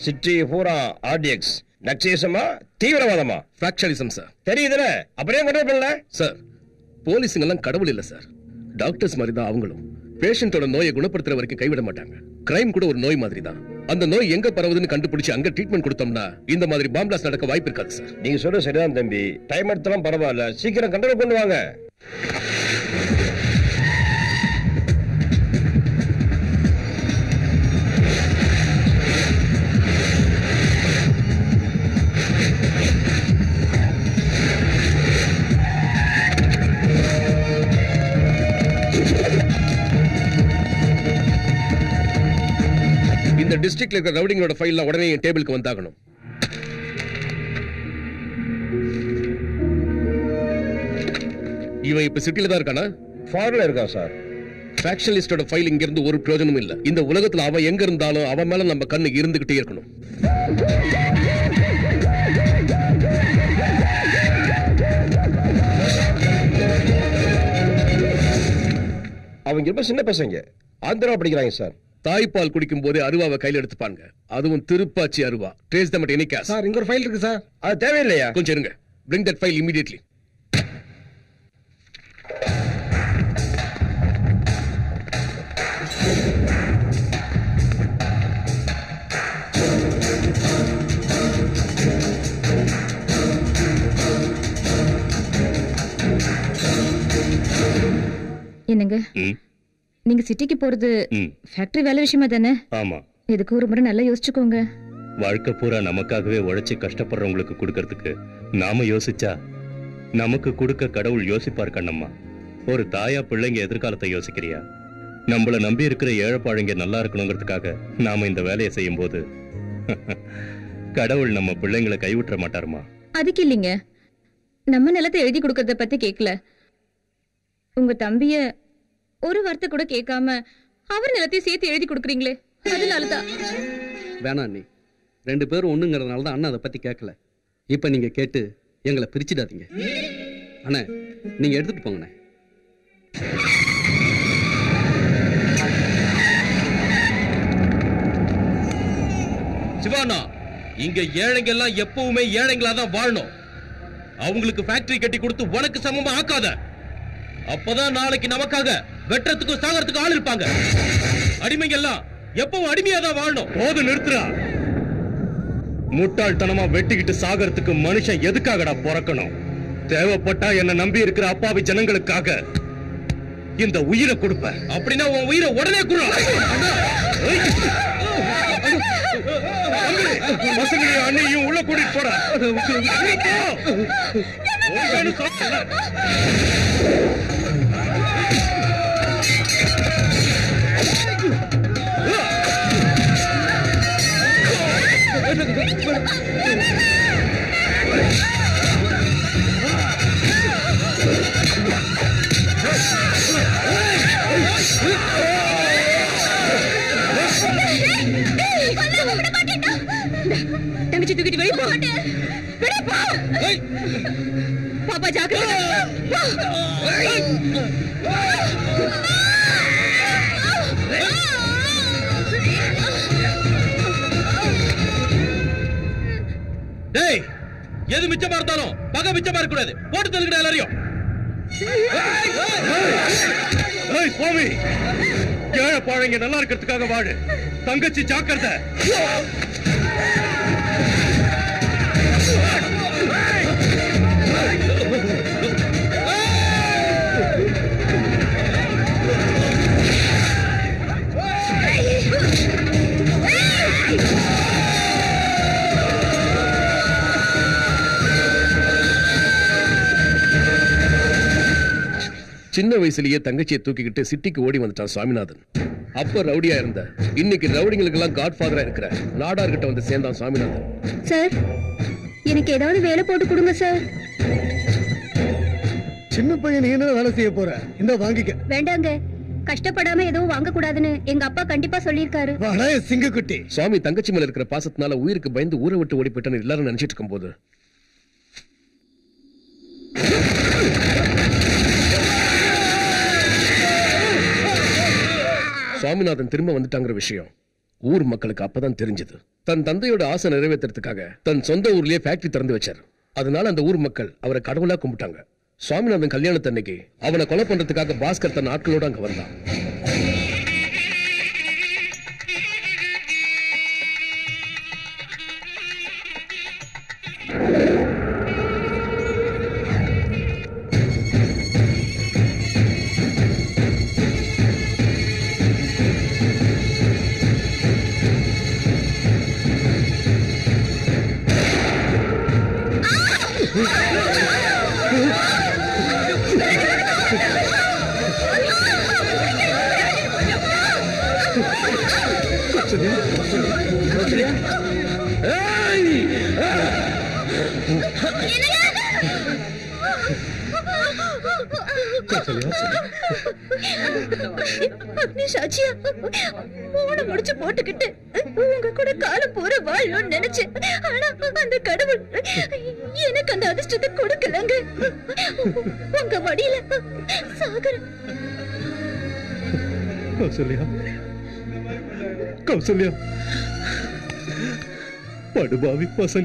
City பூரா RTX நக்சிசமா தீவிரவாதமா ஃபிராக்சரிசம் sir தெரியுதுல அப்படியே கண்ட்ரோல் பண்ணல சார் போலீஸுங்க எல்லாம் கடவுள் இல்ல சார் டாக்டர்ஸ் மாதிரி தான் அவங்களும் பேஷண்டோட நோயை குணப்படுத்துற வரைக்கும் கைவிட மாட்டாங்க கிரைம் கூட ஒரு நோய் மாதிரி தான் அந்த நோய் எங்க பரவுதுன்னு கண்டுபிடிச்சு அங்க ட்ரீட்மெண்ட் கொடுத்தோம்னா இந்த மாதிரி பாம்பிளாஸ் நடக்க வாய்ப்பு இருக்காது சார் நீங்க சொல்றது சரிதான் தம்பி டைம் எடுத்தாலும் பரவாயில்ல சீக்கிரம் கண்ட்ரோல் பண்ணுவாங்க இந்த டிஸ்ட்ரிக்ட்ல இருக்கிற ரவுடிங்களோட ஃபைல்லாம் உடனே என் டேபிளுக்கு வந்தாகணும் இவன் இப்ப சிட்டில தான் இருக்கானா ஃபாரின்ல இருக்கான் சார் ஃபேக்ஷனிஸ்டோட ஃபைல் இங்க இருந்து ஒரு பிரயோஜனமும் இல்ல இந்த உலகத்துல அவன் எங்க இருந்தாலும் அவன் மேல நம்ம கண்ணு இருந்துகிட்டே இருக்கணும் அவங்க ரொம்ப சின்ன பசங்க ஆந்திரா படிக்கிறாங்க சார் தாய்ப்பால் குடிக்கும் போதே அருவாவை கையில எடுத்துப்பாங்க அதுவும் திருப்பாச்சி அருவா trace them any case sir இங்க ஒரு ஃபைல் இருக்கு சார் அது தேவையில்லையா கொஞ்சம் இருங்க bring that file immediately என்னங்க ம் நீங்க சிட்டிக்கு போறது ம் ஃபேக்டரி வேலை விஷயமா தானே ஆமா எதுக்கு ஒரு முறை நல்லா யோசிச்சுக்கோங்க வாழ்க்கை பூரா நமக்காகவே உழைச்சு கஷ்டப்படுறவங்களுக்கு கொடுக்கறதுக்கு நாம யோசிச்சா நமக்கு கொடுக்க கடவுள் யோசிப்பார் கண்ணம்மா ஒரு தாயா பிள்ளைங்க எதிர்காலத்தை யோசிக்கிறியா நம்மள நம்பி இருக்கிற ஏழைப்பாழைங்க நல்லா இருக்கணுங்கிறதுக்காக நாம இந்த வேலையை செய்யும் போது கடவுள் நம்ம பிள்ளைங்களை கைவிட்டுற மாட்டாருமா அதுக்கு இல்லைங்க நம்ம நிலத்தை எழுதி கொடுக்கறத பத்தி கேட்கல உங்க தம்பிய ஒரு வார்த்தை கூட கேட்காம அவர் நிலத்தையும் சேர்த்து எழுதி கொடுக்குறீங்களே அதனாலதான் வேணாம் நீ ரெண்டு பேரும் ஒண்ணுங்கிறதுனால தான் அண்ணா அதை பத்தி கேட்கல இப்ப நீங்க கேட்டு எங்களை பிரிச்சிடாதீங்க அண்ணா நீங்க எடுத்துட்டு போங்கண்ணே சிவானா இங்க ஏழைங்க எல்லாம் எப்பவுமே ஏழைங்களா தான் வாழணும் அவங்களுக்கு ஃபேக்டரி கட்டி கொடுத்து உனக்கு சமமா ஆக்காத அப்பதான் நாளைக்கு நமக்காக வெட்டுறதுக்கும் சாகறதுக்கும் ஆள் இருப்பாங்க அடிமைங்க எல்லாம் எப்பவும் அடிமையா தான் வாழணும் போது நிறுத்துறா முட்டாள்தனமா வெட்டிக்கிட்டு சாகறதுக்கு மனுஷன் எதுக்காகடா பிறக்கணும் தேவைப்பட்டா என்ன நம்பி இருக்கிற அப்பாவி ஜனங்களுக்காக இந்த உயிரை கொடுப்பேன் அப்படின்னா உன் உயிரை உடனே குடு பசங்களையும் அண்ணையும் உள்ள கூட்டிட்டு போற ஒழுங்கானு சொல்றேன்ல. தங்கச்சி தூக்கிட்டு வெளிய போ வெளிய போ பாப்பா ஜாக்கிரதை டேய் எது மிச்சமா இருந்தாலும் பகை மிச்சமா இருக்க கூடாது போட்டு தள்ளுங்கடா எல்லாரையும் ஏய் சுவாமி ஏழை பாழைங்க நல்லா இருக்கிறதுக்காக வாழு தங்கச்சி ஜாக்கிரதை சின்ன வயசுலயே தங்கச்சியை தூக்கிக்கிட்டு சிட்டிக்கு ஓடி வந்துட்டான் சுவாமிநாதன் அப்ப ரவுடியா இருந்த இன்னைக்கு ரவுடிங்களுக்கு எல்லாம் காட் ஃபாதரா இருக்கிற நாடார் கிட்ட வந்து சேர்ந்தான் சுவாமிநாதன் சார் எனக்கு ஏதாவது வேலை போட்டு கொடுங்க சார் சின்ன பையன் நீ என்ன வேலை செய்ய போற இந்த வாங்கிக்க வேண்டாங்க கஷ்டப்படாம எதுவும் வாங்க கூடாதுன்னு எங்க அப்பா கண்டிப்பா சொல்லியிருக்காரு வாடா சிங்கக்குட்டி சுவாமி தங்கச்சி மேல இருக்கிற பாசத்தினால உயிருக்கு பயந்து ஊரை விட்டு ஓடி போயிட்டான்னு எல்லாரும் நினைச்சிட்டு இருக்கும்போது சுவாமிநாதன் திரும்ப வந்துட்டாங்கிற விஷயம் ஊர் மக்களுக்கு அப்பதான் தெரிஞ்சது தன் தந்தையோட ஆசை நிறைவேற்றுறதுக்காக தன் சொந்த ஊர்லயே ஃபேக்டரி திறந்து வச்சார் அதனால அந்த ஊர் மக்கள் அவரை கடவுளா கும்பிட்டாங்க சுவாமிநாதன் கல்யாணத்தன்னைக்கு அவனை கொலை பண்றதுக்காக பாஸ்கர் தன் ஆட்களோட அங்க வந்தான் அக்னி சாட்சியா மூணு முடிச்சு போட்டுக்கிட்டு உங்க கூட காலம் பூரா வாழணும்னு நினைச்சேன் ஆனா அந்த கடவுள் எனக்கு அந்த அதிர்ஷ்டத்தை கொடுக்கலங்க உங்க மடியில சாகரம் கௌசல்யா கௌசல்யா படுபாவி பசங்க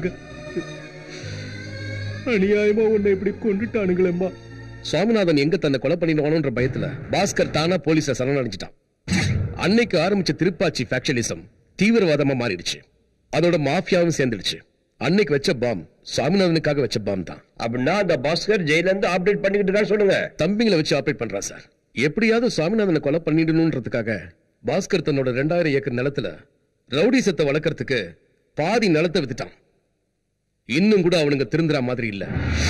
அநியாயமா உன்னை இப்படி கொண்டுட்டானுங்களேம்மா சுவாமிநாதன் எங்க தன்னை கொலை பண்ணிடுவானோன்ற பயத்துல பாஸ்கர் தானா போலீஸ சரணடைஞ்சிட்டான் அன்னைக்கு ஆரம்பிச்ச திருப்பாச்சி ஃபேக்ஷனிசம் தீவிரவாதமா மாறிடுச்சு அதோட மாஃபியாவும் சேர்ந்துடுச்சு அன்னைக்கு வச்ச பாம் சுவாமிநாதனுக்காக வச்ச பாம் தான் அப்படின்னா அந்த பாஸ்கர் ஜெயில இருந்து ஆப்டேட் பண்ணிக்கிட்டு இருக்கான்னு சொல்லுங்க தம்பிங்களை வச்சு ஆபரேட் பண்றான் சார் எப்படியாவது சுவாமிநாதனை கொலை பண்ணிடணுன்றதுக்காக பாஸ்கர் தன்னோட ரெண்டாயிரம் ஏக்கர் நிலத்துல ரவுடிசத்தை வளர்க்கறதுக்கு பாதி நிலத்தை வித்துட்டான் இன்னும் கூட அவனுங்க திருந்துற மாதிரி இல்ல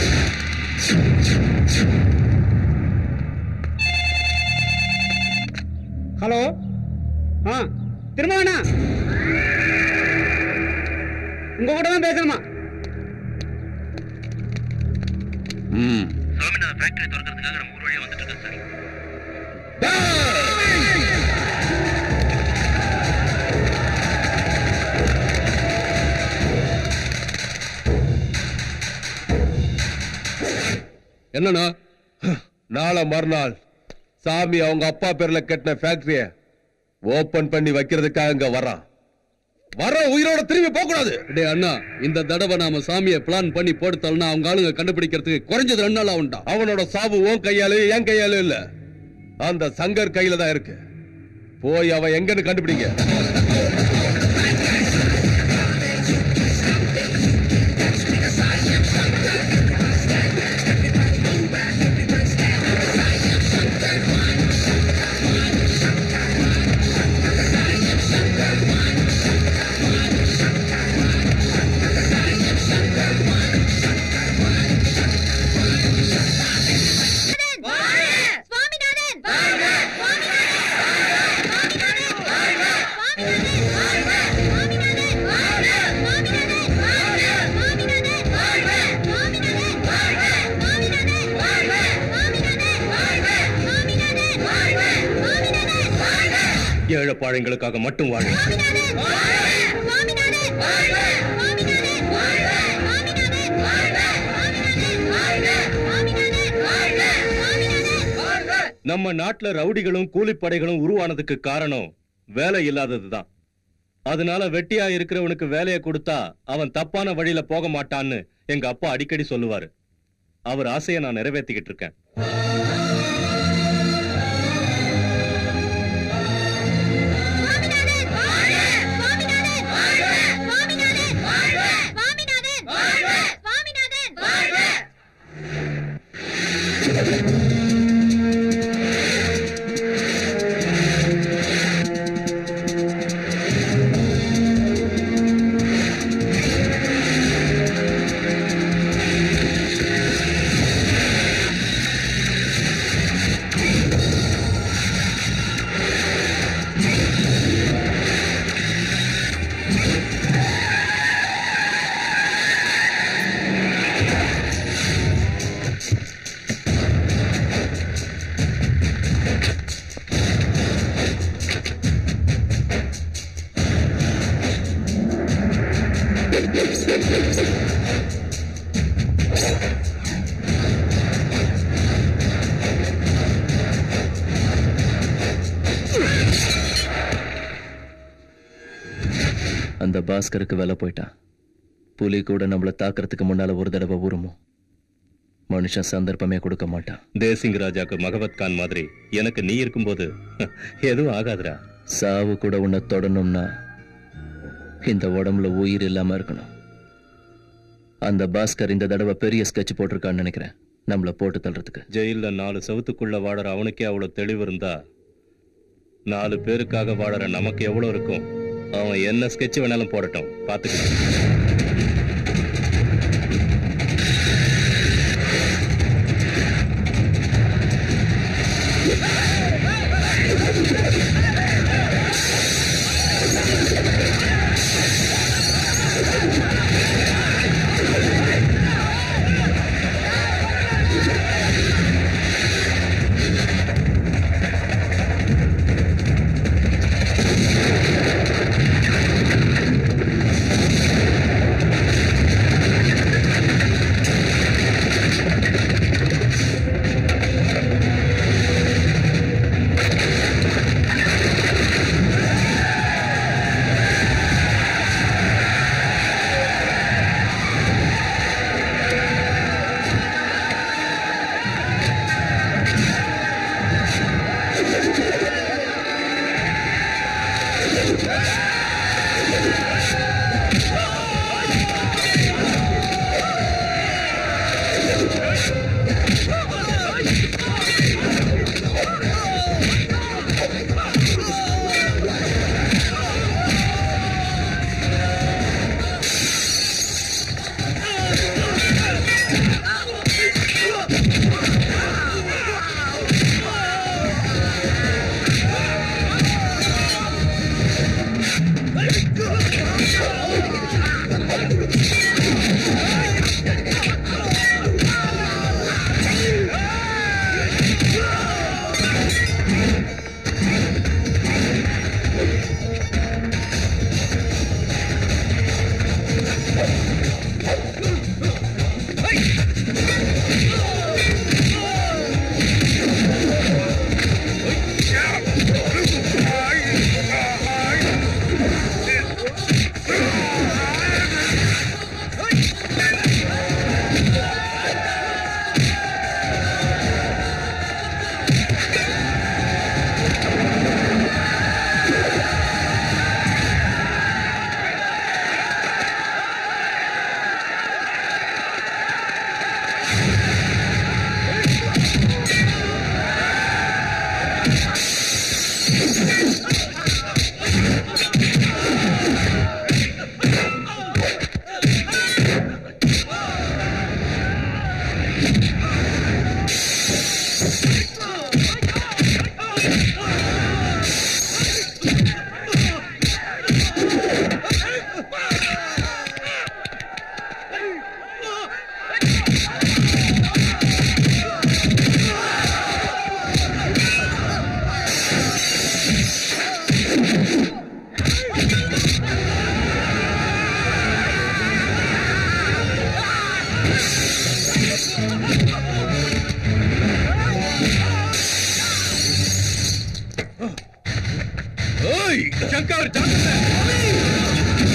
ஹலோ ஆ திரும்பவேண்ணா உங்க கூட தான் பேசணுமா என்னன்னா நாளை மறுநாள் சாமி அவங்க அப்பா பேர்ல கட்டின ஃபேக்டரிய ஓபன் பண்ணி வைக்கிறதுக்காக இங்க வரான் வர உயிரோட திரும்பி போக கூடாது டே அண்ணா இந்த தடவை நாம சாமியை பிளான் பண்ணி போடுத்தோம்னா அவங்க ஆளுங்க கண்டுபிடிக்கிறதுக்கு குறைஞ்சது ரெண்டு நாள் ஆகும்டா அவனோட சாவு உன் கையாலே என் கையாலே இல்ல அந்த சங்கர் கையில தான் இருக்கு போய் அவன் எங்கன்னு கண்டுபிடிங்க சுவாமிநாதன் ஏழைப்பாழைங்களுக்காக மட்டும் வாழ நம்ம நாட்டுல ரவுடிகளும் கூலிப்படைகளும் உருவானதுக்கு காரணம் வேலை இல்லாததுதான் அதனால வெட்டியா இருக்கிறவனுக்கு வேலையை கொடுத்தா அவன் தப்பான வழியில போக மாட்டான்னு எங்க அப்பா அடிக்கடி சொல்லுவாரு அவர் ஆசையை நான் நிறைவேற்றிக்கிட்டு இருக்கேன் அந்த பாஸ்கருக்கு வேலை போயிட்டான் புலி கூட நம்மள தாக்குறதுக்கு முன்னால ஒரு தடவை உருமும் மனுஷன் சந்தர்ப்பமே கொடுக்க மாட்டான் தேசிங் ராஜாக்கு மகவத் கான் மாதிரி எனக்கு நீ இருக்கும்போது எதுவும் ஆகாதுடா சாவு கூட உன்னை தொடணும்னா இந்த உடம்புல உயிர் இல்லாம இருக்கணும் அந்த பாஸ்கர் இந்த தடவை பெரிய ஸ்கெட்ச் போட்டிருக்கான்னு நினைக்கிறேன் நம்மள போட்டு தள்ளுறதுக்கு ஜெயில்ல நாலு செவத்துக்குள்ள வாழற அவனுக்கே அவ்வளவு தெளிவு இருந்தா நாலு பேருக்காக வாழற நமக்கு எவ்வளவு இருக்கும் அவன் என்ன ஸ்கெட்ச் வேணாலும் போடட்டும் பாத்துக்கலாம் சங்கர் ஜாக்கிரதை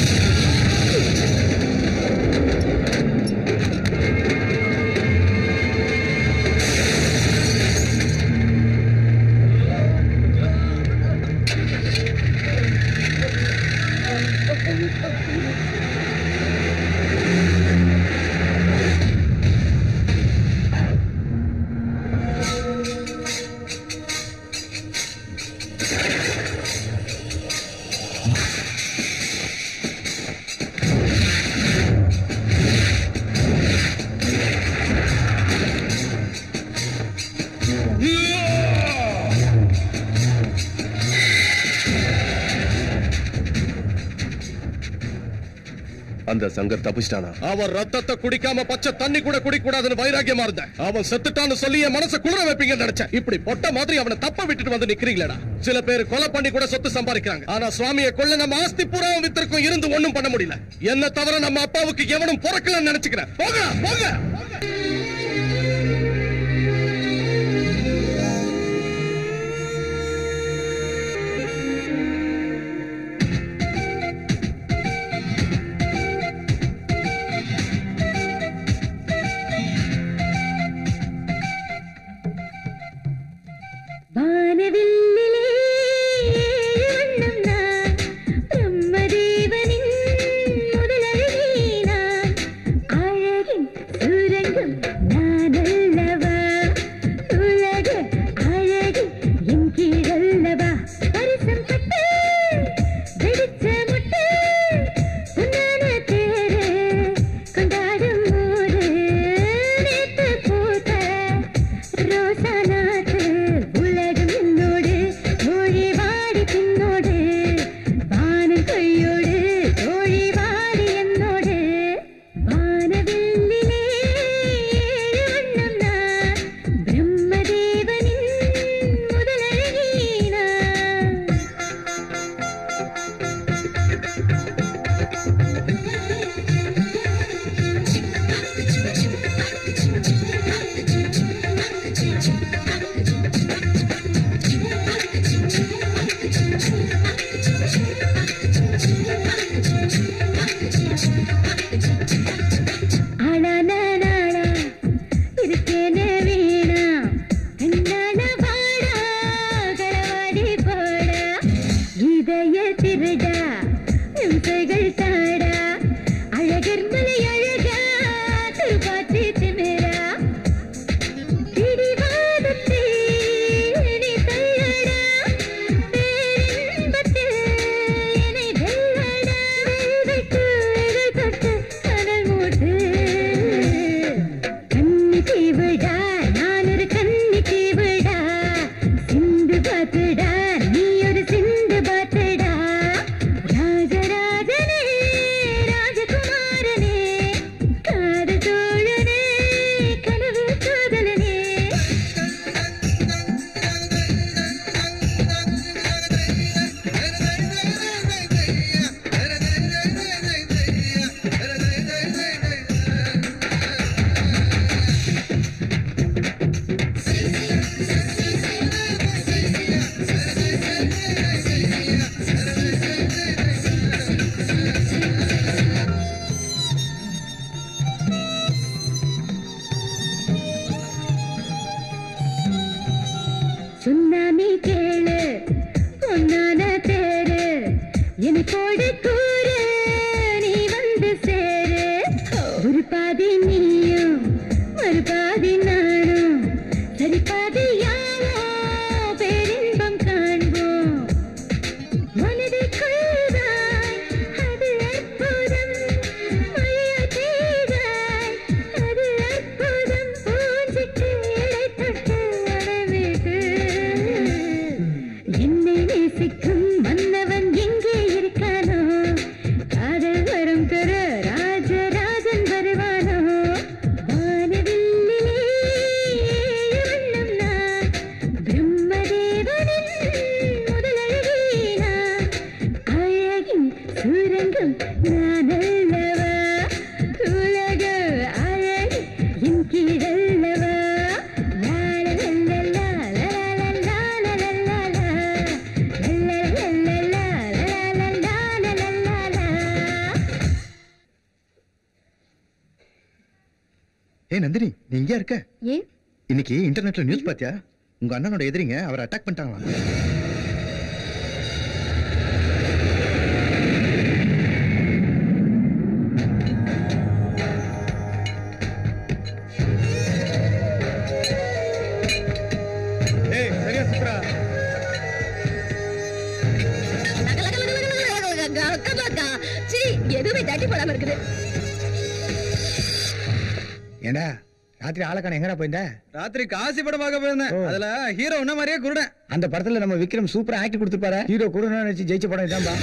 அந்த சங்கர் தப்பிச்சிட்டானா அவன் ரத்தத்தை குடிக்காம பச்சை தண்ணி கூட குடிக்க கூடாதுன்னு வைராக்கியமா இருந்தேன் அவன் செத்துட்டான்னு சொல்லி என் மனசை குளிர வைப்பீங்கன்னு நினைச்சேன் இப்படி பொட்ட மாதிரி அவனை தப்ப விட்டுட்டு வந்து நிக்கிறீங்களடா சில பேர் கொலை பண்ணி கூட சொத்து சம்பாதிக்கிறாங்க ஆனா சுவாமியை கொள்ள நம்ம ஆஸ்தி பூராவும் வித்திருக்கும் இருந்து ஒண்ணும் பண்ண முடியல என்ன தவிர நம்ம அப்பாவுக்கு எவனும் பிறக்கலன்னு நினைச்சுக்கிறேன் போங்க போங்க வானவில்லிலே வண்ணம் நான் பிரம்மதேவனின் முதலழகே நான் அழகின் சுரங்கம் நான் அல்லவா உலக அழகி என் கீழல்லவா பரிசம் பட்டு வெடிச்ச முட்டு உன்னான தேரு கொண்டாடும் ஊரு நேத்து பூத்த ரோசா நாட்டு உலகம் என்னோடு மொழி வாடி பின்னோடு வானம் கையோடு தோழி வாடி என்னோடு வானவில்லிலே வண்ணம் நான் பிரம்மதேவனின் முதலழகி நான் அழனானா இருக்கேனே வீணா கண்ணான வாடா களவாடி போடா இதய திருடா இம்சைகள் தாடா அழகர் மலை அழகா திருப்பாச்சி திமிரா பிடிவாதத்தை நீ தள்ளடா பேரின்பத்தில் என்னை வெல்லடா வெல்வெட்டு இதழ் தொட்டு கனல் மூட்டு கன்னி தீவிடா நான் ஒரு கன்னி தீவிடா சிந்து பாத்துடா நீ ஒரு சிந்து பாத்துடா ராஜராஜனே ராஜகுமாரனே காதல் தோழனே கனவு காதலனே சுண்ணாமி கேளு பொன்னான தேரு எனக்கோடு கூறு நீ வந்து சேரு ஒரு பாதி நீயும் ஒரு பாதி நானும் சரி பாதி யாரோ பேரின்பம் காண்போம் மனதை கொள்வாய் அது அற்புதம் மழையை பெய்தாய் அது அற்புதம் பூஞ்சிக்கு இடை தொட்டு அடைவிட்டு என்னை நேசிக்கும் மன்னவன் எங்கே இருக்கானோ காதல் வரும் பெற ராஜராஜன் வருவானோ வானவில்லிலே வண்ணம் நான் பிரம்மதேவனின் முதலழகே நான் அழகின் சுரங்கம் நான் அல்லவா உலக அழகி என் கீழல்லவா லாலலல்லலா, லலலலலலலலலா, லலலலலலா, லலலலலலலலா. ஏ நந்தினி நீ இங்கே இருக்க ஏன் இன்னைக்கு இன்டர்நெட்ல நியூஸ் பாத்தியா உங்க அண்ணனோட எதிரிங்க அவரை அட்டாக் பண்ணிட்டாங்களாம் ஏய் சரியா சுத்ரா எதுவுமே தட்டி போடாம இருக்குது ஏண்டா ராத்திரி ஆளக்கான எங்கடா போயிருந்த ராத்திரி காசி படம் பார்க்க போயிருந்தேன் அதுல ஹீரோ உன்ன மாதிரியே குருடன் அந்த படத்துல நம்ம விக்ரம் சூப்பரா ஆக்ட் கொடுத்துருப்பாரு ஹீரோ கூட நினைச்சு ஜெயிச்ச படம் இதான்பா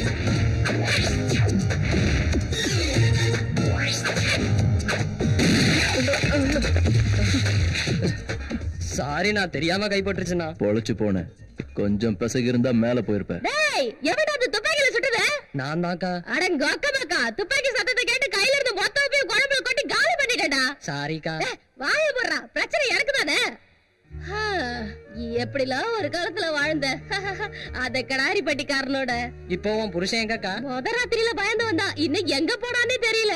சாரி நான் தெரியாம கைப்பற்றுச்சுண்ணா பொழைச்சு போனேன் கொஞ்சம் பிசகு இருந்தா மேல போயிருப்பேன் டேய் எவன்டா அது துப்பாக்கில சுட்டது நான் தான்க்கா அடங்க அக்கமாக்கா துப்பாக்கி சத்தத்தை கேட்டு கையில இருந்து மொத்த போய் குழம்புல கொட்டி காலி பண்ணிட்டேன்டா சாரிக்கா டேய், வாய போடுறா பிரச்சனை எனக்கு தானே எப்படிலாம் ஒரு காலத்துல வாழ்ந்த அத கடாரி பட்டிக்காரனோட இப்போ உன் புருஷன் எங்கக்கா முத ராத்திரியில பயந்து வந்தா இன்னும் எங்க போனானே தெரியல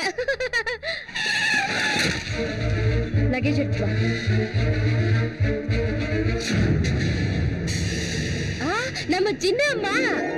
லக்கேஜ் எடுத்து வா நம்ம சின்ன அம்மா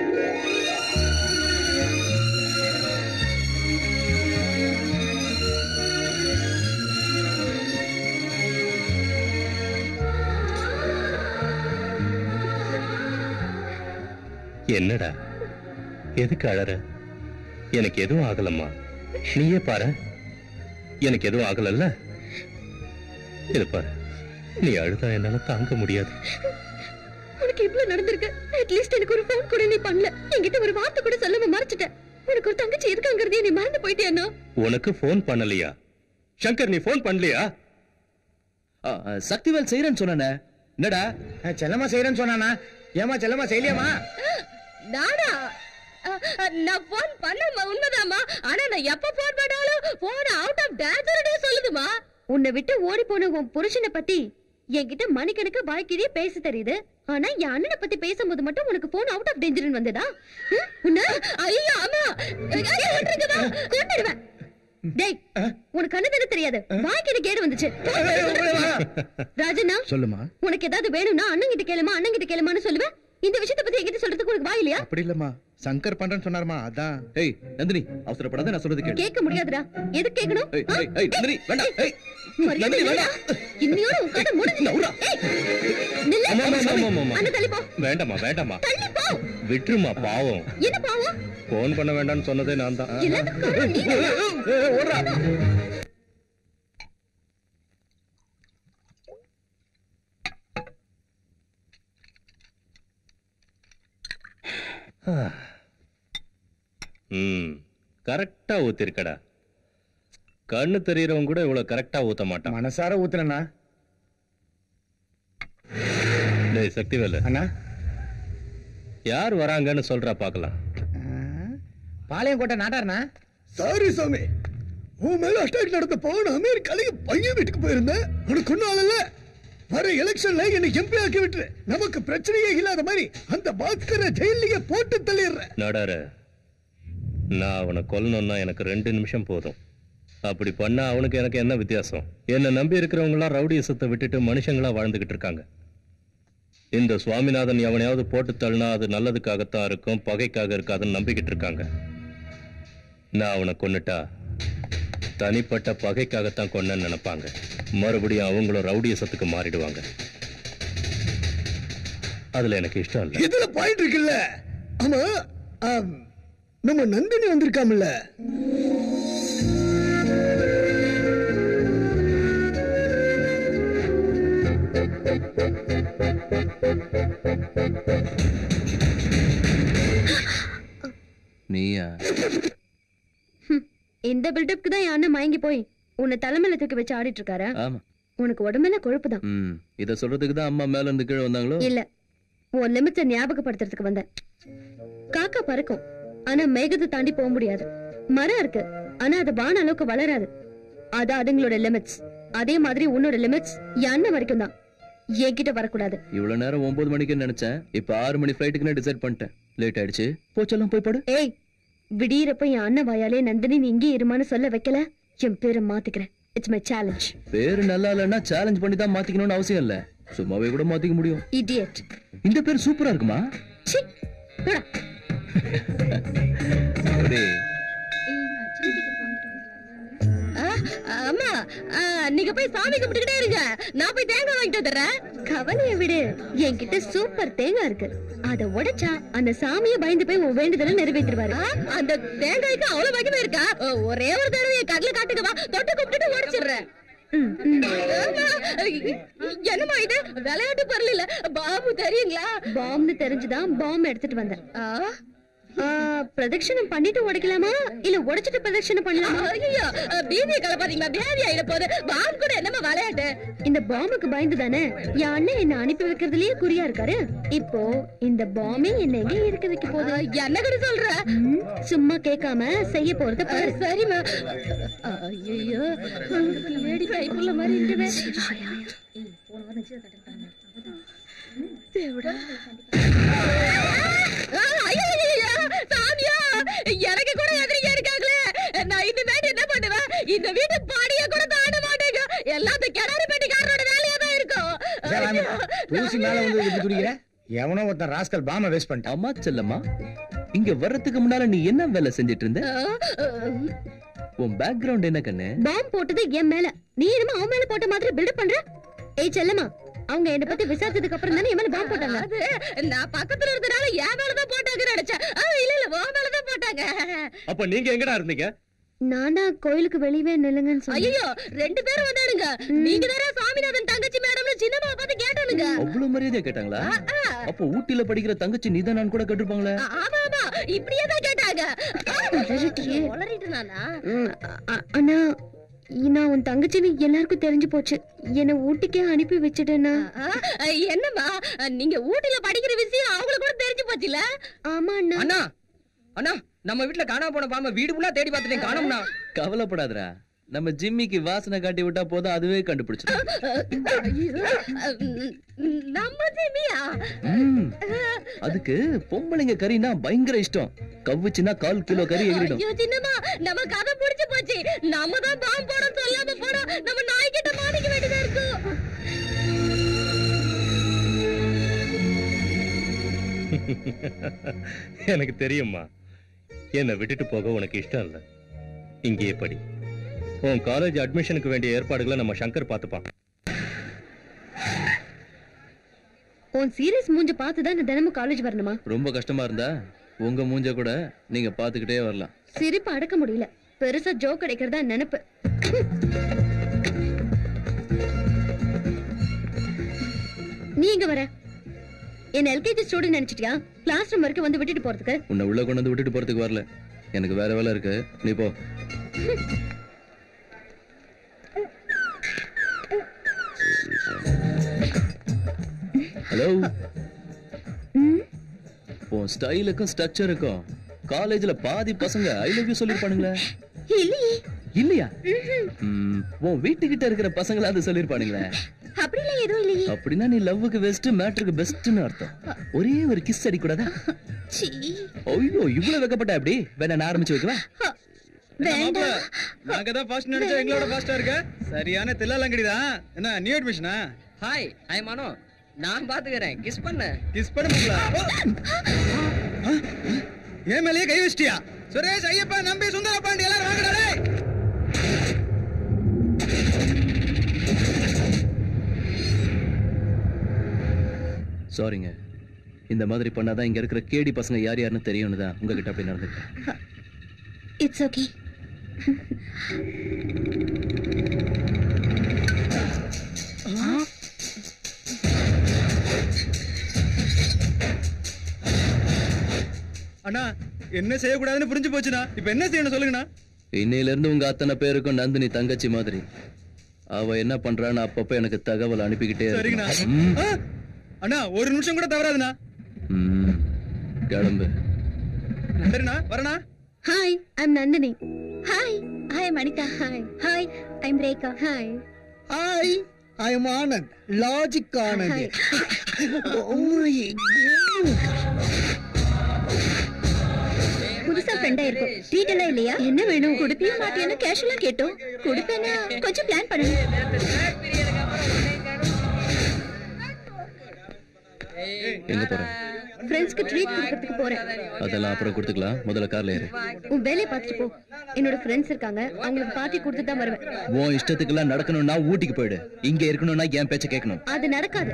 என்னடா எதுக்கு அழற எனக்கு எதுவும் ஆகலம்மா நீயே பாரு எனக்கு எதுவும் ஆகலல்ல இது பாரு நீ அழுதா என்னால தாங்க முடியாது உனக்கு இவ்வளவு நடந்திருக்கு அட்லீஸ்ட் எனக்கு ஒரு ஃபோன் கூட நீ பண்ணல என்கிட்ட ஒரு வார்த்தை கூட சொல்லாம மறைச்சிட்ட உனக்கு ஒரு தங்கச்சி இருக்காங்கிறதே நீ மறந்து போயிட்டியானோ உனக்கு ஃபோன் பண்ணலையா சங்கர் நீ ஃபோன் பண்ணலையா சக்திவேல் செய்யறேன்னு சொன்னானே என்னடா செல்லமா செய்யறேன்னு சொன்னானா ஏமா செல்லமா செய்யலையாமா நானா அஹ், அஹ், நான் போன் பண்ணமா உண்மைதாம்மா ஆனா நான் எப்ப போன் பண்ணாலும் போன் அவுட் ஆஃப் டேஞ்சர்னே சொல்லுதுமா உன்னை விட்டு ஓடி போன உன் புருஷனை பத்தி என்கிட்ட மணிக்கணக்கு வாய்க்கிறியே பேச தெரியுது ஆனா என் அண்ணனை பத்தி பேசும்போது மட்டும் உனக்கு போன் அவுட் ஆஃப் டேஞ்சர் வந்ததா ஹம்? உன்னை ஐயோ ஆமா ஐயோ, விட்டுருங்கம்மா. கொன்னுடுவேன். டேய் உனக்கு கண்ணு தானே தெரியாது வாய்க்கு எனக்கு கேடு வந்துச்சு ராஜண்ணா சொல்லுமா உனக்கு ஏதாவது வேணும்னா அண்ணன் கிட்ட கேளுமா அண்ணன் கிட்ட கேளுமான்னு சொல்லுவேன் இந்த விஷயத்தை பத்தி என்கிட்ட சொல்றதுக்கு உனக்கு வாய் இல்லையா அப்படி இல்லம்மா சங்கர் பண்றேன்னு சொன்னாருமா அதான் ஏய் நந்தினி அவசரப்படாத நான் சொல்றது கேளு கேட்க முடியாதுடா எதுக்கு கேட்கணும் ஏய், ஏய், ஏய், நந்தினி, வேண்டாம், ஏய். மரியாதை நந்தினி, இல்லையா? வேண்டாம். இன்னையோட உன் கதை முடிஞ்சு நவுரா. ஏய், நில்லு. ஆமா, ஆமா, ஆமா, ஆமா, ஆமா. அண்ணன் தள்ளி போ வேண்டாமா வேண்டாமா தள்ளி போ விட்டுருமா பாவம் என்ன பாவம் ஃபோன் பண்ண வேண்டாம்னு சொன்னதே நான் தான் எல்லாத்துக்கும் காரணம் நீதானா? ம் கரெக்டா ஊத்திருக்கடா கண்ணு தெரியறவங்க கூட இவ்வளவு கரெக்டா ஊத்த மாட்டான் மனசார ஊத்துனண்ணா டேய் சக்திவேலு அண்ணா யார் வராங்கன்னு சொல்றா பார்க்கலாம் பாளையங்கோட்டை நாட்டாருண்ணா சாரி சாமி உன் மேல அட்டாக் நடந்த போன அமெரிக்கால பையன் வீட்டுக்கு போயிருந்தேன் உனக்கு ஒன்னும் ஆளல வர எலெக்ஷன்ல என்னை எம்பி ஆக்கி விட்டுரு நமக்கு பிரச்சனையே இல்லாத மாதிரி அந்த பாஸ்கரை ஜெயிலியே போட்டு தள்ளிடுறேன் நடார நான் அவனை கொல்லணும்னா எனக்கு ரெண்டு நிமிஷம் போதும் அப்படி பண்ணா அவனுக்கு எனக்கு என்ன வித்தியாசம் என்னை நம்பி இருக்கிறவங்களாம் ரவுடியசத்தை விட்டுட்டு மனுஷங்களா வாழ்ந்துகிட்டு இருக்காங்க இந்த சுவாமிநாதன் எவனையாவது போட்டு தள்ளினா அது நல்லதுக்காகத்தான் இருக்கும் பகைக்காக இருக்காதுன்னு நம்பிக்கிட்டு இருக்காங்க நான் அவனை கொன்னுட்டா தனிப்பட்ட பகைக்காகத்தான் கொன்னேன்னு நினைப்பாங்க மறுபடியும் அவங்களும் ரவுடியசத்துக்கு மாறிடுவாங்க அதுல எனக்கு இஷ்டம் இல்லை இதுல பாயிண்ட் இருக்குல்ல ஆமா ஆம், நம்ம நந்தினி வந்திருக்காமல்ல நீயா இந்த பில்டப்க்கு தான் என் அண்ணன் மயங்கி போய் உன்னை தலைமையில தூக்கி வச்சு ஆடிட்டு இருக்காரு ஆமா உனக்கு உடம்பெல்லாம் கொழுப்பு தான் ம் இத சொல்றதுக்கு தான் அம்மா மேல இருந்து கீழே வந்தாங்களோ இல்ல உன் லிமிட்ஸை ஞாபகப்படுத்துறதுக்கு வந்தேன் காக்கா பறக்கும் ஆனா மேகத்தை தாண்டி போக முடியாது மரம் இருக்கு ஆனா அது வான அளவுக்கு வளராது அது அதுங்களோட லிமிட்ஸ் அதே மாதிரி உன்னோட லிமிட்ஸ் என் அண்ணன் வரைக்கும் தான் என்கிட்ட வரக்கூடாது இவ்வளவு நேரம் ஒன்பது மணிக்கு நினைச்சேன் இப்ப ஆறு மணி ஃபிளைட்டுக்கு நான் டிசைட் பண்ணிட்டேன் லேட் ஆயிடுச்சு போச்செல்லாம் போய் படு ஏய் விடியறப்ப என் அண்ணன் வாயாலே நந்தினி நீ இங்கே இருமான்னு சொல்ல வைக்கல என் பேரை மாத்திக்கிறேன் இட்ஸ் மை சேலஞ்ச் பேரு நல்லா இல்லைன்னா சேலஞ்ச் பண்ணி தான் மாத்திக்கணும்னு அவசியம் இல்ல சும்மாவே கூட மாத்திக்க முடியும் இடியட் இந்த பேர் சூப்பரா இருக்குமா சி போடா டேய், ஆ, அம்மா ஆ, நீங்க போய் சாமி கும்பிட்டுக்கிட்டே இருங்க நான் போய் தேங்காய் வாங்கிட்டு வந்துடுறேன் கவலைய விடு என்கிட்ட சூப்பர் தேங்காய் இருக்கு அத உடைச்சா அந்த சாமிய பயந்து போய் உன் வேண்டுதலை நிறைவேற்றிடுவாரு அந்த தேங்காய்க்கு அவ்வளவு மகிமை இருக்கா ஓ, ஒரே ஒரு தடவை என் கடல காட்டுங்க வா தொட்டு கும்பிட்டுட்டு உடைச்சிடுறேன் ம், ம். ஆமா, என்னம்மா இது விளையாட்டு பொருள் இல்ல பாம்பு தெரியுங்களா பாம்பு தெரிஞ்சுதான் பாம்பு எடுத்துட்டு வந்தேன் ஆ ஆ, பிரதட்சணம் பண்ணிட்டு உடைக்கலாமா இல்ல உடைச்சிட்டு பிரதட்சணம் பண்ணலாமா ஐயோ பீதியை கலப்பாதீங்களா பேதி ஆயிட போகுது பாம்பு கூட என்னமா விளையாட்டு இந்த பாம்புக்கு பயந்து தானே என் அண்ணன் என்ன அனுப்பி வைக்கிறதுலயே குறியா இருக்காரு இப்போ இந்த பாம்பே என்ன எங்க இருக்க வைக்க போகுது என்ன கூட சொல்ற சும்மா கேட்காம செய்ய போறது பாரு சரிமா ஐயோ லேடி கைக்குள்ள மாதிரி இருக்குது தேவடா ஆ, ஐயோ, ஐயோ, ஐயோ, சாமியா எனக்கு கூட எதிரிங்க இருக்காங்களே நான் இனிமேட்டு என்ன பண்ணுவேன் இந்த வீட்டு பாடிய கூட தாண்ட மாட்டேங்க எல்லாத்தையும் கிணறு பெட்டிக்காரனோட வேலையா தான் இருக்கும் தூசி மேல வந்து எப்படி துடிக்கிற எவனோ ஒருத்தன் ராஸ்கல் பாம வேஸ்ட் பண்ணிட்டான் அம்மா செல்லம்மா இங்க வர்றதுக்கு முன்னால நீ என்ன வேலை செஞ்சிட்டு இருந்த உன் பேக்ரவுண்ட் என்ன கண்ணு பாம் போட்டது என் மேல நீ என்னமோ அவன் மேல போட்ட மாதிரி பில்டப் பண்ற ஏய் செல்லம்மா அவங்க என்ன பத்தி விசாரிச்சதுக்கு அப்புறம் தானே என் மேல பாம் போட்டாங்க அது நான் பக்கத்துல இருந்தனால என் மேலதான் போட்டாங்க நினைச்சேன் ஆ, இல்ல இல்ல உன் மேலதான் போட்டாங்க அப்ப நீங்க எங்கடா இருந்தீங்க நானா கோயிலுக்கு வெளியவே நில்லுங்கன்னு சொன்னேன் ஐயோ ரெண்டு பேரும் வந்தானுங்க நீங்க தானே சாமிநாதன் தங்கச்சி மேடம்னு சின்னம்மா பார்த்து கேட்டானுங்க அவ்வளவு மரியாதையா கேட்டாங்களா அப்போ ஊட்டில படிக்கிற தங்கச்சி நீதான் நான் கூட கேட்டிருப்பாங்களே ஆமா ஆமா இப்படியே தான் கேட்டாங்க உளறிட்டியே. உளறிட்டு நானா ம், அ- அண்ணா நான் உன் தங்கச்சின்னு எல்லாருக்கும் தெரிஞ்சு போச்சு என்ன ஊட்டிக்கே அனுப்பி வச்சுட்டேன்னா ஆ, என்னம்மா நீங்க ஊட்டில படிக்கிற விஷயம் அவங்களுக்கு கூட தெரிஞ்சு போச்சுல ஆமா அண்ணா அண்ணா அண்ணா நம்ம வீட்ல காணாம போன பாம்பை வீடு ஃபுல்லா தேடி பார்த்துட்டேன் காணோம்னா கவலைப்படாதடா நம்ம ஜிம்மிக்கு வாசனை காட்டி விட்டா போதும் அதுவே கண்டுபிடிச்சிடும் நம்ம ஜிமியா ம், அதுக்கு பொம்பளைங்க கறினா பயங்கர இஷ்டம் கவ்வுச்சுன்னா கால் கிலோ கறி எகிரிடும் ஐயோ சின்னம்மா நம்ம கதை புடிச்சு போச்சு நம்ம தான் பாம்பு போட சொல்லாம போட நம்ம நாய்கிட்ட மாட்டிக்க வேண்டியதா இருக்கும் எனக்கு தெரியும்மா என்னை விட்டுட்டு போக உனக்கு இஷ்டம் இல்ல இங்கேயே படி உன் காலேஜ் அட்மிஷனுக்கு வேண்டிய ஏற்பாடுகளை நம்ம சங்கர் பார்த்துப்பான் உன் சீரியஸ் மூஞ்ச பார்த்து தான் நான் தினமும் காலேஜ் வரணுமா ரொம்ப கஷ்டமா இருந்தா உங்க மூஞ்ச கூட நீங்க பாத்துக்கிட்டே வரலாம் சிரிப்பு அடக்க முடியல பெருசா ஜோக் கிடைக்கிறதா நினைப்பு நீ எங்க வர என்ன எல்கேஜி ஸ்டூடெண்ட் நினைச்சிட்டியா கிளாஸ் ரூம் வரைக்கும் வந்து விட்டுட்டு போறதுக்கு உன்னை உள்ள கொண்டு வந்து விட்டுட்டு போறதுக்கு வரல எனக்கு வேற வேலை இருக்கு நீ போ ஹலோ உன் ஸ்டைலுக்கும் ஸ்ட்ரக்சருக்கும் காலேஜ்ல பாதி பசங்க ஐ லவ் யூ சொல்லிருப்பானுங்களே இல்லையே இல்லையா ம், உன் வீட்டுக்கிட்ட இருக்கிற பசங்கள அது சொல்லிருப்பானுங்களே அப்படிலாம் எதுவும் இல்லையே அப்படின்னா நீ லவ்வுக்கு பெஸ்ட் மேட்ருக்கு பெஸ்ட்னு அர்த்தம் ஒரே ஒரு கிஸ் அடி கூடாதா சீ ஐயோ இவ்வளவு வைக்கப்பட்ட எப்படி வேணா நான் ஆரம்பிச்சு வைக்கவா வேண்டாம் நாங்க தான் ஃபர்ஸ்ட் நினைச்சா எங்களோட ஃபாஸ்டா இருக்க சரியான தில்லாலங்கடி தான் என்ன நியூ அட்மிஷனா ஹாய் ஐ மனோ நான் பாத்துக்கிறேன் கிஸ் பண்ண கிஸ் பண்ண முடியல ஏன் மேலேயே கை வச்சிட்டியா சுரேஷ் ஐயப்பா நம்பி சுந்தர பாண்டி எல்லாரும் வாங்கடா டேய். சாரிங்க இந்த மாதிரி பண்ணாதான் இங்க இருக்கிற கேடி பசங்க யார் யாருன்னு தெரியும்னு தான் உங்ககிட்ட அப்படி நடந்துக்கிறேன் இட்ஸ் ஓகே அண்ணா என்ன செய்யக்கூடாதுன்னு புரிஞ்சு போச்சுண்ணா இப்ப என்ன செய்யணும் சொல்லுங்கண்ணா இன்னையில இருந்து உங்க அத்தனை பேருக்கும் நந்தினி தங்கச்சி மாதிரி அவ என்ன பண்றான்னு அப்பப்ப எனக்கு தகவல் அனுப்பிக்கிட்டே சரிங்கண்ணா இருக்கணும். ம், ஆ, அண்ணா ஒரு நிமிஷம் கூட தவறாதுண்ணா ம், கிளம்பு சரிண்ணா வரண்ணா hi I'm Nandhini hi hi Manitha hi hi I'm Rekha hi hi I'm Anand logic Anand புதுசா ஃப்ரெண்டா இருக்கும் ட்ரீட் எல்லாம் இல்லையா என்ன வேணும் குடுப்பியா மாட்டியான்னு கேஷுவலா கேட்டோம் குடுப்பேனா கொஞ்சம் பிளான் பண்ணணும் எங்க போறேன் ஃப்ரெண்ட்ஸ்க்கு ட்ரீட் கொடுக்கறதுக்கு போறேன் அதெல்லாம் அப்புறம் கொடுத்துக்கலாம் முதல்ல கார்ல ஏறு உன் வேலையை பார்த்துட்டு போ என்னோட ஃப்ரெண்ட்ஸ் இருக்காங்க அவங்களுக்கு பார்ட்டி கொடுத்துட்டு தான் வருவேன் உன் இஷ்டத்துக்கெல்லாம் நடக்கணும்னா ஊட்டிக்கு போயிடு இங்க இருக்கணும்னா என் பேச்ச கேட்கணும் அது நடக்காது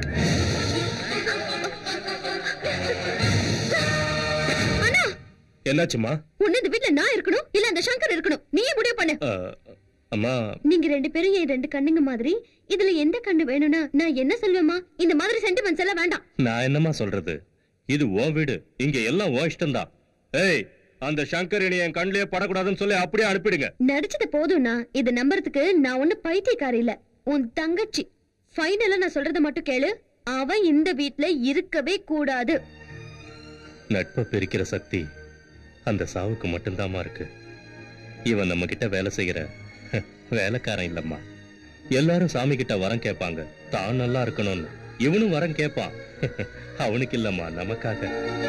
அண்ணா என்னாச்சுமா உன்ன இந்த வீட்ல நான் இருக்கணும் இல்ல அந்த சங்கர் இருக்கணும் நீயே முடிவு பண்ணு அம்மா நீங்க ரெண்டு பேரும் என் ரெண்டு கண்ணுங்க மாதிரி இதுல எந்த கண்ணு வேணும்னா நான் என்ன சொல்வேமா இந்த மாதிரி சென்டிமெண்ட்ஸ் எல்லாம் வேண்டாம் நான் என்னம்மா சொல்றது இது உன் வீடு இங்க எல்லாம் உன் இஷ்டம்தான் ஏய் அந்த சங்கர் இனி என் கண்ணிலே படக்கூடாதுன்னு சொல்லி அப்படியே அனுப்பிடுங்க நடிச்சது போதும்னா இது நம்புறதுக்கு நான் ஒண்ணு பைத்தியக்காரி இல்ல உன் தங்கச்சி ஃபைனலா நான் சொல்றத மட்டும் கேளு அவ இந்த வீட்ல இருக்கவே கூடாது நட்பை பிரிக்கிற சக்தி அந்த சாவுக்கு மட்டும்தாம்மா இருக்கு இவன் நம்ம கிட்ட வேலை செய்யற வேலைக்காரன் இல்லம்மா எல்லாரும் சாமி கிட்ட வரம் கேட்பாங்க தான் நல்லா இருக்கணும்னு இவனும் வரம் கேட்பான் அவனுக்கு இல்லம்மா நமக்காக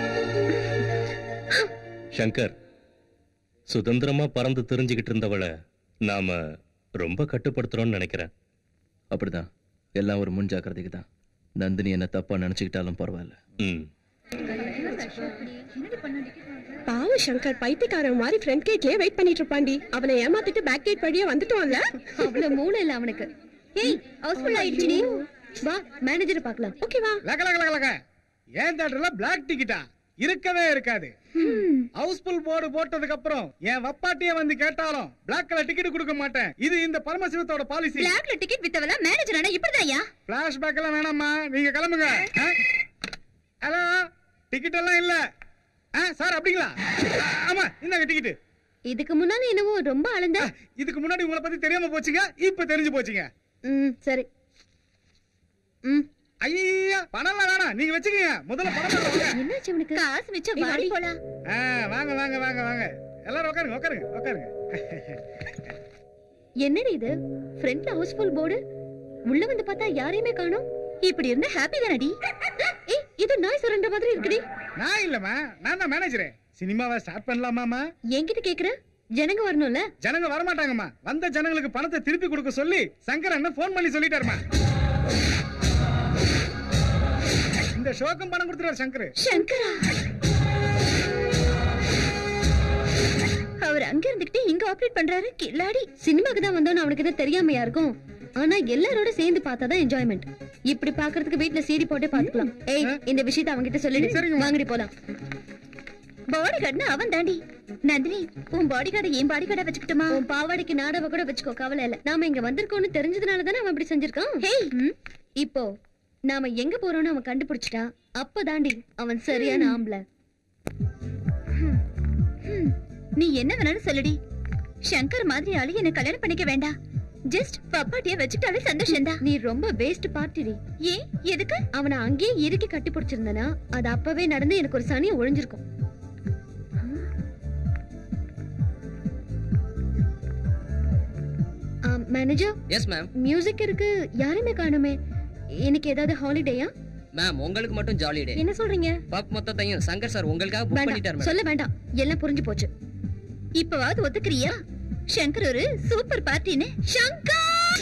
சங்கர் சுதந்திரமா பறந்து தெரிஞ்சுக்கிட்டு இருந்தவளை நாம ரொம்ப கட்டுப்படுத்துறோம்னு நினைக்கிறேன் அப்படிதான் எல்லாம் ஒரு முன் ஜாக்கிரதைக்கு தான் நந்தினி என்ன தப்பா நினைச்சுக்கிட்டாலும் பரவாயில்ல பாவம் சங்கர் பைத்தியக்காரன் மாதிரி ஃப்ரண்ட் கேட்லயே வெயிட் பண்ணிட்டு இருப்பாண்டி அவனை ஏமாத்திட்டு பேக் கேட் வழியா வந்துட்டோம்ல அவ்வளவு மூளை இல்ல அவனுக்கு ஏய் ஹவுஸ்ஃபுல் ஆயிடுச்சு நீ வா மேனேஜர் பார்க்கலாம் ஓகே வா லக லக லக லக ஏன் தேட்டர்ல பிளாக் டிக்கெட்டா இருக்கவே இருக்காது ஹவுஸ்ஃபுல் போர்டு போட்டதுக்கு அப்புறம் என் வப்பாட்டியே வந்து கேட்டாலும் பிளாக் கலர் டிக்கெட் கொடுக்க மாட்டேன் இது இந்த பரமசிவத்தோட பாலிசி பிளாக்ல டிக்கெட் வித்தவள மேனேஜர் ஆனா இப்படிதான்யா பிளாஷ்பேக் எல்லாம் வேணாம்மா நீங்க கிளம்புங்க ஹலோ டிக்கெட் எல்லாம் இல்ல ஆ, சார் அப்படிங்களா ஆ, ஆமா இந்தாங்க டிக்கெட் இதுக்கு முன்னால என்னவோ ரொம்ப அளந்த இதுக்கு முன்னாடி உங்களை பத்தி தெரியாம போச்சுங்க இப்ப தெரிஞ்சு போச்சுங்க ம் சரி ம் ஐயா பணம் வேணாம் நீங்க வச்சுக்கீங்க முதல்ல பணம் வாங்க என்னாச்சு உனக்கு காசு மிச்சம் வாடி போலாம் ஆ, வாங்க வாங்க வாங்க வாங்க எல்லாரும் உட்காருங்க உட்காருங்க உட்காருங்க என்னடி இது ஃப்ரண்ட்ல ஹவுஸ்ஃபுல் போர்டு உள்ள வந்து பார்த்தா யாரையுமே காணோம் இப்படி இருந்தா ஹாப்பி தானடி ஏய் இது நாய் சுரண்ட மாதிரி இருக்குடி நான் இல்லம்மா நான் தான் மேனேஜரே சினிமாவை ஸ்டார்ட் பண்ணலாமாமா என்கிட்ட கேக்குற ஜனங்க வரணும்ல ஜனங்க வரமாட்டாங்கம்மா வந்த ஜனங்களுக்கு பணத்தை திருப்பி கொடுக்க சொல்லி சங்கர் அண்ணன் ஃபோன் பண்ணி சொல்லிட்டாருமா இந்த ஷோக்கும் பணம் கொடுத்துருவார் சங்கர் சங்கரா அவர் அங்க இருந்துகிட்டு இங்க ஆபரேட் பண்றாரு கில்லாடி சினிமாக்கு தான் வந்தோம் அவனுக்கு எதுவும் தெரியாமையா இருக்கும் ஆனா எல்லாரோட சேர்ந்து பார்த்தாதான் என்ஜாய்மெண்ட் இப்படி பாக்குறதுக்கு வீட்ல சீடி போட்டே பாத்துக்கலாம் ஏய் இந்த விஷயத்தை அவன்கிட்ட சொல்லிடு வாங்கடி போலாம் பாடி கார்டுனா அவன் தாண்டி நந்தினி உன் பாடி கார்டை என் பாடி கார்டை வச்சுக்கிட்டுமா உன் பாவாடைக்கு நாடவ கூட வச்சுக்கோ கவலை இல்ல நாம இங்க வந்திருக்கோம்னு தெரிஞ்சதுனால தானே அவன் இப்படி செஞ்சிருக்கான் ஹேய் இப்போ நாம எங்க போறோம்னு அவன் கண்டுபிடிச்சிட்டா அப்பதாண்டி அவன் சரியான ஆம்பளை ஹம். ஹம். நீ என்ன வேணாலும் சொல்லுடி சங்கர் மாதிரி ஆளு என்ன கல்யாணம் பண்ணிக்க வேண்டாம் ஜஸ்ட் பப்பாட்டிய வச்சுட்டாலே சந்தோஷம் தான் நீ ரொம்ப வேஸ்ட் பார்ட்டிடி ஏன் எதுக்கு அவனை அங்கேயே இறுக்கி கட்டி பிடிச்சிருந்தனா அது அப்பவே நடந்து எனக்கு ஒரு சனியை ஒழிஞ்சிருக்கும் மேனேஜர் எஸ் மேம் மியூசிக் இருக்கு யாருமே காணுமே இன்னைக்கு ஏதாவது ஹாலிடேயா மேம் உங்களுக்கு மட்டும் ஜாலி டே என்ன சொல்றீங்க பப் மொத்தத்தையும் சங்கர் சார் உங்களுக்காக புக் பண்ணிட்டார் வேண்டாம் சொல்ல வேண்டாம் எல்லாம் புரிஞ்சு போச்சு இப்பவாவது ஒத்துக்கிறியா சங்கர் ஒரு சூப்பர் பார்ட்டின்னு சங்கர்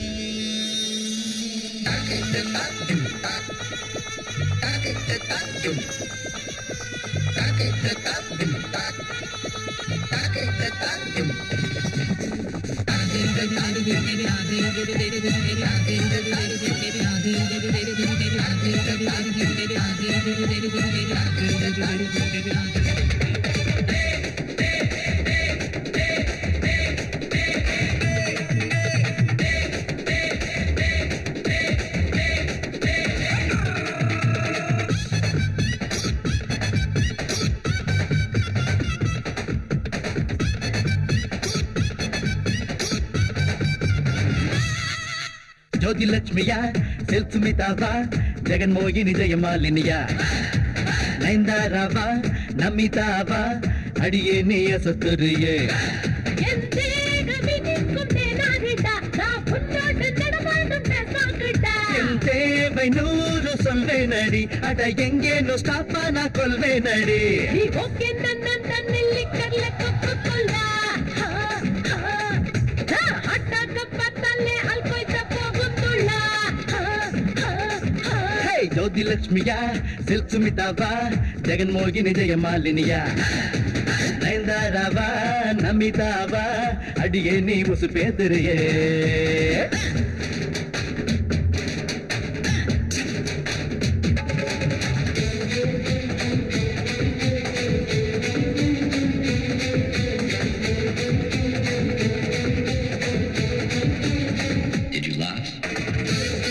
ಜ್ಯೋತಿಲಕ್ಷ್ಮಿಯ ಸೆಲ್ಸುಮಿತಾವ ಜಗನ್ಮೋಹಿನಿ ಜಯಮಾಲಿನಿಯ ನೈಂದಾರವ ನಮಿತಾವ ಅಡಿಯೇ ನೀಯ ಸತ್ತುರಿಯೇ தேவை நூறு சொல்வே நடி அட எங்கேனோ ஸ்டாப்பானா கொள்வே நடி ಹೇ ಜ್ಯೋತಿಲಕ್ಷ್ಮಿಯ ಸಿಲ್ಕ್ ಸುಮಿತಾವ ಜಗನ್ಮೋಹಿನಿ ಜಯಮಾಲಿನಿಯ ನೈಂದಾರವ ನಮಿತಾವ ಅಡಿಗೆ ನೀವು ಸುಪೇದರಿಯೇ Did you laugh?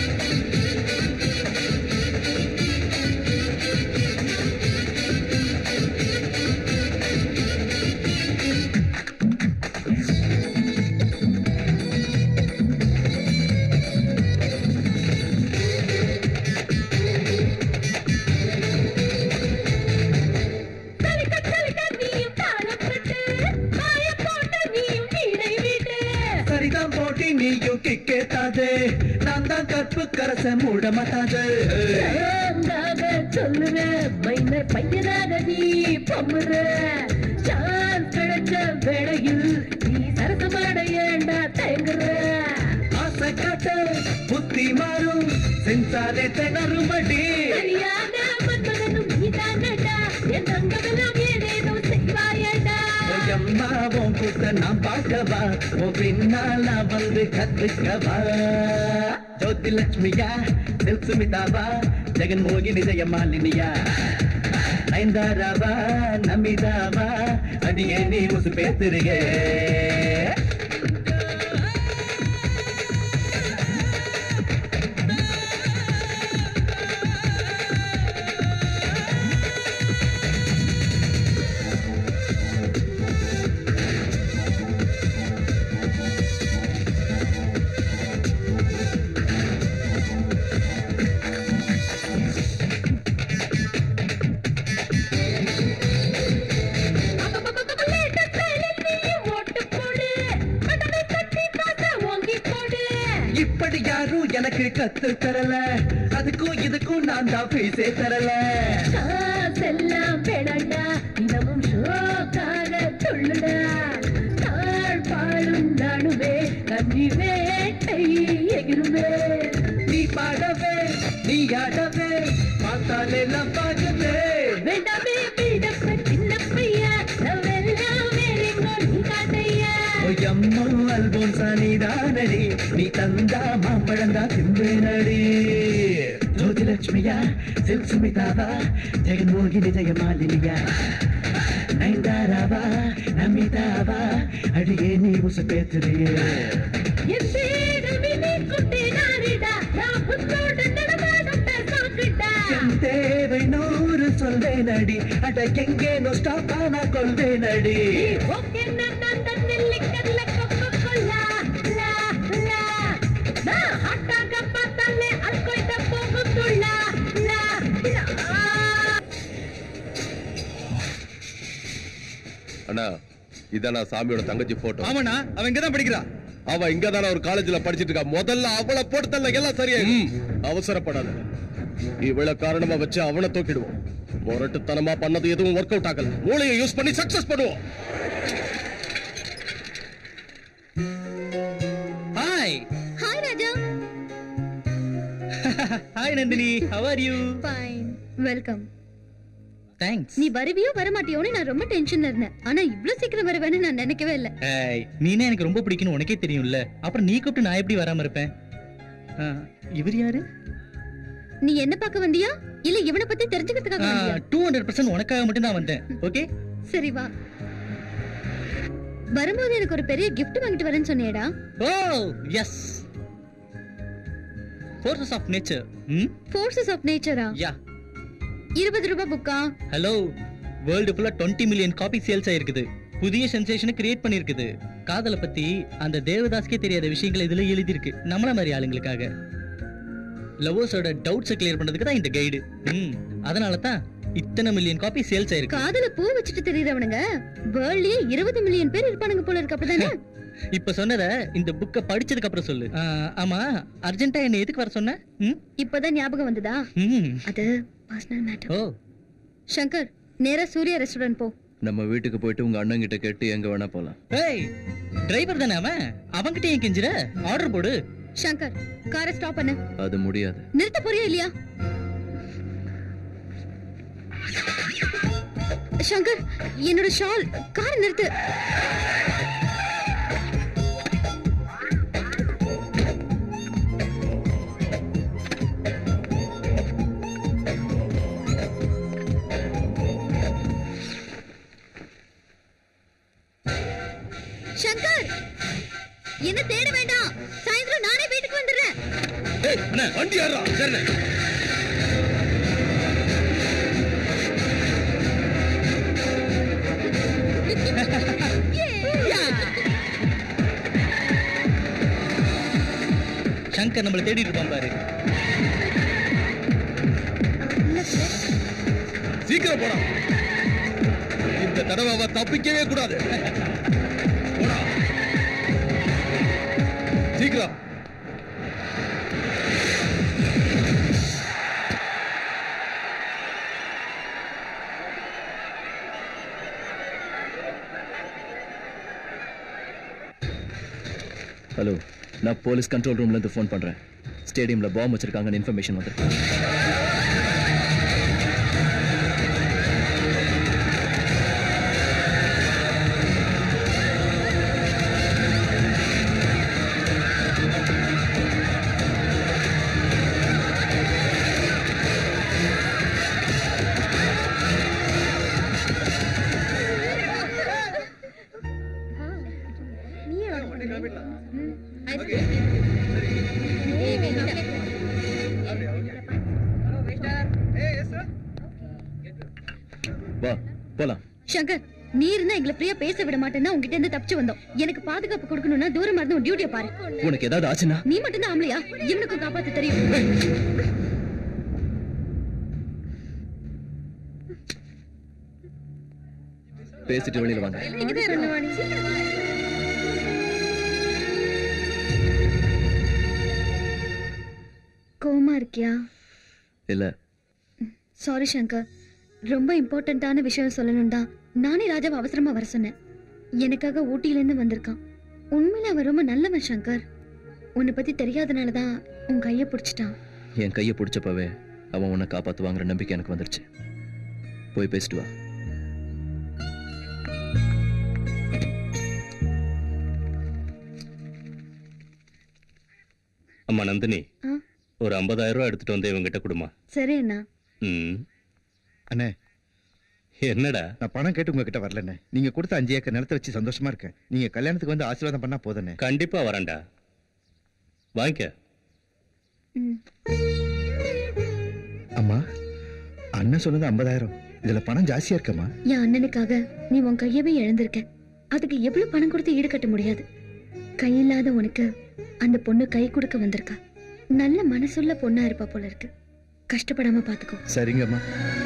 சரிதான் போட்டி நீயும் கிக்கேத்தாது நான் தான் கற்பு கரச மூட மாட்டாது சொல்லுவேன் மைனர் பையனாக நீ பம்புற சான்ஸ் கிடைச்ச வேளையில் நீ சரசமாட ஏண்டா தயங்குற ஆசை காட்ட புத்தி மாறும் சென்சாரே திணறுமடி சரியான மன்மதனும் நீதானடா என் தங்கமெல்லாம் ஏதேதோ செய்வாயடா அம்மாவும் கூட்ட நான் பார்க்கவா உன் பின்னால வந்து கத்துக்கவா ஜோதி லட்சுமியா சில்க் சுமிதாவா ஜெகன் மோகினி ஜெயமாலினியா நயன்தாராவா நமிதாவா அடியே நீ முசு பேத்துருகே இப்படி யாரும் எனக்கு கத்து தரல அதுக்கும் இதுக்கும் நான் தான் பைசே தரல காசெல்லாம் வேணாண்டா தினமும் ஷோக்காக துள்ளுடா தாழ் பாடும் நானுமே கன்னி வேட்டை எகிருமே நீ பாடவே நீ ஆடவே பார்த்தாலே நான் பார்க்கவே வேண்டாமே பீடப்ப சின்ன பையா நவெல்லாம் வேறெங்கோ நீ காட்டையா ஒய்யம்மோ அல்போன் சானிதானடி நீ தந்தா மாம்பழந்தா திம்பேனடி ஜோதிலட்சுமியா சில் சுமிதாவா ஜெகன்மோகினி ஜெயமாலினியா நயன்தாராவா நமிதாவா அடியே நீ உசு பேத்துறியே என் பேரவி நீ குட்டி நாரிடா நான் புத்தோடு நடமாடும் சாக்கிட்டா என் தேவை நூறு சொல்வேனடி அட எங்கேனோ ஸ்டாப் ஆனா கொள்வேனடி ஓகே நான் தன்னில்லி கல்ல கொக்க கொல்லா லா லா நான் ஹட்டாக பார்த்தாலே அல்கொய்ட போகுதுள்ளா லா லா அண்ணா இதானா சாமியோட தங்கச்சி போட்டோ ஆமாண்ணா அவன் இங்கதான் படிக்கிறா அவ இங்கதான ஒரு காலேஜ்ல படிச்சிட்டு இருக்கா முதல்ல அவளை போட்டு தள்ள எல்லாம் சரியா அவசரப்படாத இவள காரணமா வச்சு அவனை தூக்கிடுவோம் முரட்டுத்தனமா பண்ணது எதுவும் ஒர்க் அவுட் ஆகல மூளையை யூஸ் பண்ணி சக்சஸ் பண்ணுவோம் hi hi Raja hi Nandhini how are you fine welcome thanks நீ வருவியோ வரமாட்டியோன்னு நான் ரொம்ப டென்ஷன்ல இருந்தேன் ஆனா இவ்ளோ சீக்கிரம் வருவேன்னு நான் நினைக்கவே இல்ல ஏய் நீனே எனக்கு ரொம்ப பிடிக்கும்னு உனக்கே தெரியும்ல அப்புறம் நீ கூப்பிட்டு நான் எப்படி வராம இருப்பேன் ஆ, இவர் யாரு நீ என்ன பார்க்க வந்தியா இல்ல இவனை பத்தி தெரிஞ்சுக்கிறதுக்காக வந்தியா டூ ஹண்ட்ரட் பர்சன்ட் உனக்காக மட்டும் தான் வந்தேன் ஓகே சரி வா வரும்போது எனக்கு ஒரு பெரிய gift வாங்கிட்டு வரேன்னு சொன்னியேடா oh yes forces of nature ம் ஃபோர்சஸ் ஆஃப் நேச்சரா யா இருபது ரூபாய் புக்கா ஹலோ வேர்ல்டு ஃபுல்லா டுவெண்ட்டி மில்லியன் காப்பி சேல்ஸ் ஆயிருக்குது புதிய சென்சேஷனை கிரியேட் பண்ணிருக்குது காதலை பத்தி அந்த தேவதாஸ்க்கே தெரியாத விஷயங்கள் இதுல எழுதியிருக்கு நம்மள மாதிரி ஆளுங்களுக்காக லவ்வர்ஸோட டவுட்ஸை கிளியர் பண்றதுக்கு தான் இந்த கைடு ம் அதனால தான் இத்தனை மில்லியன் காப்பி சேல்ஸ் ஆயிருக்கு காதல பூ வச்சுட்டு தெரியறவனுங்க வேர்ல்ட்லயே இருபது மில்லியன் பேர் இருப்பானுங்க போல இருக்கு அப்படிதானே இப்ப சொன்னத இந்த புக்க படிச்சதுக்கு அப்புறம் சொல்லு ஆ, ஆமா அர்ஜென்ட்டா என்ன எதுக்கு வர சொன்ன ம்? இப்பதான் ஞாபகம் வந்ததா ம். அது பர்சனல் மேட்டர் ஓ சங்கர் நேரா சூர்யா ரெஸ்டாரண்ட் போ நம்ம வீட்டுக்கு போயிட்டு உங்க அண்ணன் கிட்ட கேட்டு எங்க வேணா போலாம் ஏய் டிரைவர் தானே அவன் அவன்கிட்ட ஏன் கெஞ்சுற ஆர்டர் போடு சங்கர் காரை ஸ்டாப் பண்ணு அது முடியாது நிறுத்த போறியா இல்லையா சங்கர் என்னோட ஷால் காரை நிறுத்து சங்கர் என்ன தேட வேண்டாம் சாயந்தரம் நானே வீட்டுக்கு வந்துடுறேன் ஏய் அண்ணே வண்டி யாரா சரிண்ணே சங்கர் நம்மள தேடிட்டு இருப்பான் பாரு சீக்கிரம் போடா இந்த தடவை அவ தப்பிக்கவே கூடாது போடா. சீக்கிரம் ஹலோ நான் போலீஸ் கண்ட்ரோல் ரூம்ல இருந்து ஃபோன் பண்றேன் ஸ்டேடியம்ல பாம்பு வச்சிருக்காங்கன்னு இன்ஃபர்மேஷன் வந்து வா போலாம் சங்கர் நீ இருந்தா எங்களை ஃப்ரீயா பேச விட மாட்டேன்னா உங்ககிட்ட இருந்து தப்பிச்சு வந்தோம் எனக்கு பாதுகாப்பு கொடுக்கணும்னா தூரமா இருந்து உன் டியூட்டியை பாரு உனக்கு ஏதாவது ஆச்சுன்னா நீ மட்டும் தான் ஆம்பளையா இவனுக்கும் காப்பாத்த தெரியும் பேசிட்டு வெளியில வாங்க இங்கதான் இருந்தவாணி கோமா இருக்கியா இல்ல சாரி சங்கர் ரொம்ப இம்பார்ட்டன்ட்டான விஷயம் சொல்லணும் தான் நானே ராஜாவை அவசரமா வர சொன்னேன் எனக்காக ஊட்டியில இருந்து வந்திருக்கான் உண்மையில அவன் ரொம்ப நல்லவன் சங்கர் உன்னை பத்தி தெரியாதனால தான் உன் கைய பிடிச்சிட்டான் என் கையை பிடிச்சப்பவே அவன் உன்னை காப்பாத்துவாங்கிற நம்பிக்கை எனக்கு வந்துருச்சு போய் பேசிட்டு வா அம்மா நந்தினி ஆ? ஒரு 50000 ரூபாய் எடுத்துட்டு வந்து இவங்கிட்ட கொடுமா சரி அண்ணா ம் அண்ணே என்னடா நான் பணம் கேட்டு உங்ககிட்ட வரலண்ணே நீங்க கொடுத்த அஞ்சு ஏக்கர் நிலத்தை வச்சு சந்தோஷமா இருக்கேன் நீங்க கல்யாணத்துக்கு வந்து ஆசீர்வாதம் பண்ணா போதுண்ணே கண்டிப்பா வரேன்டா வாங்கிக்க அம்மா அண்ணன் சொன்னது ஐம்பதாயிரம் இதுல பணம் ஜாஸ்தியா இருக்கம்மா என் அண்ணனுக்காக நீ உன் கையவே இழந்திருக்க அதுக்கு எவ்வளவு பணம் கொடுத்து ஈடுகட்ட முடியாது கையில்லாத உனக்கு அந்த பொண்ணு கை கொடுக்க வந்திருக்கா நல்ல மனசுள்ள பொண்ணா இருப்பா போல இருக்கு கஷ்டப்படாம பாத்துக்கோ சரிங்கம்மா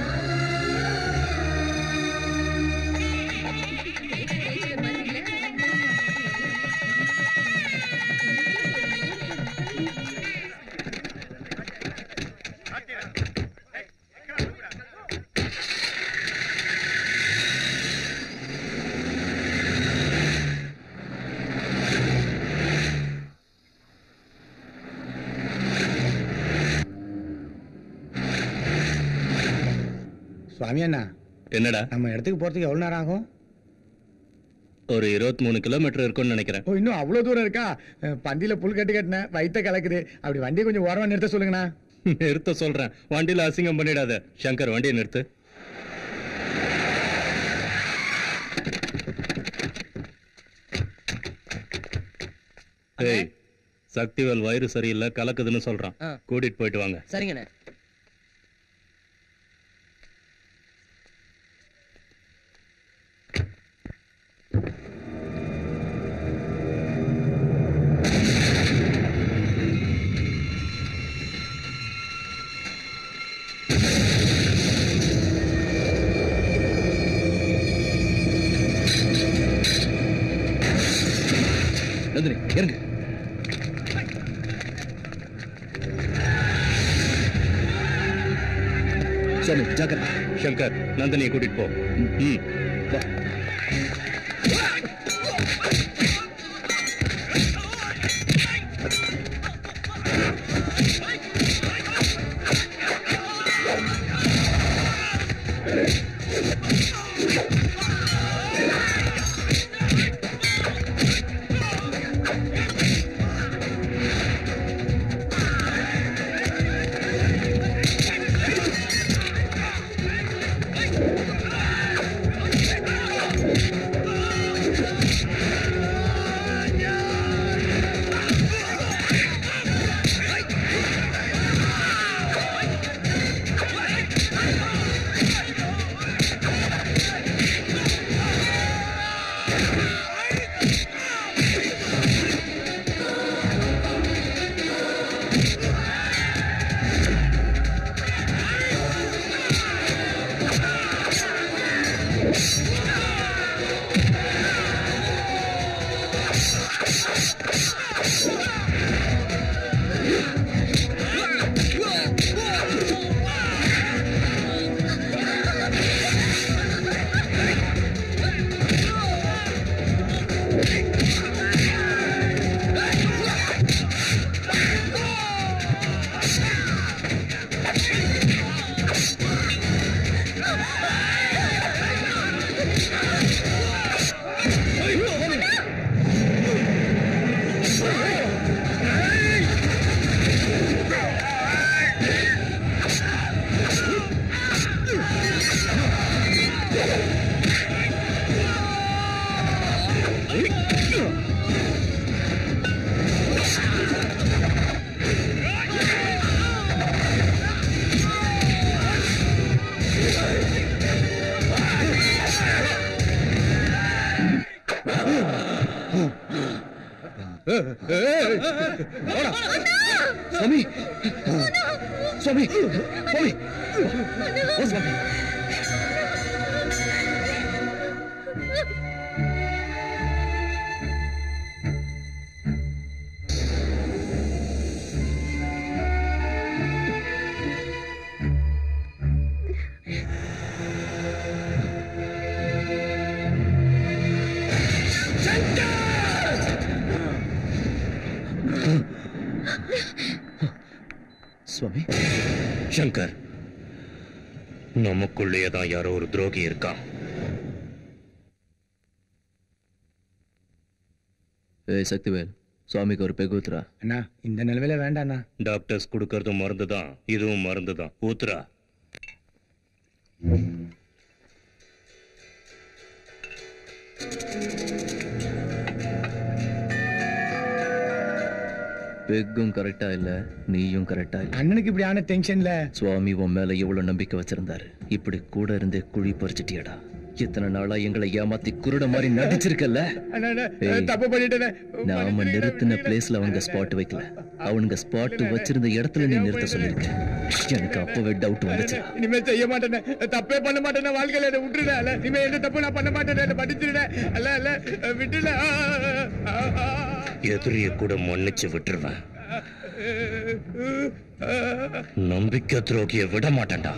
சுவாமி அண்ணா என்னடா நம்ம இடத்துக்கு போறதுக்கு எவ்வளவு நேரம் ஆகும் ஒரு 23 மூணு கிலோமீட்டர் இருக்கும்னு நினைக்கிறேன் ஓ இன்னும் அவ்வளவு தூரம் இருக்கா அஹ், பந்தியில புல் கட்டு கட்டினேன் வயித்த கலக்குது அப்படி வண்டியை கொஞ்சம் ஓரமா நிறுத்த சொல்லுங்கண்ணா நிறுத்த சொல்றேன் வண்டியில அசிங்கம் பண்ணிடாத சங்கர் வண்டியை நிறுத்து ஏய் சக்திவேல் வயிறு சரியில்லை கலக்குதுன்னு சொல்றான் ஆ. கூட்டிட்டு போயிட்டு வாங்க சரிங்கண்ணே நந்தினி இறங்கு சாமி ஜாக்கிரதை சங்கர் நந்தினியை கூட்டிட்டு போ ம் வா Hey! சுவாமி சுவாமி சுவாமி ஓ சுவாமி சுவாமி சங்கர் நமக்குள்ளேயே தான் யாரோ ஒரு துரோகி இருக்கான் ஏய் சக்திவேல் சுவாமிக்கு ஒரு பெகு ஊத்துறா அண்ணா இந்த நிலவையில வேண்டாண்ணா டாக்டர்ஸ் கொடுக்கறதும் மருந்து தான் இதுவும் மருந்து தான் ஊத்துரா பெக்கும் கரெக்டா இல்ல நீயும் கரெக்டா இல்ல அண்ணனுக்கு இப்படி ஆன டென்ஷன்ல சுவாமி உன் மேல எவ்வளவு நம்பிக்கை வச்சிருந்தாரு இப்படி கூட இருந்தே குழி பறிச்சிட்டியடா இத்தனை நாளா எங்களை ஏமாத்தி குருட மாதிரி நடிச்சிருக்கல அண்ணா, அண்ணா, ஏய், தப்பு பண்ணிட்டேனே நாம நிறுத்தின பிளேஸ்ல அவங்க ஸ்பாட் வைக்கல அவனுங்க ஸ்பாட் வச்சிருந்த இடத்துல நீ நிறுத்த சொல்லிருக்க எனக்கு அப்பவே டவுட் வந்துச்சு இனிமே செய்ய மாட்டேனே தப்பே பண்ண மாட்டேனே வாழ்க்கையில என்ன விட்டுட அல்ல இனிமே எந்த தப்பு நான் பண்ண மாட்டேனே என்ன படிச்சிருட அல்ல அல்ல விட்டுல எதிரிய கூட மன்னிச்சு விட்டுருவேன் நம்பிக்கை துரோகிய விட மாட்டேன்டா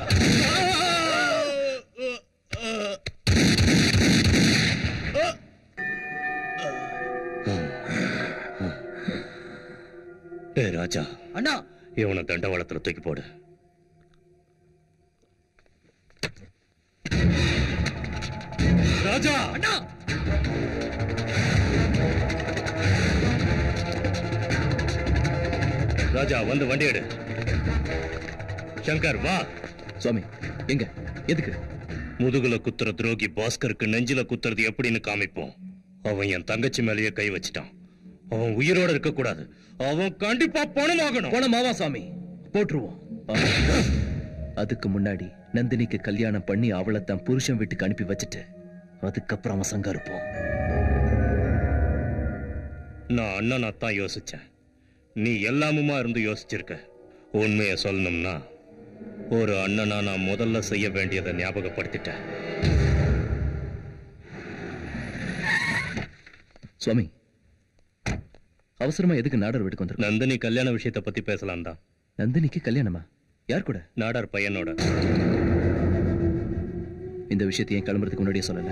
டேய் ராஜா அண்ணா இவனை தண்டவாளத்துல தூக்கி போடு ராஜா அண்ணா ராஜா வந்து வண்டி எடு சங்கர் வா சுவாமி எங்க எதுக்கு முதுகுல குத்துற துரோகி பாஸ்கருக்கு நெஞ்சில குத்துறது எப்படின்னு காமிப்போம் அவன் என் தங்கச்சி மேலேயே கை வச்சிட்டான் அவன் உயிரோட இருக்க கூடாது அவன் கண்டிப்பா பணமாகணும் பணமாவா சாமி போட்டுருவோம் அதுக்கு முன்னாடி நந்தினிக்கு கல்யாணம் பண்ணி அவளை தன் புருஷன் வீட்டுக்கு அனுப்பி வச்சுட்டு அதுக்கப்புறம் அவன் சங்கம் இருப்போம் நான் அண்ணனா தான் யோசிச்சேன் நீ எல்லாமுமா இருந்து யோசிச்சிருக்க உண்மையை சொல்லணும்னா ஒரு அண்ணனா நான் முதல்ல செய்ய வேண்டியதை ஞாபகப்படுத்திட்டேன் சுவாமி அவசரமா எதுக்கு நாடர் வீட்டுக்கு வந்துருக்கு நந்தினி கல்யாண விஷயத்தை பத்தி பேசலாம் தான் நந்தினிக்கு கல்யாணமா யார் கூட நாடார் பையனோட இந்த விஷயத்தை ஏன் கிளம்புறதுக்கு முன்னாடியே சொல்லல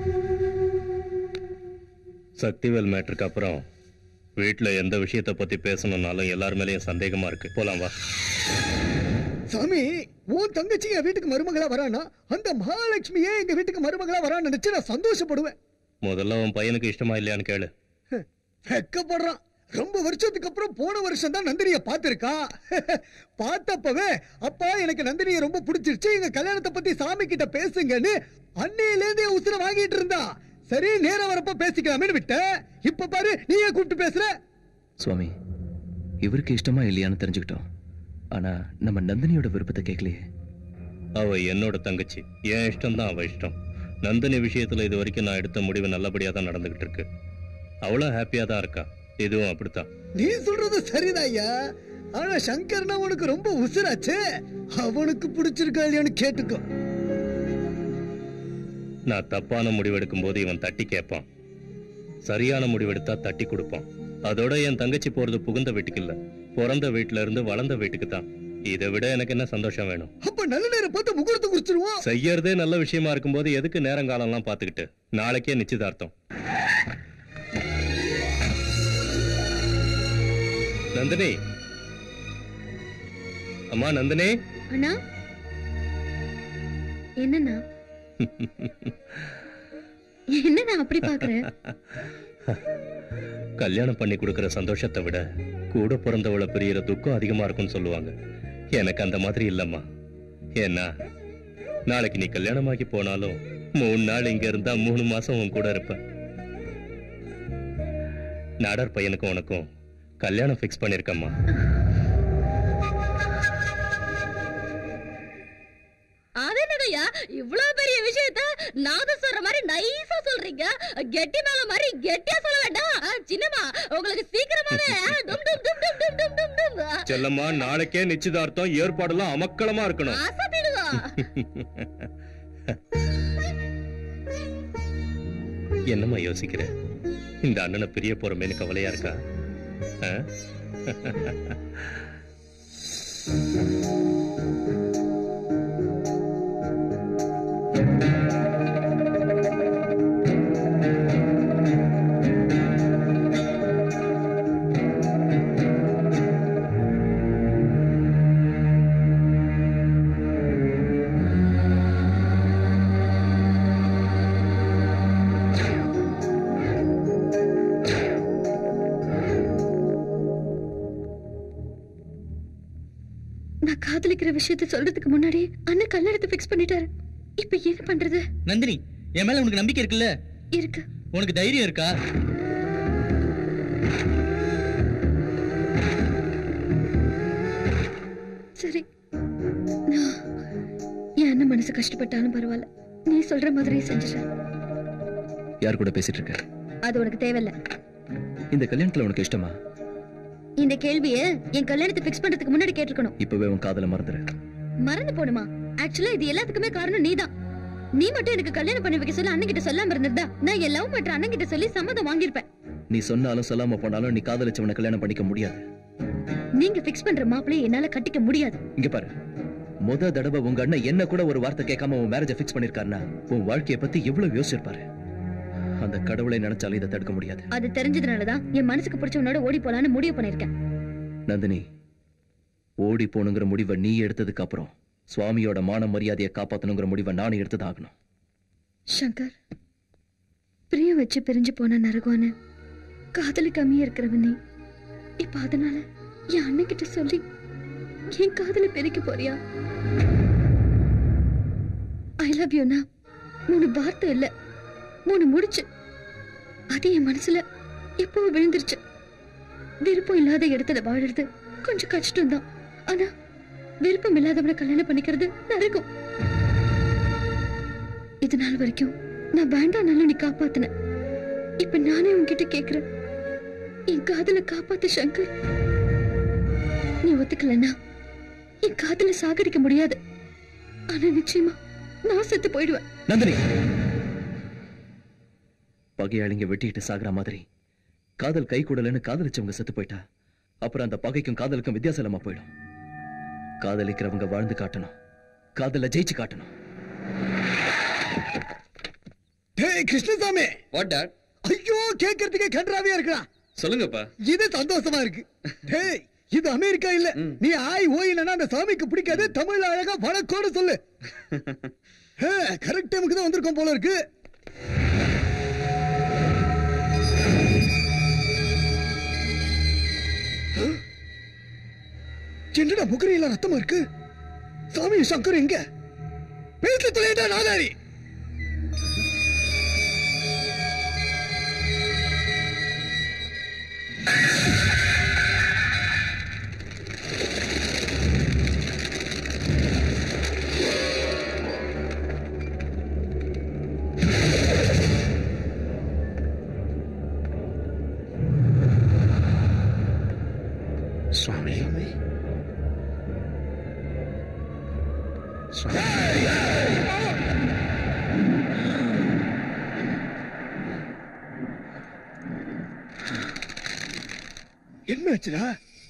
சக்திவேல் மேட்டருக்கு அப்புறம் வீட்ல எந்த விஷயத்தை பத்தி பேசணும்னாலும் எல்லார் மேலயும் சந்தேகமா இருக்கு போலாம் வா சாமி உன் தங்கச்சி என் வீட்டுக்கு மருமகளா வரானா அந்த மகாலட்சுமியே எங்க வீட்டுக்கு மருமகளா வரான்னு நினைச்சு நான் சந்தோஷப்படுவேன் முதல்ல உன் பையனுக்கு இஷ்டமா இல்லையான்னு கேளு வெக்கப்படுறான் ரொம்ப வருஷத்துக்கு அப்புறம் போன வருஷம் தான் நந்தினிய பார்த்திருக்கா பார்த்தப்பவே அப்பா எனக்கு நந்தினிய ரொம்ப பிடிச்சிருச்சு எங்க கல்யாணத்தை பத்தி சாமி கிட்ட பேசுங்கன்னு அன்னையில இருந்தே உசுர வாங்கிட்டு இருந்தா சரி நேரம் வரப்ப பேசிக்கலாமேன்னு விட்ட இப்ப பாரு நீயே கூப்பிட்டு பேசுற சுவாமி இவருக்கு இஷ்டமா இல்லையான்னு தெரிஞ்சுக்கிட்டோம் ஆனா நம்ம நந்தினியோட விருப்பத்தை கேட்கலையே அவ என்னோட தங்கச்சி என் இஷ்டம் தான் அவ இஷ்டம் நந்தினி விஷயத்துல இது வரைக்கும் நான் எடுத்த முடிவு நல்லபடியா தான் நடந்துகிட்டு இருக்கு அவளும் ஹாப்பியா தான் இருக்கா இதுவும் அப்படித்தான் நீ சொல்றது சரிதான் ஐயா ஆனா சங்கர்னா உனக்கு ரொம்ப உசுராச்சே அவனுக்கு பிடிச்சிருக்கா இல்லையான்னு கேட்டுக்கோ நான் தப்பான முடிவெடுக்கும் போது இவன் தட்டி கேட்பான் சரியான முடிவெடுத்தா தட்டி கொடுப்பான் அதோட என் தங்கச்சி போறது புகுந்த வீட்டுக்கு இல்ல பிறந்த வீட்டுல இருந்து வளர்ந்த வீட்டுக்கு தான் இதை விட எனக்கு என்ன சந்தோஷம் வேணும் அப்ப நல்ல நேரம் பார்த்து முகூர்த்தம் குறிச்சிருவோம் செய்யறதே நல்ல விஷயமா இருக்கும்போது எதுக்கு நேரங்காலம்லாம் பாத்துக்கிட்டு நாளைக்கே நிச்சயதார்த்தம் நந்தினி அம்மா நந்தினி அண்ணா என்னண்ணா என்னண்ணா அப்படி பாக்குற கல்யாணம் பண்ணி கொடுக்கிற சந்தோஷத்தை விட கூட பிறந்தவளை பிரியற துக்கம் அதிகமா இருக்கும்னு சொல்லுவாங்க எனக்கு அந்த மாதிரி இல்லம்மா ஏன்னா நாளைக்கு நீ கல்யாணமாக்கி போனாலும் மூணு நாள் இங்க இருந்தா மூணு மாசம் உன் கூட இருப்பேன் நாடார் பையனுக்கும் உனக்கும் கல்யாணம் ஃபிக்ஸ் பண்ணிருக்கம்மா அது என்னங்கய்யா இவ்வளவு பெரிய விஷயத்த நாதம் சொல்ற மாதிரி நைஸா சொல்றீங்க கெட்டி மேல மாதிரி கெட்டியா சொல்ல வேண்டாம் ஆ, சின்னம்மா உங்களுக்கு சீக்கிரமாவே ஆ, டும் டும் டும் டும் டும் டும் டும் டும் ஆ, செல்லம்மா நாளைக்கே நிச்சயதார்த்தம் ஏற்பாடெல்லாம் அமக்களமா இருக்கணும் அசத்திடுங்க என்னம்மா யோசிக்கிற இந்த அண்ணனை பிரிய போறமேனு கவலையா இருக்கா ஆ? நான் காதலிக்கிற விஷயத்த சொல்றதுக்கு முன்னாடி அண்ணன் கல்யாணத்தை ஃபிக்ஸ் பண்ணிட்டாரு இப்ப என்ன பண்றது நந்தினி என் மேல உனக்கு நம்பிக்கை இருக்குல்ல இருக்கு உனக்கு தைரியம் இருக்கா சரி நான் என் அண்ணன் மனசு கஷ்டப்பட்டாலும் பரவாயில்ல நீ சொல்ற மாதிரியே செஞ்சுட்டேன் யார் கூட பேசிட்டு இருக்க அது உனக்கு தேவையில்ல இந்த கல்யாணத்துல உனக்கு இஷ்டமா இந்த கேள்விய என் கல்யாணத்தை ஃபிக்ஸ் பண்றதுக்கு முன்னாடி கேட்டிருக்கணும் இப்பவே உன் காதல மறந்துரு மறந்து போணுமா ஆக்சுவலா இது எல்லாத்துக்குமே காரணம் நீதான் நீ மட்டும் எனக்கு கல்யாணம் பண்ணி வைக்க சொல்ல அண்ணன் கிட்ட சொல்லாம இருந்திருந்தா நான் என் லவ் பண்ற அண்ணன் கிட்ட சொல்லி சம்மதம் வாங்கியிருப்பேன் நீ சொன்னாலும் சொல்லாம போனாலும் நீ காதலிச்சவனை கல்யாணம் பண்ணிக்க முடியாது நீங்க ஃபிக்ஸ் பண்ற மாப்பிளைய என்னால கட்டிக்க முடியாது இங்க பாரு முத தடவை உங்க அண்ணன் என்ன கூட ஒரு வார்த்தை கேட்காம உன் மேரேஜ ஃபிக்ஸ் பண்ணிருக்காருன்னா உன் வாழ்க்கைய பத்தி எவ்வளவு யோசிச்சிருப்பாரு அந்த கடவுளை நினைச்சாலும் இதை தடுக்க முடியாது அது தெரிஞ்சதுனாலதான் என் மனசுக்கு பிடிச்சவனோட ஓடி போலான்னு முடிவு பண்ணிருக்கேன் நந்தினி ஓடி போகணுங்கிற முடிவை நீ எடுத்ததுக்கு அப்புறம் சுவாமியோட மான மரியாதையை காப்பாத்தணுங்கிற முடிவை நான் எடுத்ததாகணும் சங்கர் பிரியம் வச்சு பிரிஞ்சு போன நரகோன்னு காதலிக்காமையே இருக்கிறவன் நீ இப்ப அதனால என் அண்ணன் கிட்ட சொல்லி என் காதல பெருக்க போறியா ஐ லவ் யூனா மூணு வார்த்தை இல்ல மூணு முடிச்சு அது என் மனசுல எப்போ விழுந்துருச்சு விருப்பம் இல்லாத இடத்துல வாழறது கொஞ்சம் கஷ்டம்தான் ஆனா விருப்பம் இல்லாதவனை கல்யாணம் பண்ணிக்கிறது நரகம் இது நாள் வரைக்கும் நான் வேண்டாம்னாலும் நீ காப்பாத்தின இப்ப நானே உன்கிட்ட கேக்குறேன் என் காதல காப்பாத்து சங்கர் நீ ஒத்துக்கலன்னா என் காதல சாகடிக்க முடியாது ஆனா நிச்சயமா நான் செத்து போயிடுவேன் நந்தினி பகையாளிங்க வெட்டிட்டு சாகுற மாதிரி காதல் கை கூடலன்னு காதலிச்சவங்க செத்து போயிட்டா அப்புறம் அந்த பகைக்கும் காதலுக்கும் வித்தியாசம் இல்லாம போயிடும் காதலிக்கிறவங்க வாழ்ந்து காட்டணும் காதல ஜெயிச்சு காட்டணும் டேய் கிருஷ்ணசாமி வாட் டாட் ஐயோ கேட்கறதுக்கே கன்றாவியா இருக்கலாம் சொல்லுங்கப்பா இது சந்தோஷமா இருக்கு டேய் இது அமெரிக்கா இல்ல நீ ஆய் ஓயினா அந்த சாமிக்கு பிடிக்காது தமிழ்ல அழகா வணக்கம்னு சொல்லு கரெக்ட் டைமுக்கு தான் வந்திருக்கோம் போல இருக்கு என்னடா முகரையில ரத்தமா இருக்கு சாமி சங்கர் எங்க பேச தொலைடா நாதாரி சுவாமி என்னாச்சுடா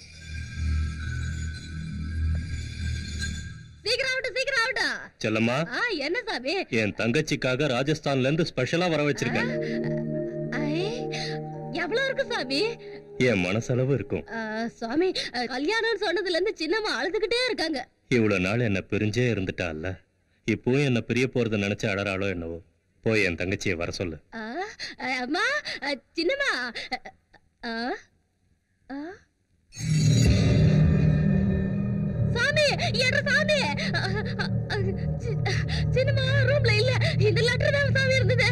சீக்கிரம் ஆகட்டும் சீக்கிரம் ஆகட்டும் செல்லம்மா ஆ என்ன சாமி என் தங்கச்சிக்காக ராஜஸ்தான்ல இருந்து ஸ்பெஷலா வர வச்சிருக்கேன் ஐ, எவ்வளவு இருக்கு சாமி என் மனசளவு இருக்கும் ஆ, சுவாமி அ, கல்யாணம்னு சொன்னதுல இருந்து சின்னம்மா அழுதுகிட்டே இருக்காங்க இவ்வளவு நாள் என்ன பிரிஞ்சே இருந்துட்டால்ல இப்பவும் என்ன பிரிய போறத நினைச்சு அழறாளோ என்னவோ போய் என் தங்கச்சியை வர சொல்லு ஆ, அ, அம்மா அ, சின்னம்மா ஆ, ஆ. சாமி என்ற சாமி அ, அ, அ, சி- சின்னம்மா ரூம்ல இல்ல இந்த லெட்டர் தான் சாமி இருந்தது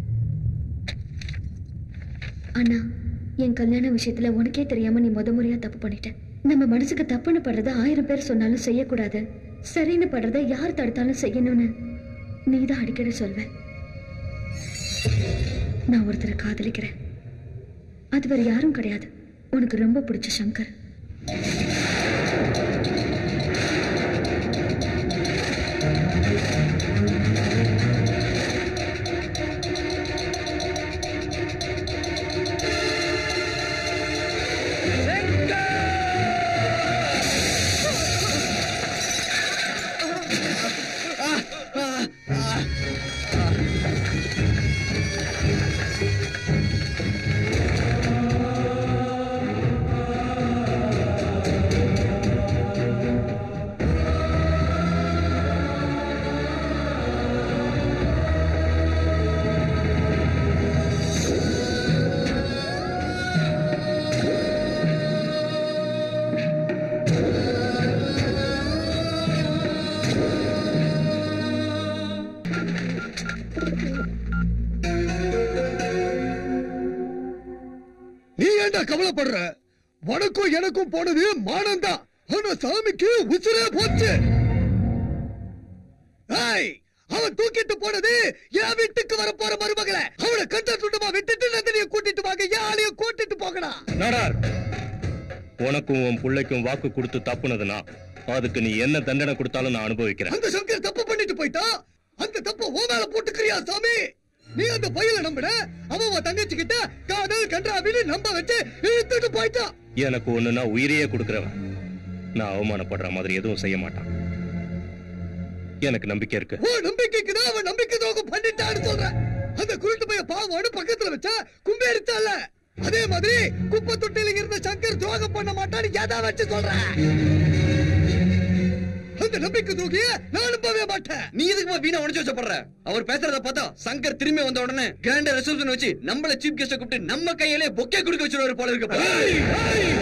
அண்ணா என் கல்யாண விஷயத்துல உனக்கே தெரியாம நீ முத முறையா தப்பு பண்ணிட்ட நம்ம மனசுக்கு தப்புன்னு படுறத ஆயிரம் பேர் சொன்னாலும் செய்யக்கூடாது சரின்னு படுறத யார் தடுத்தாலும் செய்யணும்னு நீதான் அடிக்கடி சொல்வ நான் ஒருத்தரை காதலிக்கிறேன் அது வேற யாரும் கிடையாது உனக்கு ரொம்ப பிடிச்ச சங்கர் நீ ஏன்டா கவலைப்படுற உனக்கும் எனக்கும் போனது மானம் தான் ஆனா சாமிக்கு உசிரே போச்சு ஏய் அவன் தூக்கிட்டு போனது என் வீட்டுக்கு வர போற மருமகளை அவளை கண்ட சுண்டமா விட்டுட்டு நந்தினிய கூட்டிட்டு வாங்க என் ஆளைய கூட்டிட்டு போகடா நடார் உனக்கும் உன் பிள்ளைக்கும் வாக்கு கொடுத்து தப்புனதுனா அதுக்கு நீ என்ன தண்டனை கொடுத்தாலும் நான் அனுபவிக்கிறேன் அந்த சங்கர் தப்பு பண்ணிட்டு போயிட்டா அந்த தப்ப ஓ மேல போட்டுக்கிறியா சாமி நீ அந்த பையல நம்பின அவன் உன் தங்கச்சி கிட்ட காதல் கன்றாவின்னு நம்ப வச்சு இழுத்துட்டு போயிட்டான் எனக்கு ஒண்ணுனா உயிரையே கொடுக்கிறவன் நான் அவமானப்படுற மாதிரி எதுவும் செய்ய மாட்டான் எனக்கு நம்பிக்கை இருக்கு ஓ நம்பிக்கைக்கு தான் அவன் நம்பிக்கை துரோகம் பண்ணிட்டான்னு சொல்றேன் அந்த குருட்டு பைய பாவோடு பக்கத்துல வச்சா கும்பேறிச்சால அதே மாதிரி குப்பை தொட்டில இருந்த சங்கர் துரோகம் பண்ண மாட்டான்னு எதை வச்சு சொல்றேன் அந்த நம்பிக்கை துரோகிய நான் நம்பவே மாட்டேன் நீ எதுக்கு வீணா உடச்சு வச்சப்படுற அவர் பேசுறத பார்த்தா சங்கர் திரும்பி வந்த உடனே கிராண்டா ரிசப்ஷன் வச்சு நம்மள சீஃப் கெஸ்ட கூப்பிட்டு நம்ம கையிலே பொக்கே கொடுக்க வச்சிருவாரு போல இருக்க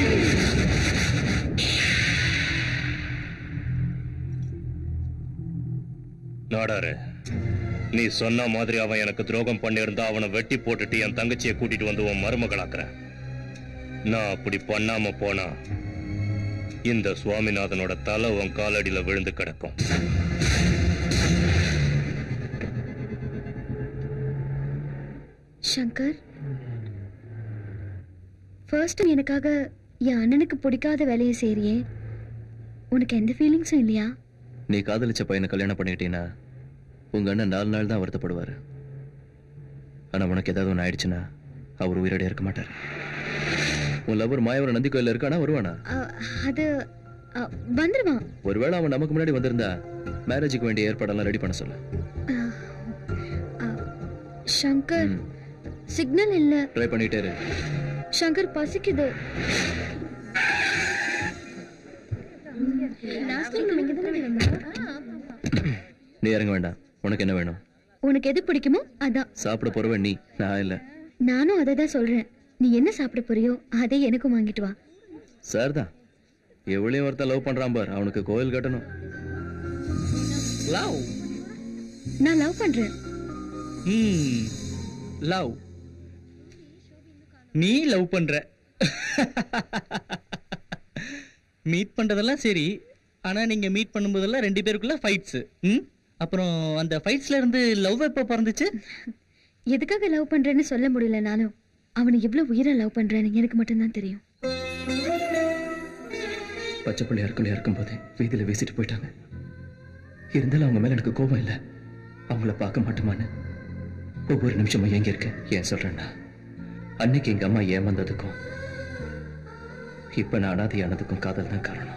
நாடாரு நீ சொன்ன மாதிரி அவன் எனக்கு துரோகம் பண்ணியிருந்தா அவனை வெட்டி போட்டுட்டு என் தங்கச்சியை கூட்டிட்டு வந்து உன் மருமகளாக்குறேன் நான் அப்படி பண்ணாம போனா இந்த சுவாமிநாதனோட தலை உன் காலடியில விழுந்து கிடக்கும் சங்கர் ஃபர்ஸ்ட் எனக்காக என் அண்ணனுக்கு பிடிக்காத வேலையை செய்றியே உனக்கு எந்த ஃபீலிங்ஸும் இல்லையா நீ காதலிச்ச பையனை கல்யாணம் பண்ணிக்கிட்டீங்கன்னா உங்க அண்ணன் நாலு நாள் தான் வருத்தப்படுவாரு ஆனா உனக்கு ஏதாவது ஒன்று ஆயிடுச்சுன்னா அவர் உயிரோட இருக்க மாட்டார் உன் லவர் மாயவரம் நந்தி கோயில்ல இருக்கானா வருவானா அ, அது அ, வந்துருவான் ஒருவேளை அவன் நமக்கு முன்னாடி வந்திருந்தா மேரேஜுக்கு வேண்டிய ஏற்பாடெல்லாம் ரெடி பண்ண சொல்லு சங்கர் சிக்னல் இல்ல ட்ரை பண்ணிட்டே இரு சங்கர் பசிக்குது நீ இறங்க வேண்டாம் உனக்கு என்ன வேணும் உனக்கு எது பிடிக்குமோ அதான் சாப்பிட போறவன் நீ நான் இல்ல நானும் அதை தான் சொல்றேன் நீ என்ன சாப்பிட போறியோ அதை எனக்கும் வாங்கிட்டு வா சார் தான் எவ்வளவு ஒருத்தன் லவ் பண்றான் பார் அவனுக்கு கோயில் கட்டணும் லவ் நான் லவ் பண்றேன் ம் லவ் நீ லவ் பண்ற மீட் பண்றதெல்லாம் சரி ஆனா நீங்க மீட் பண்ணும்போதெல்லாம் ரெண்டு பேருக்குள்ள ஃபைட்ஸ் ம் அப்புறம் அந்த ஃபைட்ஸ்ல இருந்து லவ் எப்போ பிறந்துச்சு எதுக்காக லவ் பண்றேன்னு சொல்ல முடியலனாலும் அவனை எவ்வளவு உயிரை லவ் பண்றேன்னு எனக்கு மட்டும்தான் தெரியும் பச்சை பிள்ளையா இருக்குள்ளே இருக்கும்போது வீதியில வீசிட்டு போயிட்டாங்க இருந்தாலும் அவங்க மேல எனக்கு கோபம் இல்லை அவங்கள பார்க்க மாட்டோமான்னு ஒவ்வொரு நிமிஷமும் எங்க இருக்க ஏன் சொல்றேன்னா அன்னைக்கு எங்க அம்மா ஏமாந்ததுக்கும் இப்ப நான் அனாதையானதுக்கும் காதல் தான் காரணம்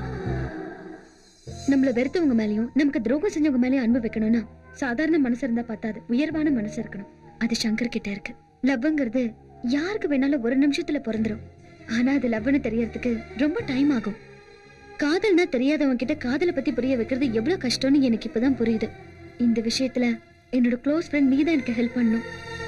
நம்மள வெறுத்தவங்க மேலயும் நமக்கு துரோகம் செஞ்சவங்க மேலயும் அன்பு வைக்கணும்னா சாதாரண மனசு இருந்தா பத்தாது உயர்வான மனசு இருக்கணும் அது சங்கர் கிட்ட இருக்கு லவ்ங்கிறது யாருக்கு வேணாலும் ஒரு நிமிஷத்துல பிறந்துரும் ஆனா அது லவ்னு தெரியறதுக்கு ரொம்ப டைம் ஆகும் காதல்னா தெரியாதவங்க கிட்ட காதலை பத்தி புரிய வைக்கிறது எவ்வளவு கஷ்டம்னு எனக்கு இப்பதான் புரியுது இந்த விஷயத்துல என்னோட க்ளோஸ் ஃப்ரெண்ட் நீ தான் எனக்கு ஹெல்ப் பண்ணணும்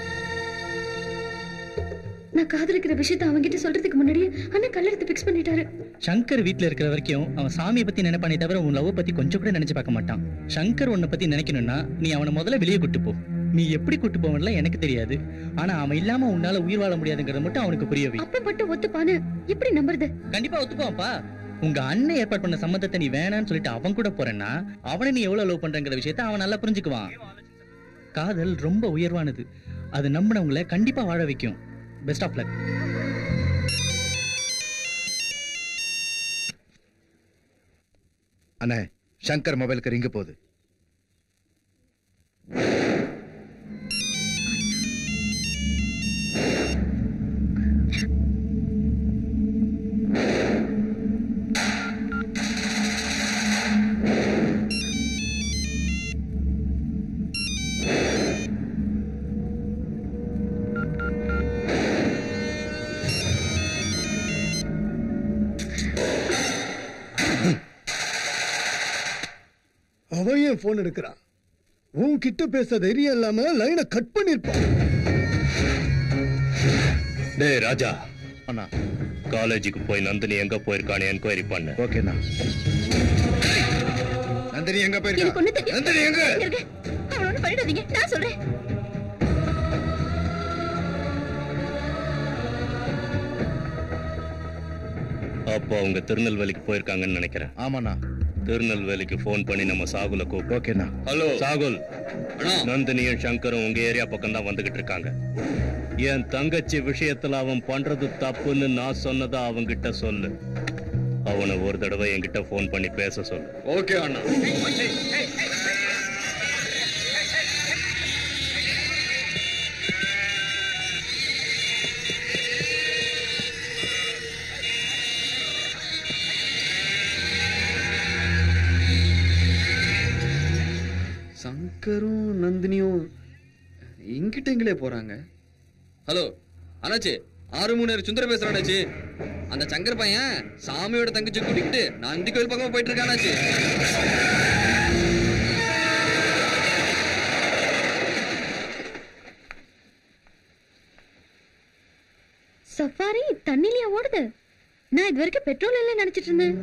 நான் காதலிக்கிற விஷயத்த அவன்கிட்ட சொல்றதுக்கு முன்னாடியே அண்ணன் கல்லெடுத்து பிக்ஸ் பண்ணிட்டாரு சங்கர் வீட்ல இருக்கிற வரைக்கும் அவன் சாமியை பத்தி நினைப்பானே தவிர உன் லவ் பத்தி கொஞ்சம் கூட நினைச்சு பார்க்க மாட்டான் சங்கர் உன்னை பத்தி நினைக்கணும்னா நீ அவனை முதல்ல வெளியே கூட்டு போ நீ எப்படி கூட்டு போவன்ல எனக்கு தெரியாது ஆனா அவன் இல்லாம உன்னால உயிர் வாழ முடியாதுங்கிறத மட்டும் அவனுக்கு புரிய வை அப்ப மட்டும் ஒத்துப்பான்னு எப்படி நம்புறது கண்டிப்பா ஒத்துப்பான்ப்பா உங்க அண்ணன் ஏற்பாடு பண்ண சம்மந்தத்தை நீ வேணான்னு சொல்லிட்டு அவன் கூட போறேன்னா அவனை நீ எவ்வளவு லவ் பண்றங்கிற விஷயத்த அவன் நல்லா புரிஞ்சுக்குவான் காதல் ரொம்ப உயர்வானது அது நம்பினவங்களை கண்டிப்பா வாழ வைக்கும் பெஸ்ட் ஆஃப் லக் அண்ணே சங்கர் மொபைலுக்கு ரிங்கு போகுது அவன் ஏன் போன் எடுக்கிறான் உன்கிட்ட பேச தைரியம் இல்லாம லைனை கட் பண்ணிருப்பான் டேய் ராஜா அண்ணா காலேஜுக்கு போய் நந்தினி எங்க போயிருக்கான்னு என்கொயரி பண்ணு ஓகேண்ணா நந்தினி எங்க எனக்கு ஒண்ணு போயிருக்கா தெரியும் நந்தினி எங்க இங்க இருக்கு. அவனை ஒண்ணும் பண்ணிடாதீங்க நான் சொல்றேன் அப்போ அவங்க திருநெல்வேலிக்கு போயிருக்காங்கன்னு நினைக்கிறேன் ஆமாண்ணா திருநெல்வேலிக்கு ஃபோன் பண்ணி நம்ம சாகுல கூப்பிட்டு ஓகேண்ணா ஹலோ சாகுல் நந்தினியும் சங்கரும் உங்க ஏரியா பக்கம் தான் வந்துகிட்டு இருக்காங்க என் தங்கச்சி விஷயத்துல அவன் பண்றது தப்புன்னு நான் சொன்னதா அவன்கிட்ட சொல்லு அவனை ஒரு தடவை என்கிட்ட ஃபோன் பண்ணி பேச சொல்லு ஓகே அண்ணா சங்கரும் நந்தினியும் இங்கிட்ட எங்களே போறாங்க ஹலோ அண்ணாச்சி ஆறு மூணு நேரம் சுந்தர பேசுறேன் அண்ணாச்சி அந்த சங்கர் பையன் சாமியோட தங்கச்சி கூட்டிக்கிட்டு நந்தி கோயில் பக்கமா போயிட்டு இருக்கான் அண்ணாச்சி சஃபாரி தண்ணிலயா ஓடுது நான் இது வரைக்கும் பெட்ரோல் இல்ல நினைச்சிட்டு இருந்தேன்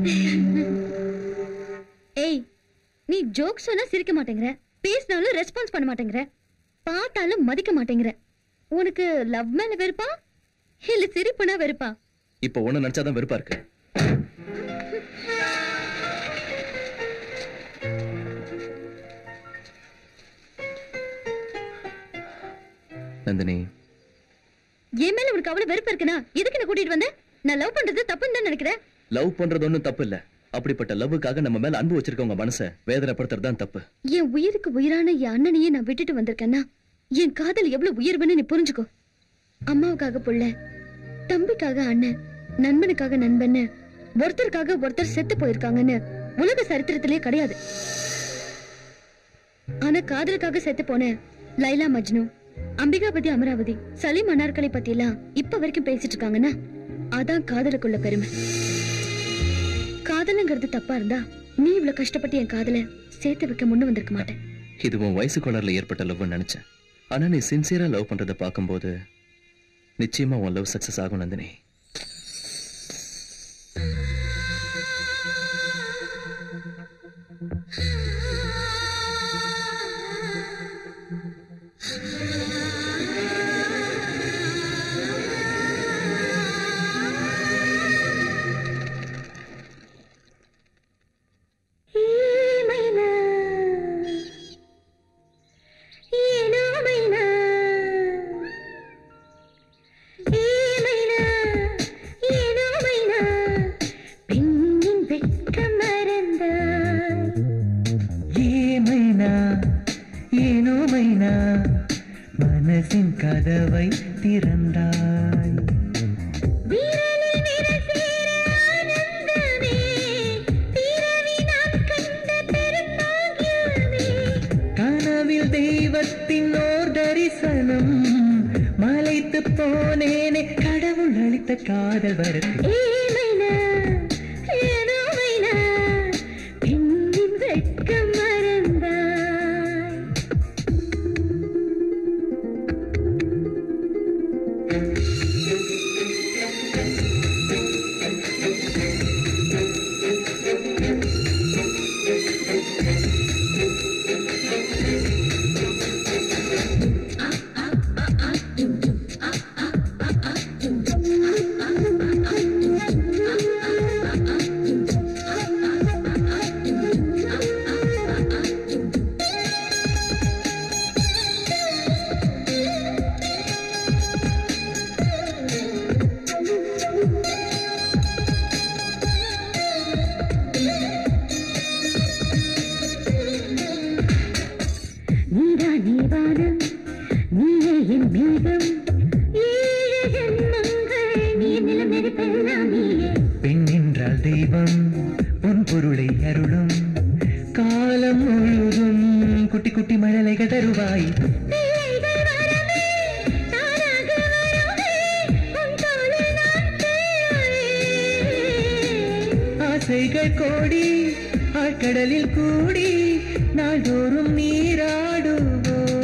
ஏய் நீ ஜோக் சொன்னா சிரிக்க மாட்டேங்கிற பேசினாலும் ரெஸ்பான்ஸ் பண்ண மாட்டேங்கிற பார்த்தாலும் மதிக்க மாட்டேங்கிற உனக்கு லவ் மேல வெறுப்பா இல்ல சிரிப்புனா வெறுப்பா இப்போ ஒண்ணு நினைச்சாதான் வெறுப்பா இருக்கு நந்தினி என் மேல உனக்கு அவ்வளவு வெறுப்பு இருக்குனா எதுக்கு என்ன கூட்டிட்டு வந்த நான் லவ் பண்றது தப்புன்னு தான் நினைக்கிறேன் லவ் பண்றது ஒண்ணும் தப்பு இல்ல அப்படிப்பட்ட லவ்வுக்காக நம்ம மேல அன்பு வச்சிருக்கவங்க மனசை வேதனைப்படுத்துறது தான் தப்பு என் உயிருக்கு உயிரான என் அண்ணனையே நான் விட்டுட்டு வந்திருக்கேன்னா என் காதல் எவ்வளவு உயர்வுன்னு நீ புரிஞ்சுக்கோ அம்மாவுக்காக புள்ள தம்பிக்காக அண்ணன் நண்பனுக்காக நண்பன்னு ஒருத்தருக்காக ஒருத்தர் செத்து போயிருக்காங்கன்னு உலக சரித்திரத்திலே கிடையாது ஆனா காதலுக்காக செத்து போன லைலா மஜ்னு அம்பிகாபதி அமராவதி சலீம் அனார்கலை பத்தி எல்லாம் இப்ப வரைக்கும் பேசிட்டு இருக்காங்கன்னா அதான் காதலுக்குள்ள பெருமை காதலுங்கிறது தப்பா இருந்தா நீ இவ்வளவு கஷ்டப்பட்டு என் காதல சேர்த்து வைக்க முன்ன வந்திருக்க மாட்டேன் இது உன் வயசு கோளாறுல ஏற்பட்ட லவ்னு நினைச்சேன் ஆனா நீ சின்சியரா லவ் பண்றத பார்க்கும்போது நிச்சயமா உன் லவ் சக்சஸ் ஆகும் நந்தினி ఏమైనా ఏనోమైనా ఏమైనా ఏనోమైనా பெண்ணின் வெட்கம் மறந்தாய் ஏமைனா ஏனோமைனா மனசின் கதவை திறந்தாய் விரலில் விரல் சேர ஆனந்தமே பிறவி நான் கண்ட பெரும்பாகியமே கனவில் தெய்வத்தின் ஓர் தரிசனம் மலைத்து போனேனே கடவுள் அளித்த காதல் வரத்து ஏமைனா ஏனோமைனா பெண்ணின் வெட்கம் மறந்தாய் குட்டி குட்டி மழலைகள் தருவாய் ஆசைகள் கோடி ஆழ்கடலில் கூடி நாள்தோறும் நீராடுவோம்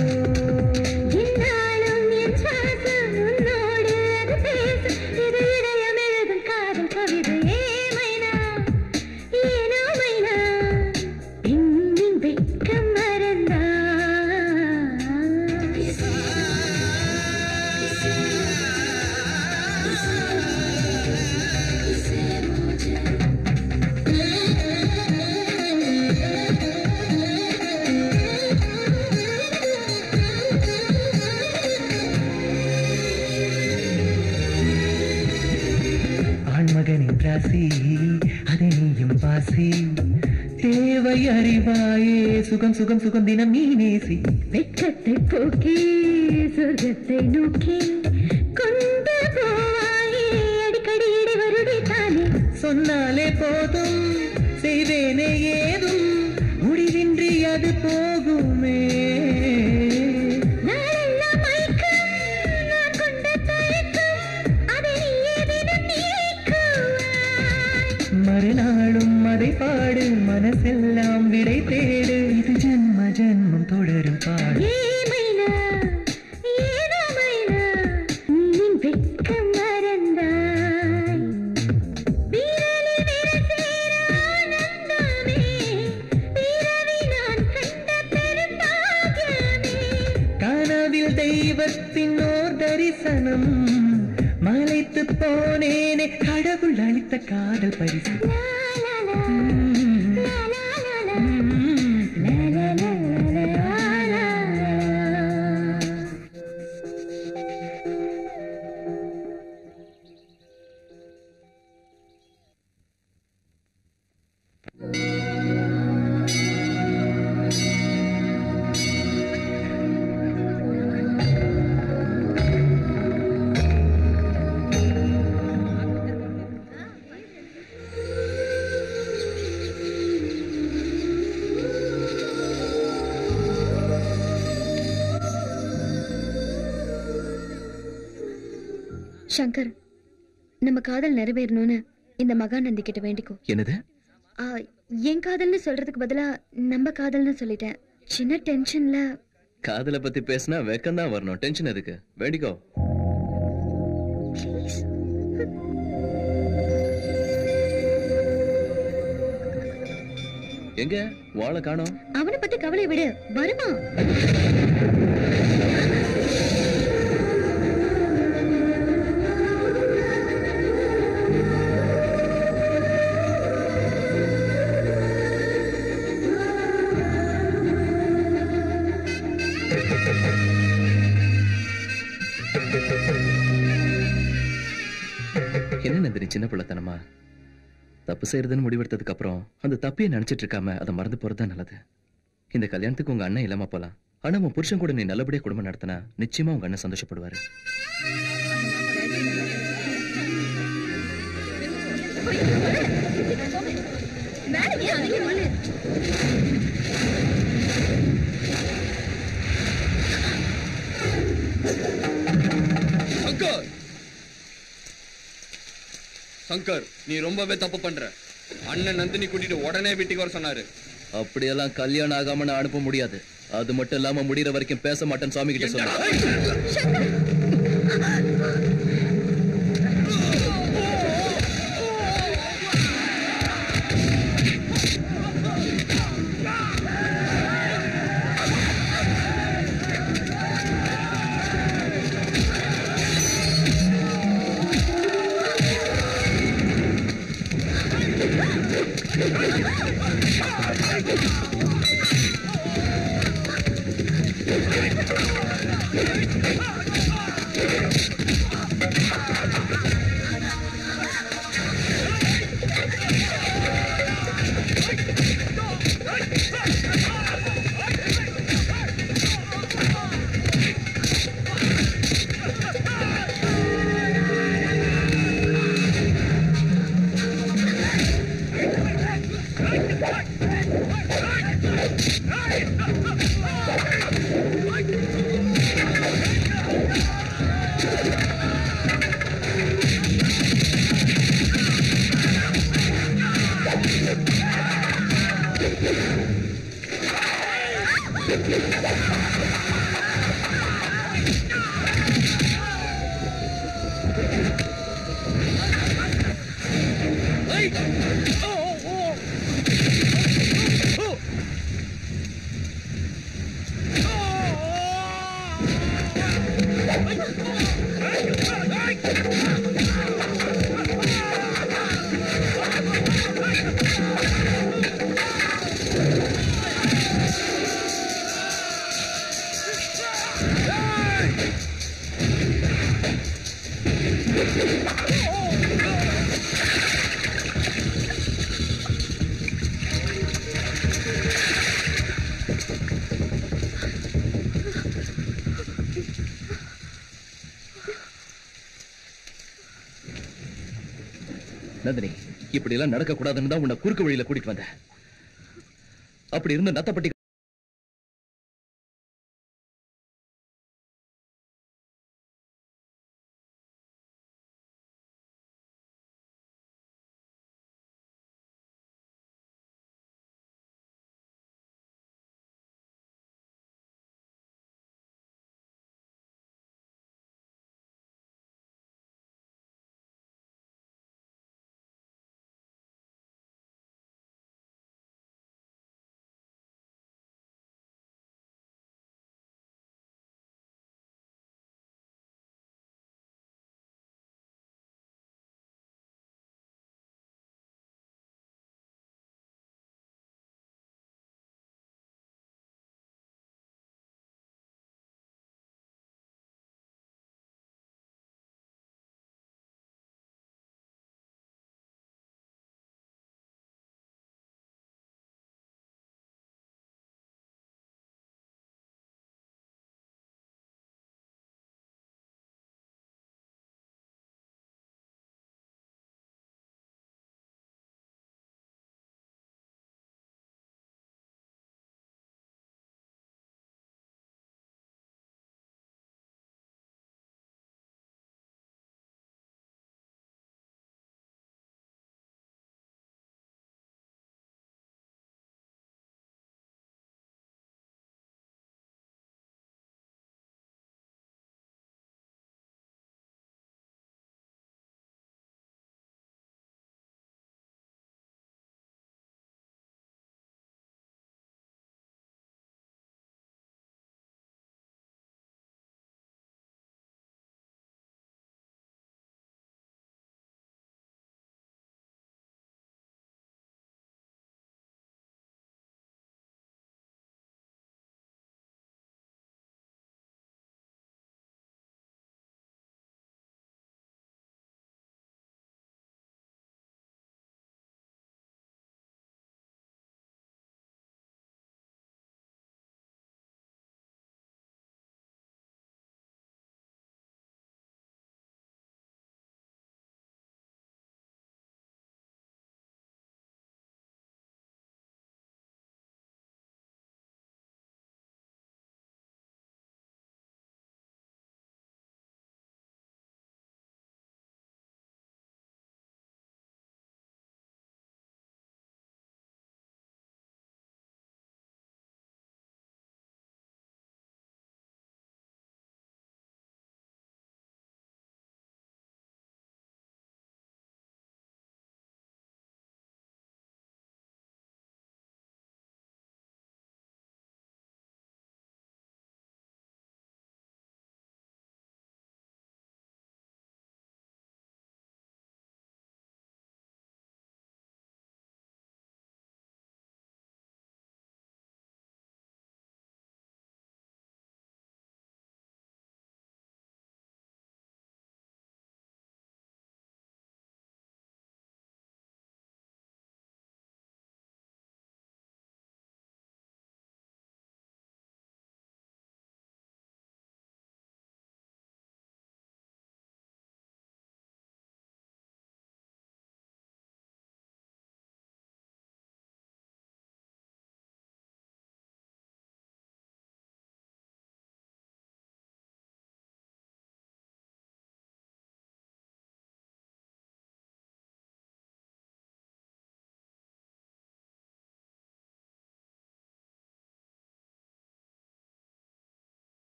ஆண்மகனின் ராசி அதை நீயும் வாசி தேவை அறிவாயே சுகம் சுகம் சுகம் தினம் நீ நேசி வெட்கத்தை போக்கி சொர்க்கத்தை நோக்கி கொண்டு போவாயே அடிக்கடி இடைவருடி தானே சொன்னாலே போதும் செய்வேனே ஏதும் முடிவின்றி அது போகுமே நாளெல்லாம் மயக்கம், நான் கொண்ட தயக்கம், அதை நீயே தினம் நீக்குவாய். மறுநாளும் அதை பாடு மனசெல்லாம் விடை தேடு இது ஜென்ம ஜென்மம் தொடரும் பாடு ஏ மைனா, ஏனோ மைனா, நீ வெட்கம் மறந்தாய். விரலில் விரல் சேர ஆனந்தமே, பிறவி நான் கண்ட பெரும்பாக்கியமே. கனவில் தெய்வத்தின் ஓர் தரிசனம் மலைத்து போனேனே கடவுள் அளித்த காதல் பரிசு சங்கர் நம்ம காதல் நிறைவேறணும்னு இந்த மகாநந்தி கிட்ட வேண்டிக்கோ என்னது ஆ, என் காதல்னு சொல்றதுக்கு பதிலா நம்ம காதல்னு சொல்லிட்டேன் சின்ன டென்ஷன்ல காதலை பத்தி பேசினா வெக்கம் தான் வரணும் டென்ஷன் எதுக்கு வேண்டிக்கோ எங்க வாழை காணோம் அவனை பத்தி கவலை விடு வருவான் என்ன நந்தினி சின்ன பிள்ளைத்தனமா தப்பு செய்யறதுன்னு முடிவெடுத்ததுக்கு அப்புறம் அந்த தப்பையே நினைச்சிட்டு இருக்காம அதை மறந்து போறதுதான் நல்லது இந்த கல்யாணத்துக்கு உங்க அண்ணன் இல்லாம போலாம் ஆனா உன் புருஷன் கூட நீ நல்லபடியா குடும்பம் நடத்தினா நிச்சயமா உங்க அண்ணன் சந்தோஷப்படுவாரு சங்கர் சங்கர் நீ ரொம்பவே தப்பு பண்ற அண்ணன் நந்தினி கூட்டிட்டு உடனே வீட்டுக்கு வர சொன்னாரு அப்படியெல்லாம் கல்யாணம் ஆகாம நான் அனுப்ப முடியாது அது மட்டும் இல்லாம முடியற வரைக்கும் பேச மாட்டேன்னு சுவாமி கிட்ட சொன்னேன் நந்தினி இப்படி எல்லாம் நடக்க கூடாதுன்னு தான் உன்னை குறுக்கு வழியில கூட்டிட்டு வந்தேன் அப்படி இருந்து நத்தப்பட்டி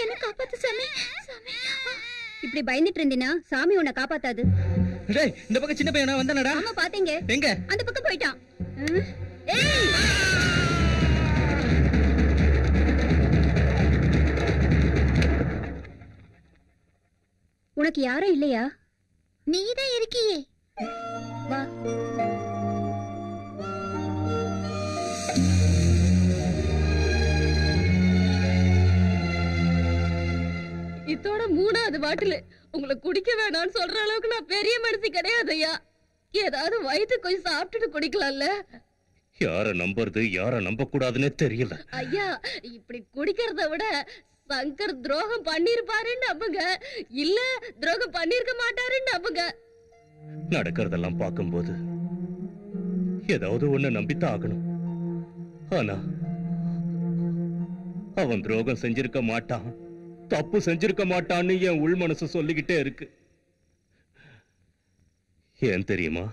என்ன காப்பாத்து சாமி இப்படி பயந்துட்டு இருந்தீனா சாமி உன்னை காப்பாத்தாது டேய் இந்த பக்கம் சின்ன பையனா வந்தானடா ஆமா பாத்தீங்க எங்க அந்த பக்கம் போயிட்டான் ம். ஏய் உனக்கு யாரும் இல்லையா நீதான் இருக்கியே வா இதோட மூணாவது பாட்டில் உங்களை குடிக்க வேணாம்னு சொல்ற அளவுக்கு நான் பெரிய மனுஷி கிடையாது ஐயா ஏதாவது வயிற்று கொஞ்சம் சாப்பிட்டுட்டு குடிக்கலாம்ல யார நம்புறது யார நம்ப கூடாதுன்னே தெரியல ஐயா இப்படி குடிக்கிறத விட சங்கர் துரோகம் பண்ணிருப்பாருன்னு நம்புங்க இல்ல துரோகம் பண்ணிருக்க மாட்டாருன்னு நம்புங்க நடக்கிறதெல்லாம் பார்க்கும்போது ஏதாவது ஒண்ணு நம்பித்தான் ஆகணும் ஆனா அவன் துரோகம் செஞ்சிருக்க மாட்டான் தப்பு செஞ்சிருக்க மாட்டான்னு என் உள் மனசு சொல்லிக்கிட்டே இருக்கு ஏன் தெரியுமா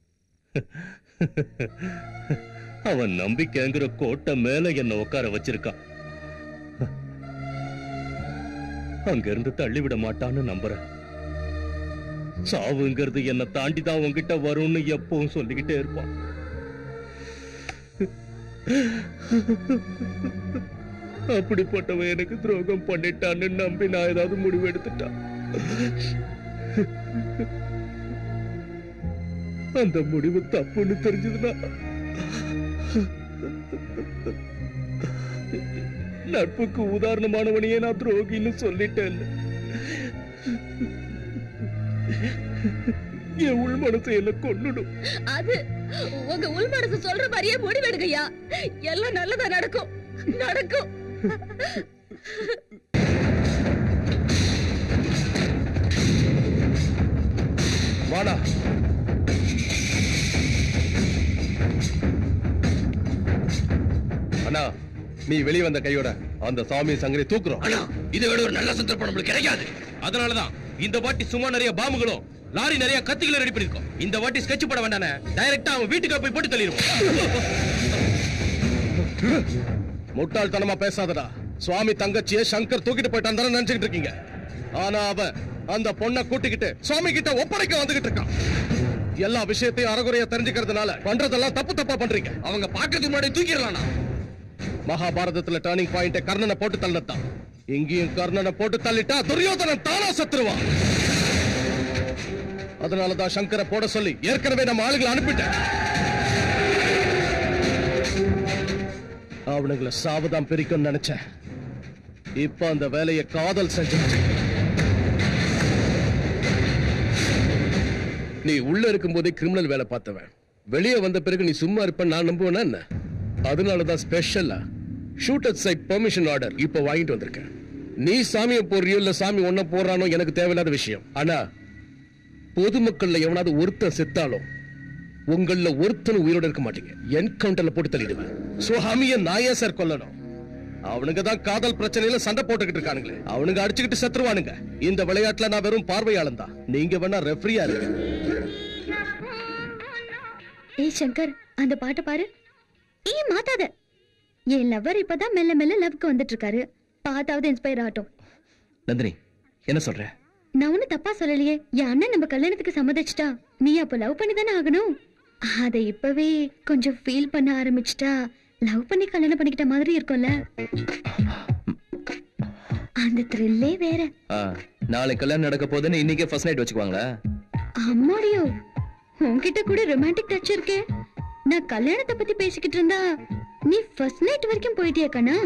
அவன் நம்பிக்கைங்கிற கோட்டை மேல என்ன உட்கார வச்சிருக்கான் அங்கிருந்து தள்ளிவிட மாட்டான்னு நம்புறேன் சாவுங்கிறது என்ன தாண்டி தான் உன்கிட்ட வரும்னு எப்பவும் சொல்லிக்கிட்டே இருப்பான் அப்படிப்பட்டவன் எனக்கு துரோகம் பண்ணிட்டான்னு நம்பி நான் ஏதாவது முடிவு எடுத்துட்டான் அந்த முடிவு தப்புன்னு தெரிஞ்சதுன்னா நட்புக்கு உதாரணமானவனையே நான் துரோகின்னு சொல்லிட்டேன் என் உள் மனசை என்ன கொன்னுடும் அது உங்க உள் மனசு சொல்ற மாதிரியே முடிவெடுங்க ஐயா எல்லாம் நல்லதா நடக்கும் நடக்கும் வாடா அண்ணா நீ வெளியே வந்த கையோட அந்த சாமி சங்கரை தூக்குறோம் இதை விட ஒரு நல்ல சந்தர்ப்பம் நம்மளுக்கு கிடைக்காது அதனாலதான் இந்த வாட்டி சும்மா நிறைய பாம்புகளும் லாரி நிறைய கத்திகளும் ரெடி பண்ணிருக்கோம் இந்த வாட்டி ஸ்கெட்ச் போட வேண்டானே டைரக்டா அவன் வீட்டுக்கு போய் போட்டு தள்ளிடுவோம் முட்டாள்தனமா பேசாதடா சுவாமி தங்கச்சியை சங்கர் தூக்கிட்டு போயிட்டான் தானே நினைச்சுக்கிட்டு இருக்கீங்க ஆனா அவ அந்த பொண்ணை கூட்டிக்கிட்டு சுவாமி கிட்ட ஒப்படைக்க வந்துகிட்டு இருக்கான் எல்லா விஷயத்தையும் அறகுறையா தெரிஞ்சுக்கிறதுனால பண்றதெல்லாம் தப்பு தப்பா பண்றீங்க அவங்க பாக்கிறதுக்கு முன்னாடி தூக்கிடலாம்ண்ணா மகாபாரதத்துல டர்னிங் பாயிண்ட் கர்ணனை போட்டு தள்ளத்தான் இங்கேயும் கர்ணனை போட்டு தள்ளிட்டா துரியோதனன் தானா செத்துருவான் அதனாலதான் சங்கரை போட சொல்லி ஏற்கனவே நம்ம ஆளுகளை அனுப்பிட்டேன் அவனுங்களை சாவதான் பிரிக்கும்னு நினைச்சேன் இப்ப அந்த வேலையை காதல் செஞ்சுச்சு நீ உள்ள இருக்கும்போதே கிரிமினல் வேலை பார்த்தவன் வெளியே வந்த பிறகு நீ சும்மா இருப்ப நான் நம்புவேனா என்ன அதனாலதான் ஸ்பெஷலா ஷூட்டர் சைட் பெர்மிஷன் ஆர்டர் இப்ப வாங்கிட்டு வந்திருக்கேன் நீ சாமியை போடுறியோ இல்ல சாமி ஒன்ன போடுறானோ எனக்கு தேவையில்லாத விஷயம் ஆனா பொதுமக்கள்ல எவனாவது ஒருத்தன் செத்தாலும் உங்கள ஒருத்தனும் உயிரோட இருக்க மாட்டீங்க என்கவுண்டர்ல போட்டு தள்ளிடுவேன் சுவாமிய நாயே சார் கொல்லணும் அவனுங்க தான் காதல் பிரச்சனையில சண்டை போட்டுக்கிட்டு இருக்கானுங்களே அவனுங்க அடிச்சுக்கிட்டு செத்துருவானுங்க இந்த விளையாட்டுல நான் வெறும் பார்வையாளன் தான் நீங்க வேணா ரெஃப்ரியா இருங்க ஏய் சங்கர் அந்த பாட்டை பாரு ஏய் மாத்தாத என் லவர் இப்பதான் மெல்ல மெல்ல லவ்க்கு வந்துட்டு இருக்காரு பார்த்தாவது இன்ஸ்பயர் ஆகட்டும் நந்தினி என்ன சொல்ற நான் ஒன்னும் தப்பா சொல்லலையே என் அண்ணன் நம்ம கல்யாணத்துக்கு சம்மதிச்சிட்டா நீ அப்ப லவ் பண்ணி தானே ஆகணும் அதை இப்பவே கொஞ்சம் ஃபீல் பண்ண ஆரம்பிச்சிட்டா லவ் பண்ணி கல்யாணம் பண்ணிக்கிட்ட மாதிரி இருக்கும்ல அந்த த்ரில்லே வேற ஆ, நாளைக்கு கல்யாணம் நடக்க போகுதுன்னு இன்னைக்கே ஃபர்ஸ்ட் நைட் வச்சுக்குவாங்களா அம்மாடியோ உன்கிட்ட கூட ரொமான்டிக் டச் இருக்கே நான் கல்யாணத்தை பத்தி பேசிக்கிட்டு இருந்தா நீ ஃபர்ஸ்ட் நைட் வரைக்கும் போயிட்டியா கண்ணா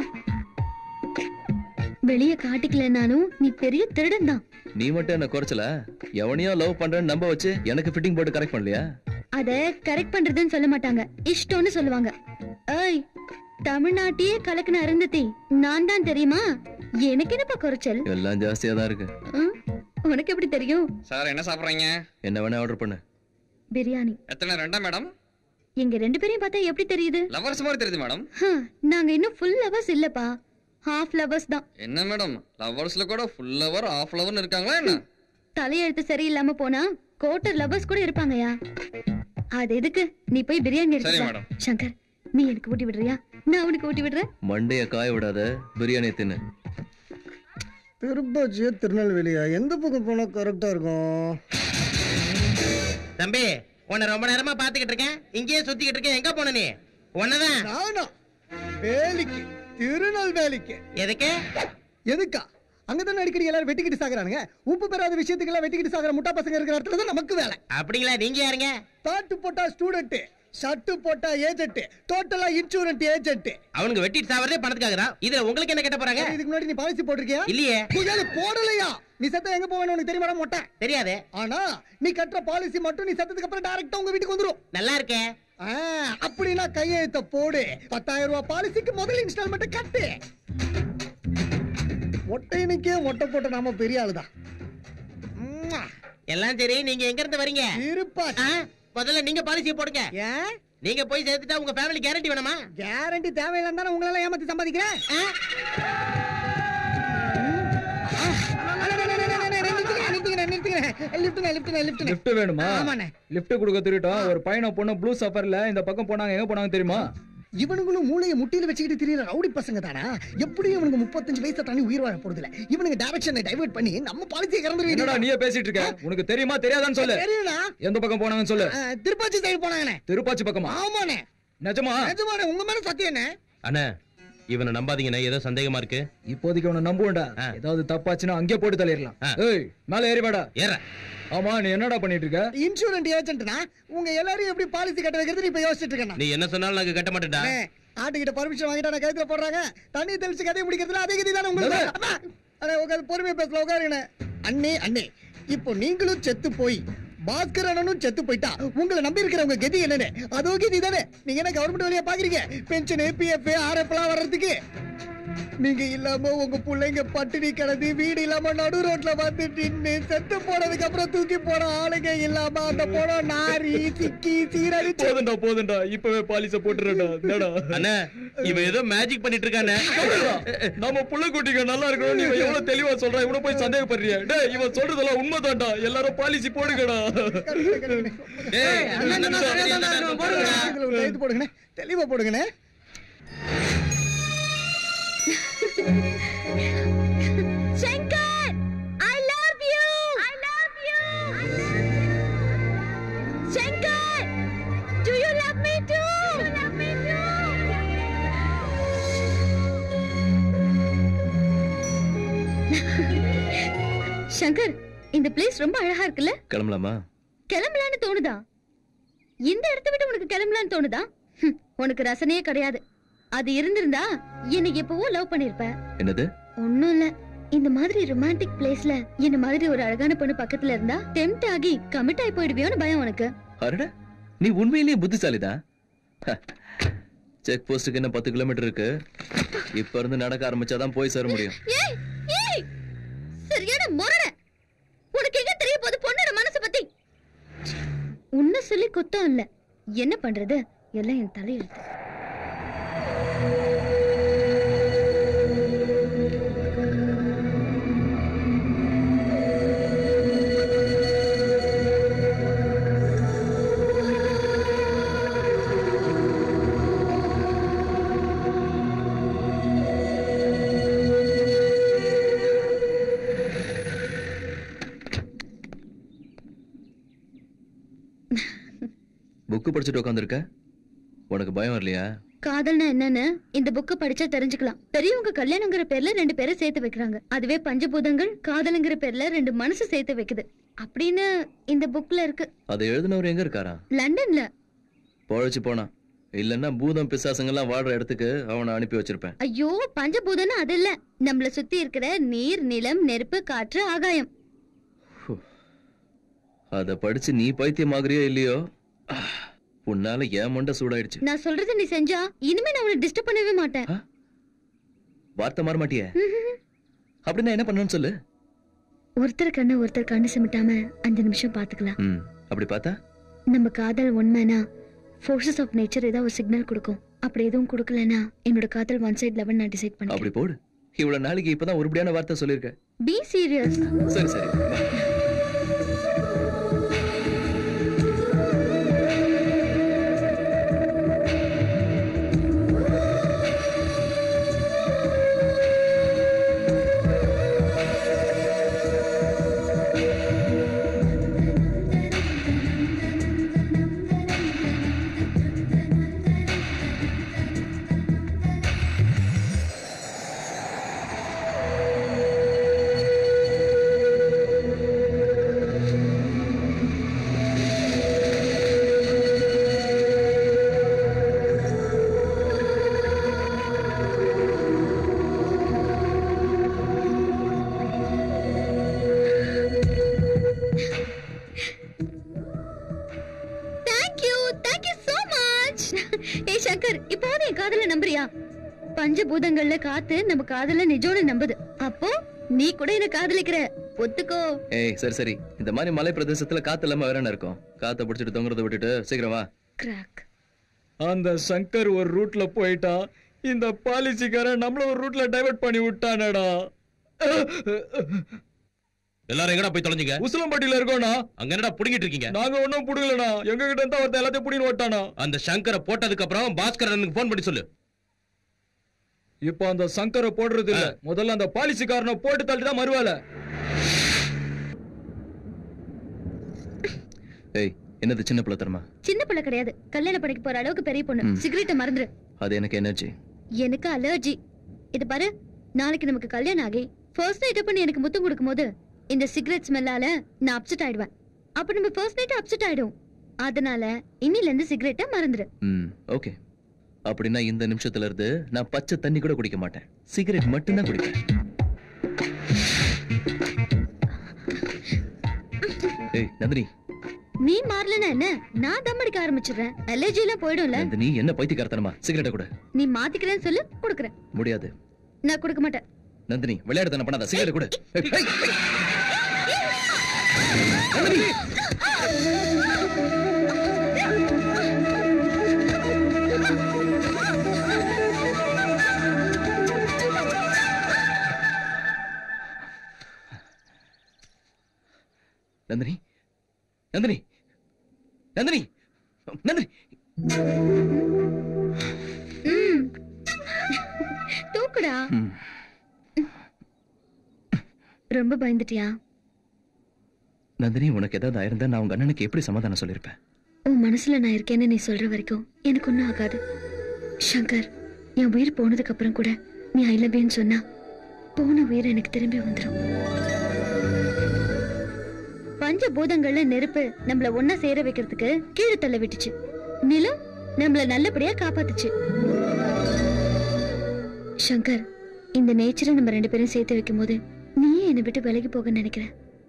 வெளிய காட்டிக்கலனாலும் நீ பெரிய திருடன் தான் நீ மட்டும் என்ன குறைச்சல எவனையோ லவ் பண்றேன்னு நம்ப வச்சு எனக்கு ஃபிட்டிங் போட்டு கரெக்ட் பண்ணலையா அத கரெக்ட் பண்றதுன்னு சொல்ல மாட்டாங்க இஷ்டம்னு சொல்லுவாங்க ஏய் தமிழ்நாட்டையே கலக்குன அருந்ததி நான் தான் தெரியுமா எனக்கு என்னப்பா குறைச்சல் எல்லாம் ஜாஸ்தியா தான் இருக்கு ம்? உனக்கு எப்படி தெரியும் சார் என்ன சாப்பிடுறீங்க என்ன வேணா ஆர்டர் பண்ணு பிரியாணி எத்தனை ரெண்டா மேடம் எங்க ரெண்டு பேரையும் பார்த்தா எப்படி தெரியுது லவர்ஸ் மாதிரி தெரியுது மேடம் ஹம், நாங்க இன்னும் ஃபுல் லவர்ஸ் இல்லப்பா ஹாஃப் லவர்ஸ் தான் என்ன மேடம் லவர்ஸ்ல கூட ஃபுல் லவர் ஆஃப் லவர்னு இருக்காங்களா என்ன தலையெழுத்து சரியில்லாம போனா கோட்டர் லவர்ஸ் கூட இருப்பாங்கயா அது எதுக்கு நீ போய் பிரியாணி எடுத்து சரி, வா. மேடம். சங்கர் நீ எனக்கு ஊட்டி விடுறியா நான் உனக்கு ஊட்டி விடுறேன் மண்டைய காய விடாத பிரியாணி தின்னு திருப்பாச்சியா திருநெல்வேலியா எந்த பக்கம் போனா கரெக்டா இருக்கும் தம்பி உன்னை ரொம்ப நேரமா பாத்துக்கிட்டு இருக்கேன் இங்கேயே சுத்திக்கிட்டு இருக்கேன் எங்க போன நீ உன்னதான் நானா வேலிக்கு திருநெல்வேலிக்கு எதுக்கு எதுக்கா அங்கதானே அடிக்கடி எல்லாரும் வெட்டிக்கிட்டு சாகுறானுங்க உப்பு பெறாத விஷயத்துக்கு எல்லாம் வெட்டிக்கிட்டு சாகுற முட்டா பசங்க இருக்கிற இடத்துல தான் நமக்கு வேலை அப்படிங்களா நீங்க யாருங்க பாட்டு போட்டா ஸ்டூடெண்ட் ஷர்ட் போட்டா ஏஜென்ட் டோட்டலா இன்சூரன்ஸ் ஏஜென்ட் அவனுக்கு வெட்டிட்டு சாவறதே பணத்துக்காக தான் இதுல உங்களுக்கு என்ன கட்ட போறாங்க இதுக்கு முன்னாடி நீ பாலிசி போட்டிருக்கியா இல்லையே புயல் போடலையா நீ செத்த எங்க போவேன்னு உனக்கு தெரியுமா மொட்டை தெரியாது ஆனா நீ கட்டுற பாலிசி மட்டும் நீ செத்ததுக்கு அப்புறம் டைரக்டா உங்க வீட்டுக்கு வந்துரும் நல்லா இருக்கே ஆ, அப்படின்னா கையெழுத்த போடு பத்தாயிரம் ரூபாய் பாலிசிக்கு முதல் இன்ஸ்டால்மெண்ட் கட்டு மொட்டையனுக்கே மொட்டை போட்ட நாம பெரிய ஆளுதான் எல்லாம் சரி நீங்க எங்க இருந்து வரீங்க இருப்பா முதல்ல நீங்க பாலிசி போடுங்க ஏன் நீங்க போய் சேர்த்துட்டா உங்க ஃபேமிலி கேரண்டி வேணுமா கேரண்டி தேவையில்லை தானே உங்களால ஏமாத்தி சம்பாதிக்கிறேன் லிஃப்ட் வேணுமா லிஃப்ட் கொடுக்க திருட்டோம் ஒரு பையனை பொண்ணு ப்ளூ சஃபர்ல இந்த பக்கம் போனாங்க எங்க போனாங்க தெரியுமா இவனுங்களும் மூளையை முட்டியில வச்சுக்கிட்டு தெரியல ரவுடி பசங்க தானா எப்படியும் இவனுக்கு முப்பத்தஞ்சு வயசை தாண்டி உயிர் வாழ போறது இல்ல இவனுக்கு டைரக்ஷனை டைவர்ட் பண்ணி நம்ம பாலிசியை என்னடா நீயே பேசிட்டு இருக்க உனக்கு தெரியுமா தெரியாதான்னு சொல்லு தெரியும்ண்ணா. எந்த பக்கம் போனாங்கன்னு சொல்லு ஆ, திருப்பாச்சி சைடு போனாங்கண்ணே திருப்பாச்சி பக்கமா ஆமாண்ணே நிஜமா நிஜமாண்ணே உங்க மேல சத்தியம் என்ன அண்ணா இவனை நம்பாதீங்கண்ணே ஏதோ சந்தேகமா இருக்கு இப்போதைக்கு உன்னை நம்புவேன்டா ஏதாவது தப்பாச்சுன்னா அங்கேயே போட்டு தள்ளிடலாம் ஏய் மேல ஏறி வாடா ஏற ஆமா நீ என்னடா பண்ணிட்டு இருக்க இன்சூரன்ஸ் ஏஜென்ட்னா உங்க எல்லாரையும் எப்படி பாலிசி கட்ட வைக்கிறது இப்ப யோசிச்சுட்டு இருக்கேன் நீ என்ன சொன்னாலும் நாங்க கட்ட மாட்டேன்டா ஆட்டுக்கிட்ட பர்மிஷன் வாங்கிட்டா நான் கழுத்துல போடுறாங்க தண்ணி தெளிச்சு கதையை முடிக்கிறதுல அதே கதி தானே உங்களுக்கு அம்மா, அண்ணே உட்காந்து பொறுமையா பேசல உட்காருங்கண்ணே அண்ணே அண்ணே இப்போ நீங்களும் செத்து போய் பாஸ்கர் அண்ணனும் செத்து போயிட்டா உங்களை நம்பி இருக்கிறவங்க கதி என்னன்னு அதோ கதி தானே நீங்க என்ன கவர்மெண்ட் வழியா பாக்குறீங்க பென்ஷன் பிஎஃப் ஆர்எஃப் எல்லாம் வர்றதுக்கு நீங்க இல்லாம உங்க பிள்ளைங்க பட்டினி கிடந்து வீடு இல்லாம நடு ரோட்ல வந்து நின்னு செத்து போனதுக்கு அப்புறம் தூக்கி போன ஆளுங்க இல்லாம அந்த போன நாரி சிக்கி சீரழிச்சு போதுண்டா போதுண்டா இப்பவே பாலிச போட்டுறடா என்னடா அண்ணா இவன் ஏதோ மேஜிக் பண்ணிட்டு இருக்கானே நம்ம புள்ள குட்டிங்க நல்லா இருக்கணும் நீ இவன் எவ்வளவு தெளிவா சொல்றான் இவனை போய் சந்தேகப்படுறிய டேய் இவன் சொல்றதெல்லாம் உண்மைதான்டா எல்லாரும் பாலிசி போடுங்கடா கைது போடுங்கண்ணே தெளிவா போடுங்கண்ணே Shankar I love you I love you Shankar do you love me too love me too Shankar இந்த பிளேஸ் ரொம்ப அழகா இருக்குல்ல கிளம்பலாமா கிளம்பலான்னு தோணுதா இந்த இடத்த விட்டு உனக்கு கிளம்பலான்னு தோணுதா ஹம், உனக்கு ரசனையே கிடையாது அது இருந்திருந்தா என்னை எப்பவோ லவ் பண்ணிருப்ப என்னது ஒண்ணும் இல்ல இந்த மாதிரி ரொமான்டிக் பிளேஸ்ல இந்த மாதிரி ஒரு அழகான பொண்ணு பக்கத்துல இருந்தா டெம்ட் ஆகி கமிட் ஆகி போயிடுவியோன்னு பயம் உனக்கு அடட நீ உண்மையிலேயே புத்திசாலிதான் செக் போஸ்டுக்கு என்ன பத்து கிலோமீட்டர் இருக்கு இப்ப இருந்து நடக்க ஆரம்பிச்சாதான் போய் சேர முடியும் ஏய் ஏய் சரியான முரண உனக்கு எங்க தெரிய போகுது பொண்ணோட மனசு பத்தி உன்னை சொல்லி குத்தம் இல்ல என்ன பண்றது எல்லாம் என் தலையெழுத்து புக்கு படிச்சுட்டு உட்காந்துருக்க உனக்கு பயம் வரலையா காதல்னா என்னன்னு இந்த புக்கு படிச்சா தெரிஞ்சுக்கலாம் பெரியவங்க கல்யாணங்கிற பேர்ல ரெண்டு பேரை சேர்த்து வைக்கிறாங்க அதுவே பஞ்சபூதங்கள் காதலுங்கிற பேர்ல ரெண்டு மனசு சேர்த்து வைக்குது அப்படின்னு இந்த புக்ல இருக்கு அதை எழுதினவர் எங்க இருக்காரா லண்டன்ல பொழைச்சு போனா இல்லன்னா பூதம் பிசாசுங்கெல்லாம் வாடுற இடத்துக்கு அவனை அனுப்பி வச்சிருப்பேன் ஐயோ பஞ்சபூதம்னு அது இல்ல நம்மள சுத்தி இருக்கிற நீர் நிலம் நெருப்பு காற்று ஆகாயம் அத படிச்சு நீ பைத்தியமாகறியோ இல்லையோ உன்னால ஏன் மண்டை சூடாயிடுச்சு நான் சொல்றது நீ செஞ்சா இனிமே நான் உன்னை டிஸ்டர்ப் பண்ணவே மாட்டேன் வார்த்தை மாற மாட்டியே அப்படின்னா என்ன பண்ணணும்னு சொல்லு ஒருத்தர் கண்ணு ஒருத்தர் கண்ணு சிமிட்டாம அஞ்சு நிமிஷம் பாத்துக்கலாம் ம் அப்படி பார்த்தா நம்ம காதல் உண்மைனா ஃபோர்ஸஸ் ஆஃப் நேச்சர் ஏதாவது ஒரு சிக்னல் கொடுக்கும் அப்படி எதுவும் கொடுக்கலனா என்னோட காதல் ஒன் சைட் லெவன் நான் டிசைட் பண்ணேன் அப்படி போடு இவ்வளவு நாளைக்கு இப்பதான் உருப்படியான வார்த்தை சொல்லியிருக்க பி சீரியஸ் சரி சரி ஏய் சங்கர் இப்போது என் காதல நம்புறியா பஞ்சபூதங்கள்ல காத்து நம்ம காதல நிஜம்னு நம்புது அப்போ நீ கூட என்ன காதலிக்கிற ஒத்துக்கோ ஏய் சரி சரி இந்த மாதிரி மலை பிரதேசத்துல காத்து இல்லாம வேற என்ன இருக்கும் காத்த பிடிச்சிட்டு தொங்குறத விட்டுட்டு சீக்கிரம் வா கிராக் அந்த சங்கர் ஒரு ரூட்ல போயிட்டான் இந்த பாலிசிக்காரன் நம்மள ஒரு ரூட்ல டைவர்ட் பண்ணி விட்டானடா எல்லாரும் எங்கடா போய் தொலைஞ்சீங்க உசிலம்பட்டியில இருக்கோம்னா அங்க என்னடா புடுங்கிட்டு இருக்கீங்க நாங்க ஒண்ணும் புடுங்கலடா எங்க கிட்ட இருந்தா ஒருத்தன் எல்லாத்தையும் புடின்னு ஓட்டானா அந்த சங்கரை போட்டதுக்கு அப்புறம் பாஸ்கர் அண்ணனுக்கு போன் பண்ணி சொல்லு இப்போ அந்த சங்கரை போடுறது இல்ல முதல்ல அந்த பாலிசிக்காரனை போட்டு தள்ளி தான் மறுவேலை ஏய் என்னது சின்ன பிள்ளை தரமா சின்ன பிள்ளை கிடையாது கல்யாணம் பண்ணிக்க போற அளவுக்கு பெரிய பொண்ணு ம். சிகரெட்டை மறந்துரு அது எனக்கு எனர்ஜி எனக்கு அலர்ஜி இது பாரு நாளைக்கு நமக்கு கல்யாணம் ஆகி ஃபர்ஸ்ட் நைட் பண்ணி எனக்கு முத்தம் கொடுக்கும்போது இந்த சிகரெட் ஸ்மெல்லால நான் அப்செட் ஆயிடுவேன் அப்ப நம்ம ஃபர்ஸ்ட் நைட் அப்செட் ஆயிடும் அதனால இன்னில இருந்து சிகரெட்டை மறந்துரு ம் ஓகே அப்படின்னா இந்த நிமிஷத்துல இருந்து நான் பச்சை தண்ணி கூட குடிக்க மாட்டேன் சிகரெட் மட்டும்தான் குடிப்பேன் ஏய் நந்தினி நீ மாறலனா என்ன நான் தம் அடிக்க ஆரம்பிச்சிடுறேன் அலர்ஜி எல்லாம் போயிடும்ல நந்தினி என்ன பைத்தியக்காரத்தனமா சிகரெட்டை கூட நீ மாத்திக்கிறேன்னு சொல்லு கொடுக்குறேன் முடியாது நான் கொடுக்க மாட்டேன் நந்தினி விளையாடுதான பண்ணாத சிகரெட் கூட நந்தினி நந்தினி நந்தினி நந்தினி ம். தூக்குடா ம். ரொம்ப பயந்துட்டியா நந்தினி உனக்கு ஏதாவது ஆயிருந்தா நான் உங்க அண்ணனுக்கு எப்படி சமாதானம் சொல்லியிருப்பேன் உன் மனசுல நான் இருக்கேன்னு நீ சொல்ற வரைக்கும் எனக்கு ஒன்றும் ஆகாது சங்கர் என் உயிர் போனதுக்கு அப்புறம் கூட நீ ஐ லவ் யூன்னு சொன்னா போன உயிர் எனக்கு திரும்பி வந்துடும் பஞ்ச பூதங்கள்ல நெருப்பு நம்மள ஒன்னா சேர வைக்கிறதுக்கு கீழே தள்ள விட்டுச்சு நிலம் நம்மள நல்லபடியா காப்பாத்துச்சு சங்கர் இந்த நேச்சரை நம்ம ரெண்டு பேரும் சேர்த்து வைக்கும் போது நீயே என்னை விட்டு விலகி போக நினைக்கிற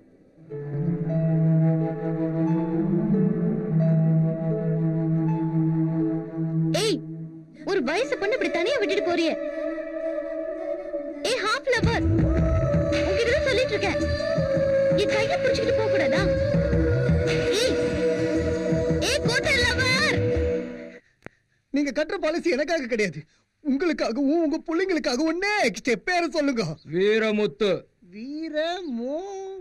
ஏய் ஒரு வயசு பொண்ணு இப்படி தனியா விட்டுட்டு போறியே ஏய் ஹாஃப் லவர் உங்ககிட்ட தான் சொல்லிட்டு இருக்கேன் என் கைய பிடிச்சிட்டு போக கூடாதா ஏய் ஏய் கோட்டை லவர் நீங்க கட்டுற பாலிசி எனக்காக கிடையாது உங்களுக்காகவும் உங்க பிள்ளைங்களுக்காகவும் நெக்ஸ்ட் பேரை சொல்லுங்க வீரமுத்து வீரமோ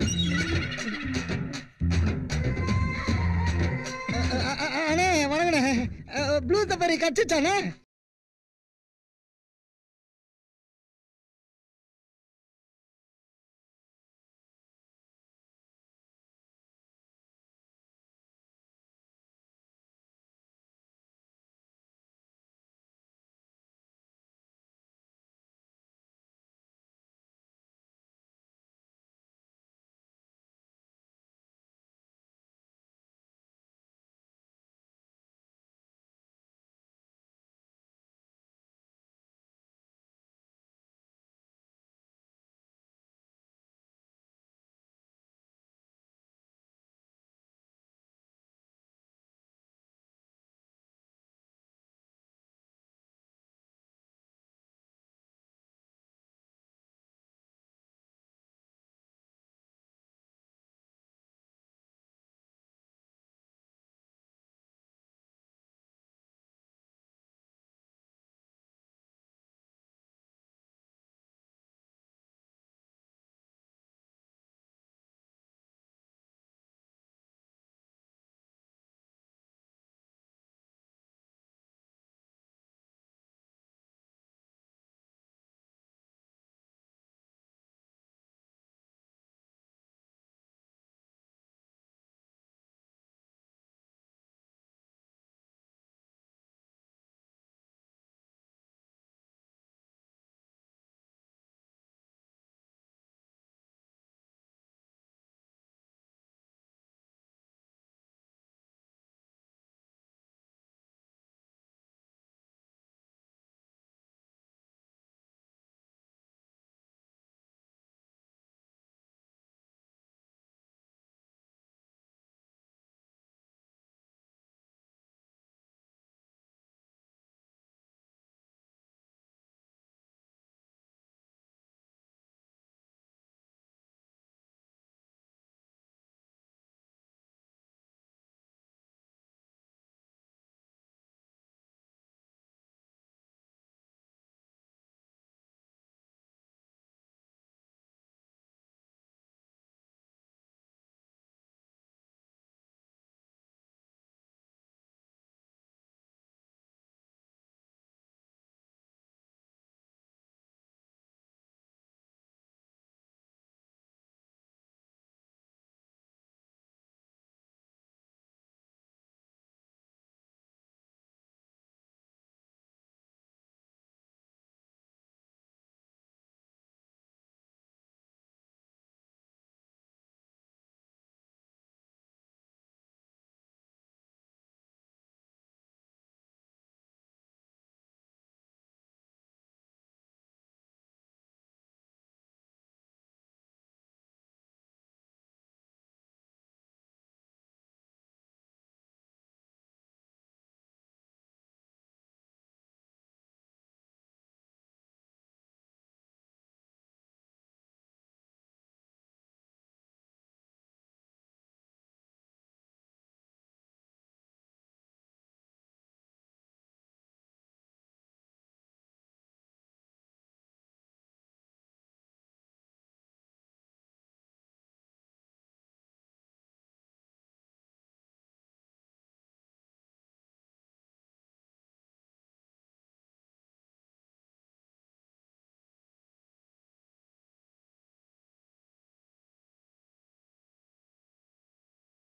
அண்ணே வணங்கண்ணே ப்ளூ சஃபாரி கட்சிச்சானே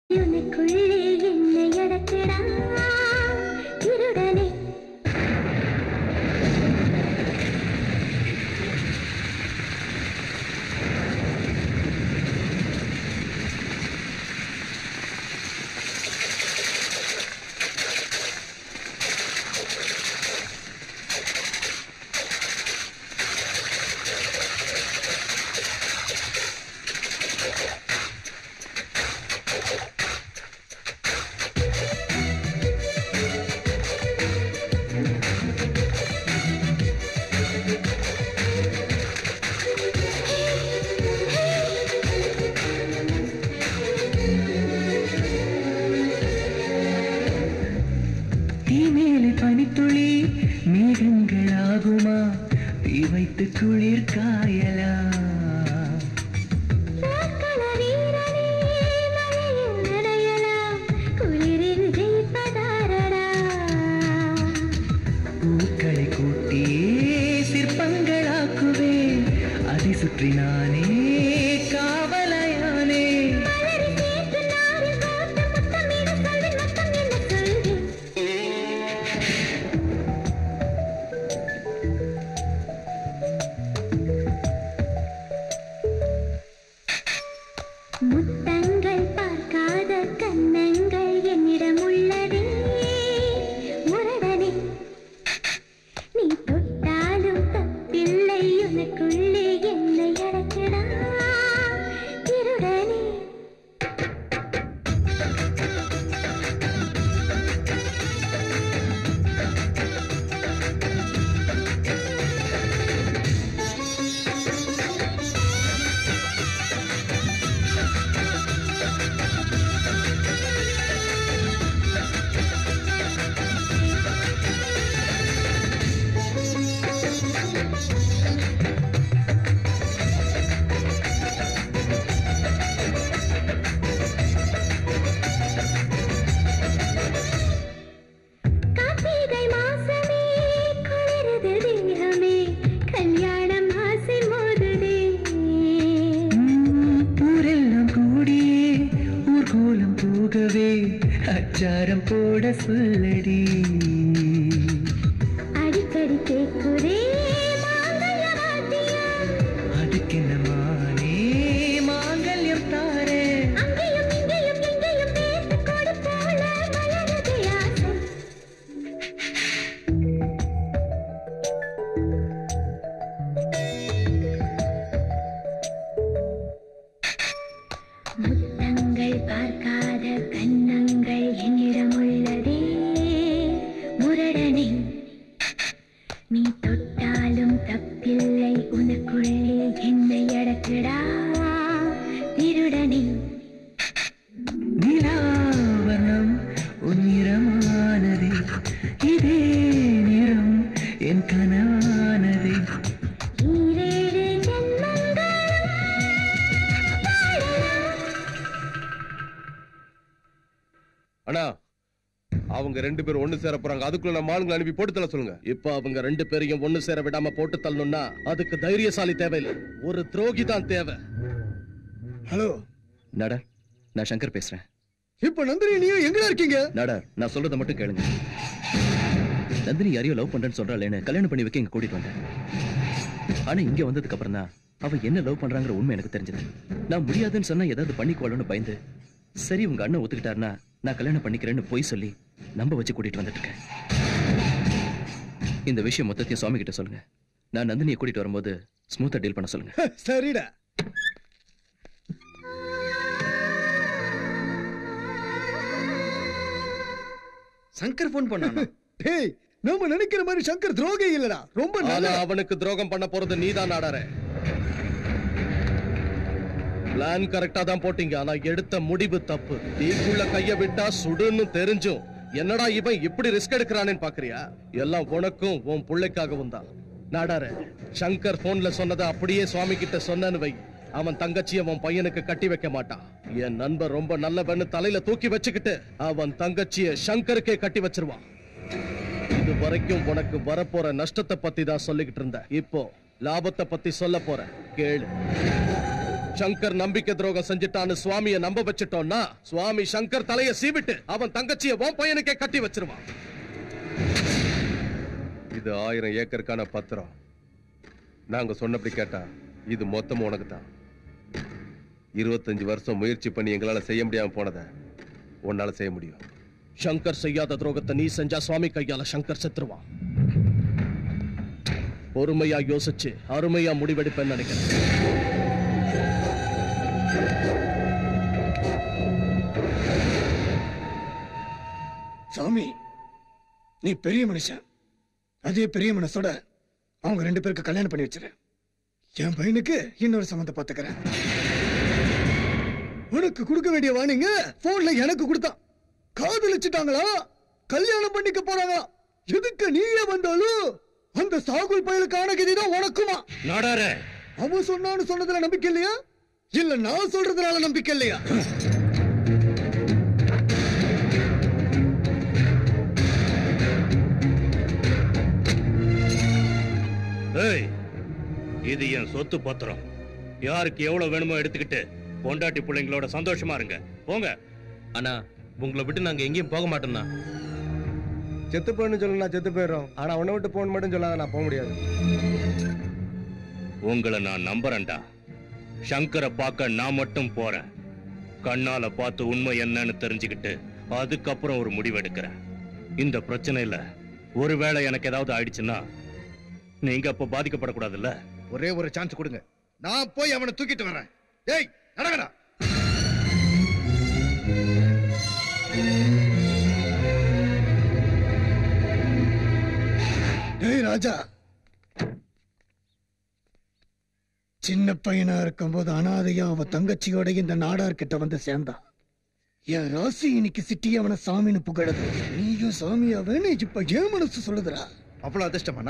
உனக்குள்ளே என்னை அடக்கடா திருடனே தீமேலி பனித்துளி மேகங்களாகுமா தீ வைத்து குளிர் காயலா போர்க்கள வீரனே மழையில் நனையலாம் குளிரில் ஜெயிப்பதாரடா பூக்களை கூட்டியே சிற்பங்களாக்குவே அதை சுற்றி நானே காவலையானே மலரி சேர்த்து நாரில் கோர்த்து முத்தமிட சொல்வேன் மொத்தம் என்ன சொல்வேன் முத்தங்கள் பார்க்காத கன்னங்கள் என்னிடம் உள்ளதே முரடனே நீ தொட்டாலும் தப்பில்லை உனக்குள்ளே என்னை அடக்கடா திருடனே கார்த்திகை மாசமே குளிருது தேகமே கல்யாணம் ஆசை மோதுதே ஊரெல்லாம் கூடியே ஊர்கோலம் போகவே அச்சாரம் போட சொல்லடி அடிக்கடி கேட்குதே மாங்கல்ய வாத்தியம் அதுக்கென்ன மானே மாங்கல்யம் தாரே அங்கேயும் இங்கேயும் எங்கேயும் பேச கொடு போல மலருதே ஆசை முத்தங்கள் பார்க்காத கன்னங்கள் என்னிடம் உள்ளதே முரடனே நீ தொட்டாலும் தப்பில்லை உனக்குள்ளே என்னை அடக்கடா திருடனே நிலாவனம் உன் நிறமானதே இதே நிறம் என் கனவானதே ஈரேழு ஜன்மங்களும் அண்ணா அவங்க ரெண்டு பேரும் ஒண்ணு சேர போறாங்க அதுக்குள்ள நம்ம ஆளுங்களை அனுப்பி போட்டு தள்ள சொல்லுங்க இப்ப அவங்க ரெண்டு பேரையும் ஒண்ணு சேர விடாம போட்டு தள்ளணும்னா அதுக்கு தைரியசாலி தேவையில்லை ஒரு துரோகி தான் தேவை ஹலோ நாடா நான் சங்கர் பேசுறேன் இப்ப நந்தினி நீயும் எங்கடா இருக்கீங்க நாடா நான் சொல்றதை மட்டும் கேளுங்க நந்தினி யாரையோ லவ் பண்றேன்னு சொல்றாளேன்னு கல்யாணம் பண்ணி வைக்க இங்க கூட்டிட்டு வந்தேன் ஆனா இங்க வந்ததுக்கு அப்புறம் தான் அவ என்ன லவ் பண்றாங்கிற உண்மை எனக்கு தெரிஞ்சது நான் முடியாதுன்னு சொன்னா ஏதாவது பண்ணிக்கோளன்னு பயந்து சரி உங்க அண்ணன் ஒத்துக்கிட்டாருன்னா நான் கல்யாணம் பண்ணிக்கிறேன்னு பொய் சொல்லி நம்ப வச்சு கூட்டிட்டு வந்துட்டு இருக்கேன் இந்த விஷயம் மொத்தத்தையும் சுவாமி கிட்ட சொல்லுங்க நான் நந்தினியை கூட்டிட்டு வரும்போது ஸ்மூத்தா டீல் பண்ண சொல்லுங்க சரிடா சங்கர் போன் பண்ணானா டேய் நம்ம நினைக்கிற மாதிரி சங்கர் துரோகி இல்லடா ரொம்ப ஆனா நல்ல அவனுக்கு துரோகம் பண்ண போறது நீதான் நாடார பிளான் கரெக்டா தான் போட்டீங்க ஆனா எடுத்த முடிவு தப்பு தீக்குள்ள கைய விட்டா சுடுன்னு தெரிஞ்சும் என்னடா இவன் இப்படி ரிஸ்க் எடுக்கிறானேன்னு பாக்குறியா எல்லாம் உனக்கும் உன் பிள்ளைக்காகவும் தான் நாடார சங்கர் போன்ல சொன்னதை அப்படியே சுவாமி கிட்ட சொன்னேன்னு வை அவன் தங்கச்சிய அவன் பையனுக்கு கட்டி வைக்க மாட்டான் என் நண்பன் ரொம்ப நல்லவன்னு தலையில தூக்கி வச்சுக்கிட்டு அவன் தங்கச்சிய சங்கருக்கே கட்டி வச்சிருவான் இது வரைக்கும் உனக்கு வரப்போற நஷ்டத்தை பத்தி தான் சொல்லிக்கிட்டு இருந்த இப்போ லாபத்தை பத்தி சொல்ல போறேன் கேளு சங்கர் நம்பிக்கை துரோகம் செஞ்சுட்டான்னு சுவாமிய நம்ப வச்சுட்டோம்னா சுவாமி சங்கர் தலைய சீவிட்டு அவன் தங்கச்சிய உன் பையனுக்கே கட்டி வச்சிருவான் இது ஆயிரம் ஏக்கருக்கான பத்திரம் நாங்க சொன்னபடி கேட்டா இது மொத்தம் உனக்கு தான் இருபத்தஞ்சு வருஷம் முயற்சி பண்ணி எங்களால செய்ய முடியாம போனத உன்னால செய்ய முடியும் சங்கர் செய்யாத துரோகத்தை நீ செஞ்சா சுவாமி கையால சங்கர் செத்துருவான் பொறுமையா யோசிச்சு அருமையா முடிவெடுப்பேன்னு நினைக்கிறேன் சாமி நீ பெரிய மனுஷன் அதே பெரிய மனசோட அவங்க ரெண்டு பேருக்கு கல்யாணம் பண்ணி வச்சிரு என் பையனுக்கு இன்னொரு சம்மந்தம் பார்த்துக்கிறேன் உனக்கு கொடுக்க வேண்டிய வாணிங்க போன்ல எனக்கு கொடுத்தான் காதலிச்சுட்டாங்களா கல்யாணம் பண்ணிக்க போறாங்களா எதுக்கு நீயே வந்தாலும் அந்த சாகுல் பயலுக்கான கதிதான் உனக்குமா நாடார அவன் சொன்னான்னு சொன்னதுல நம்பிக்கை இல்லையா இல்ல நான் சொல்றதுனால நம்பிக்கை இல்லையா ஏய் இது என் சொத்து பத்திரம் யாருக்கு எவ்வளவு வேணுமோ எடுத்துக்கிட்டு பொண்டாட்டி பிள்ளைங்களோட சந்தோஷமா இருங்க போங்க அண்ணா உங்களை விட்டு நாங்க எங்கேயும் போக மாட்டோம்னா செத்து போன்னு சொல்லு நான் செத்து போயிடுறோம் ஆனா உன்னை விட்டு போன் மட்டும் சொல்லாத நான் போக முடியாது உங்களை நான் நம்புறேன்டா சங்கரை பார்க்க நான் மட்டும் போறேன் கண்ணால பார்த்து உண்மை என்னன்னு தெரிஞ்சுக்கிட்டு அதுக்கப்புறம் ஒரு முடிவு எடுக்கிறேன் இந்த பிரச்சனையில ஒருவேளை எனக்கு ஏதாவது ஆயிடுச்சுன்னா நீங்க அப்ப பாதிக்கப்படக்கூடாதுல்ல ஒரே ஒரு சான்ஸ் கொடுங்க நான் போய் அவனை தூக்கிட்டு வரேன் டேய் நடங்கடா டேய் ராஜா சின்ன பையனா இருக்கும்போது அனாதையா அவ தங்கச்சியோட இந்த நாடார் கிட்ட வந்து சேர்ந்தான் என் ராசி இன்னைக்கு சிட்டி அவனை சாமின்னு புகழுது நீயும் சாமியாவேன்னு இப்ப ஏன் மனசு சொல்லுதுடா அவ்வளவு அதிர்ஷ்டமாண்ணா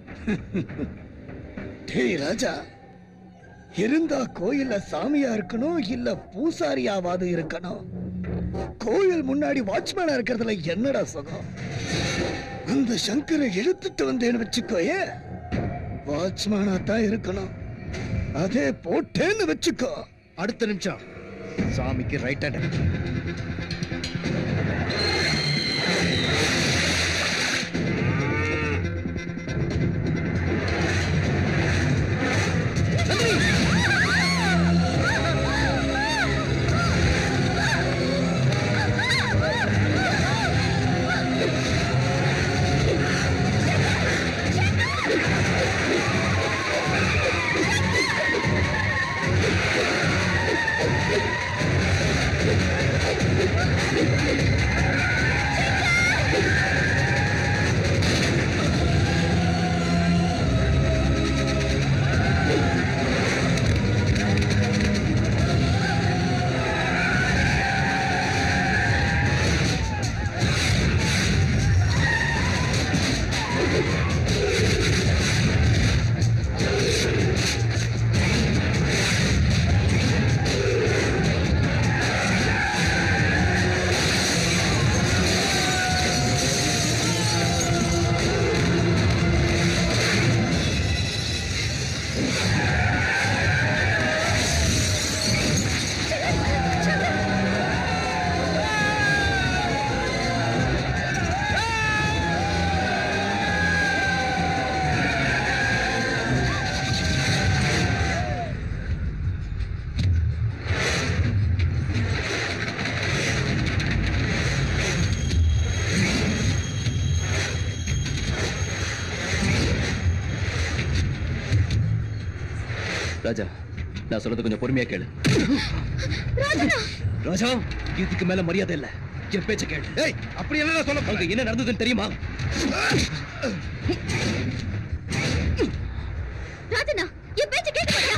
டேய் ராஜா இருந்தா கோயில்ல சாமியா இருக்கணும் இல்ல பூசாரியாவாது இருக்கணும் கோயில் முன்னாடி வாட்ச்மேனா இருக்கிறதுல என்னடா சுகம் அந்த சங்கரை இழுத்துட்டு வந்தேன்னு வச்சுக்கோயே வாட்ச்மேனா தான் இருக்கணும் அதே போட்டேன்னு வச்சுக்கோ அடுத்த நிமிஷம் சாமிக்கு ரைட் ஹேண்ட் ராஜா நான் சொல்றது கொஞ்சம் பொறுமையா கேளு ராஜனா ராஜா இதுக்கு மேல மரியாதை இல்ல என் பேச்ச கேளு ஏய் அப்படி என்ன சொல்ல அங்க என்ன நடந்ததுன்னு தெரியுமா ராஜனா என் பேச்ச கேட்டு பாத்தியா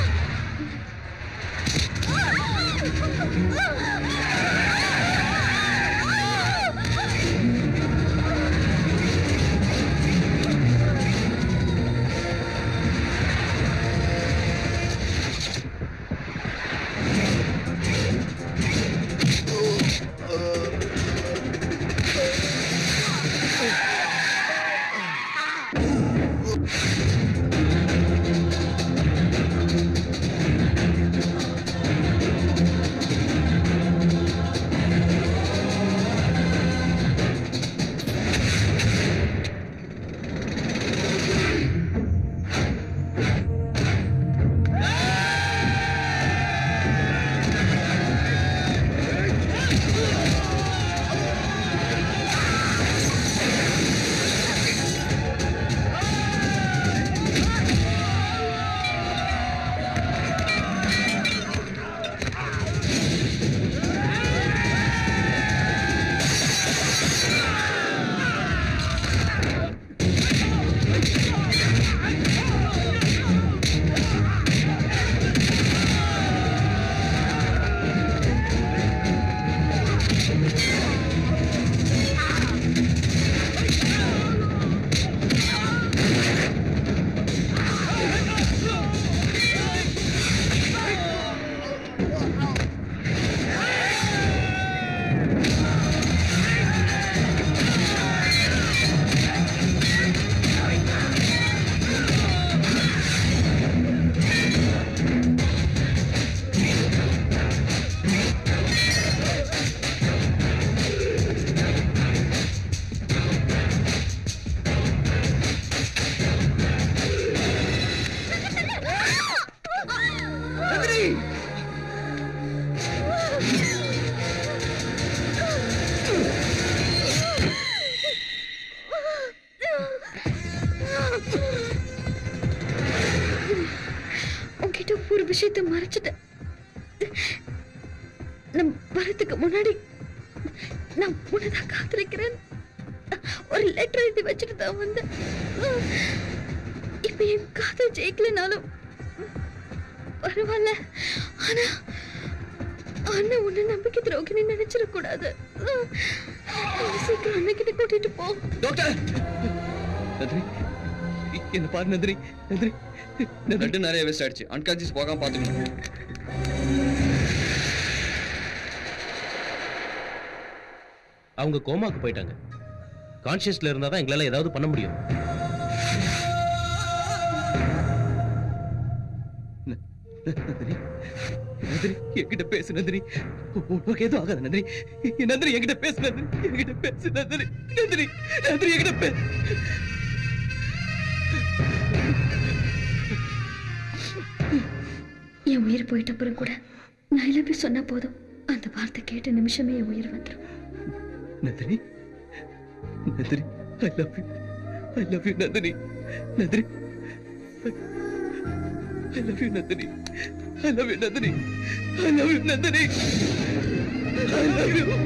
ஆ உன்கிட்ட ஒரு விஷயத்தை மறைச்சிட்டேன் நான் வரதுக்கு முன்னாடி நான் உன்னதான் காத்திருக்கிறேன் ஒரு லெட்டர் எழுதி வச்சுட்டு தான் வந்தேன் இப்ப என் காதல் ஜெயிக்கலனாலும் பரவாயில்ல ஆனா அண்ணன் உன்னை நம்பிக்கை துரோகினி நினைச்சிடக்கூடாது சீக்கிரம் அண்ணன் கிட்ட கூட்டிட்டு போ டாக்டர் நந்தினி இ- என்ன பாரு நந்தினி நந்தினி பிளட் நிறைய வேஸ்ட் ஆயிடுச்சு அன்கான்சியஸ் போகாம பாத்துக்கணும் அவங்க கோமாக்கு போயிட்டாங்க கான்சியஸ்ல இருந்தா தான் எங்களால ஏதாவது பண்ண முடியும் நந்தினி நந்தினி என்கிட்ட பேசு நந்தினி உ- உனக்கு எதுவும் ஆகாது நந்தினி நந்தினி என்கிட்ட பேசு நந்தினி என்கிட்ட பேசு நந்தினி நந்தினி நந்தினி என்கிட்ட பேசு என் உயிர் போயிட்ட அப்புறம் கூட நான் இளம்பி சொன்னா போதும் அந்த வார்த்தை கேட்ட நிமிஷமே என் உயிர் வந்துடும் Nandhini Nandhini I love you I love you Nandhini Nandhini I love you Nandhini I love you Nandhini I love you Nandhini I love you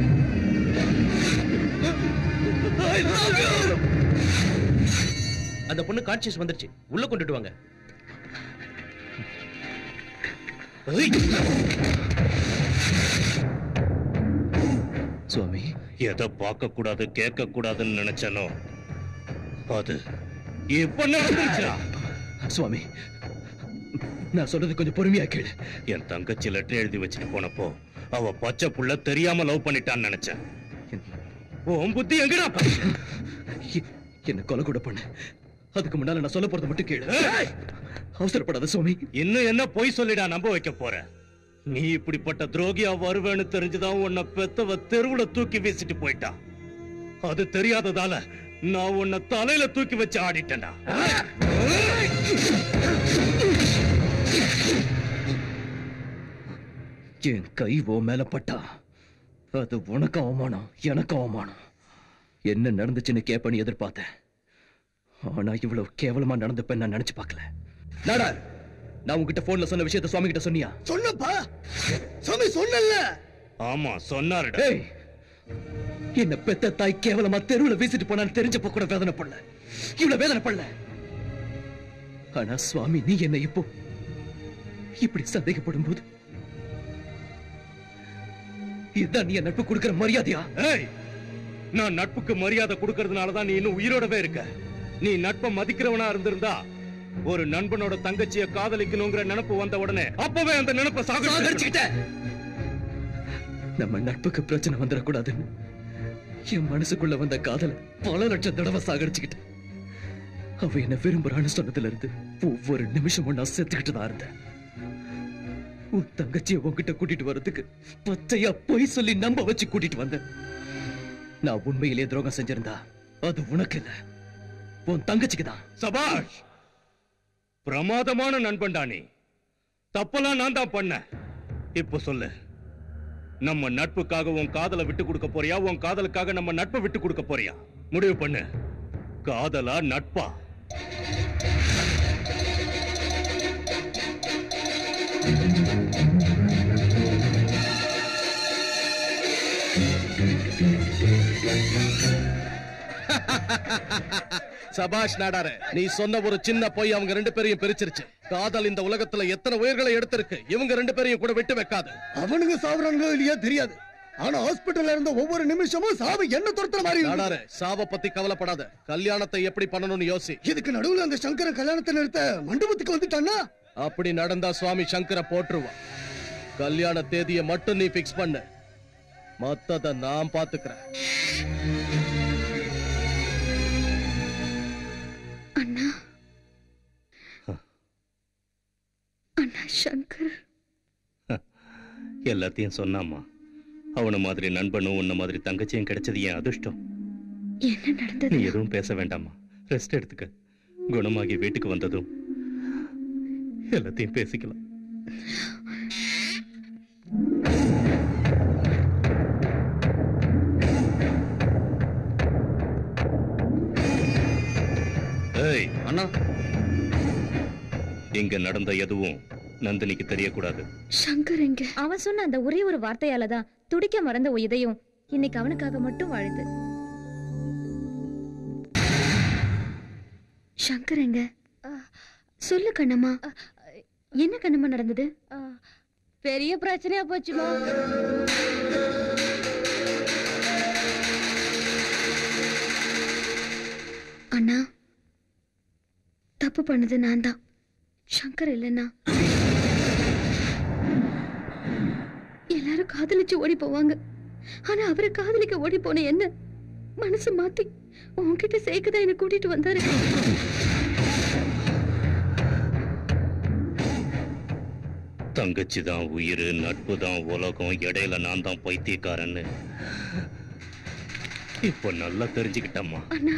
I love you அந்த பொண்ணு கான்சியஸ் வந்துருச்சு உள்ள கொண்டுட்டு வாங்க சுவாமி எதை பார்க்க கூடாது கேட்க கூடாதுன்னு நினைச்சனோ அது இப்ப நடந்துருச்சா சுவாமி நான் சொல்றது கொஞ்சம் பொறுமையா கேளு என் தங்கச்சி லெட்டர் எழுதி வச்சுட்டு போனப்போ அவ பச்சை புள்ள தெரியாம லவ் பண்ணிட்டான்னு நினைச்சேன் உன் புத்தி எங்கடா எ- என்ன கொலை கூட பண்ணு அதுக்கு முன்னால நான் சொல்ல போறது மட்டும் கேளு அவசரப்படாத சுவாமி இன்னும் என்ன பொய் சொல்லிடா நம்ப வைக்க போற நீ இப்படிப்பட்ட துரோகியா வருவேன்னு தெரிஞ்சுதான் உன்னை பெத்தவ தெருவுல தூக்கி வீசிட்டு போயிட்டா அது தெரியாததால நான் உன்னை தலையில தூக்கி வச்சு ஆடிட்டேன்டா என் கை ஓ மேல பட்டா அது உனக்கு அவமானம் எனக்கு அவமானம் என்ன நடந்துச்சுன்னு கேப்ப எதிர்பார்த்தேன் ஆனா இவ்வளவு கேவலமா நடந்துப்ப நான் நினைச்சு பார்க்கல நாடா நான் உன்கிட்ட போன்ல சொன்ன விஷயத்த சுவாமி கிட்ட சொன்னியா சொன்னப்பா சுவாமி சொன்னல ஆமா சொன்னாருடா ஏய் என்ன பெத்த தாய் கேவலமா தெருவுல வீசிட்டு போனான்னு தெரிஞ்சப்ப கூட வேதனை பண்ணல இவ்வளவு வேதனை பண்ணல ஆனா சுவாமி நீ என்ன இப்போ இப்படி சந்தேகப்படும் போது இதுதான் நீ என் நட்பு கொடுக்கிற மரியாதையா ஏய் நான் நட்புக்கு மரியாதை கொடுக்கறதுனால தான் நீ இன்னும் உயிரோடவே இருக்க நீ நட்பை மதிக்கிறவனா இருந்திருந்தா ஒரு நண்பனோட தங்கச்சிய காதலிக்கணுங்கிற நினைப்பு வந்த உடனே அப்பவே அந்த நினைப்பை சாகடிச்சுக்கிட்ட நம்ம நட்புக்கு பிரச்சனை வந்துடக்கூடாதுன்னு என் மனசுக்குள்ள வந்த காதல பல லட்சம் தடவை சாகடிச்சுக்கிட்டேன் அவ என்ன விரும்புறான்னு சொன்னதுல இருந்து ஒவ்வொரு நிமிஷமும் நான் செத்துக்கிட்டு தான் இருந்தேன் உன் தங்கச்சிய உன்கிட்ட கூட்டிட்டு வர்றதுக்கு பச்சையா பொய் சொல்லி நம்ப வச்சு கூட்டிட்டு வந்தேன் நான் உண்மையிலேயே துரோகம் செஞ்சிருந்தா அது உனக்கு இல்ல உன் தங்கச்சிக்கு தான் சபாஷ் பிரமாதமான நண்பன்டா நீ தப்பெல்லாம் நான் தான் பண்ணேன் இப்ப சொல்லு நம்ம நட்புக்காக உன் காதலை விட்டு கொடுக்க போறியா உன் காதலுக்காக நம்ம நட்பை விட்டு கொடுக்க போறியா முடிவு பண்ணு காதலா நட்பா சபாஷ் நாடார நீ சொன்ன ஒரு சின்ன பொய் அவங்க ரெண்டு பேரையும் பிரிச்சிருச்சு காதல் இந்த உலகத்துல எத்தனை உயிர்களை எடுத்திருக்கு இவங்க ரெண்டு பேரையும் கூட விட்டு வைக்காது அவனுங்க சாவறாங்களோ இல்லையா தெரியாது ஆனா ஹாஸ்பிட்டல்ல இருந்த ஒவ்வொரு நிமிஷமும் சாவு என்ன துரத்துற மாதிரி இருக்கு. நாடார சாவ பத்தி கவலைப்படாத கல்யாணத்தை எப்படி பண்ணணும்னு யோசி இதுக்கு நடுவுல அந்த சங்கரன் கல்யாணத்தை நிறுத்த மண்டபத்துக்கு வந்துட்டான்னா அப்படி நடந்தா சுவாமி சங்கர போட்டுருவான் கல்யாண தேதியை மட்டும் நீ பிக்ஸ் பண்ணு மத்தத நான் பாத்துக்கிறேன் அண்ணா அண்ணா சங்கர் எல்லாத்தையும் சொன்னாமா அவன மாதிரி நண்பனும் உன்ன மாதிரி தங்கச்சியும் கிடைச்சது என் அதிர்ஷ்டம் என்ன நீ நடந்தது எதுவும் பேச வேண்டாமா ரெஸ்ட் எடுத்துக்க குணமாகி வீட்டுக்கு வந்ததும் எல்லாத்தையும் பேசிக்கலாம் ஏய் அண்ணா இங்க நடந்த எதுவும் நந்தினிக்கு தெரியக்கூடாது சங்கர் எங்க அவன் சொன்ன அந்த ஒரே ஒரு வார்த்தையால தான் துடிக்க மறந்த உன் இதயம் இன்னைக்கு அவனுக்காக மட்டும் வாழுது சங்கர் எங்க சொல்லு கண்ணம்மா என்ன கண்ணம்மா நடந்தது பெரிய பிரச்சனையா போச்சுமா அண்ணா தப்பு பண்ணது நான் தான் சங்கர் இல்லைன்னா எல்லாரும் காதலிச்சு ஓடி போவாங்க ஆனா அவரை காதலிக்க ஓடி போன என்ன மனசு மாத்தி உன்கிட்ட சேர்க்கதான் என்ன கூட்டிட்டு வந்தாரு தங்கச்சி தான் உயிர் நட்பு தான் உலகம் இடையில நான் தான் பைத்தியக்காரன்னு இப்ப நல்லா தெரிஞ்சுக்கிட்டம்மா அண்ணா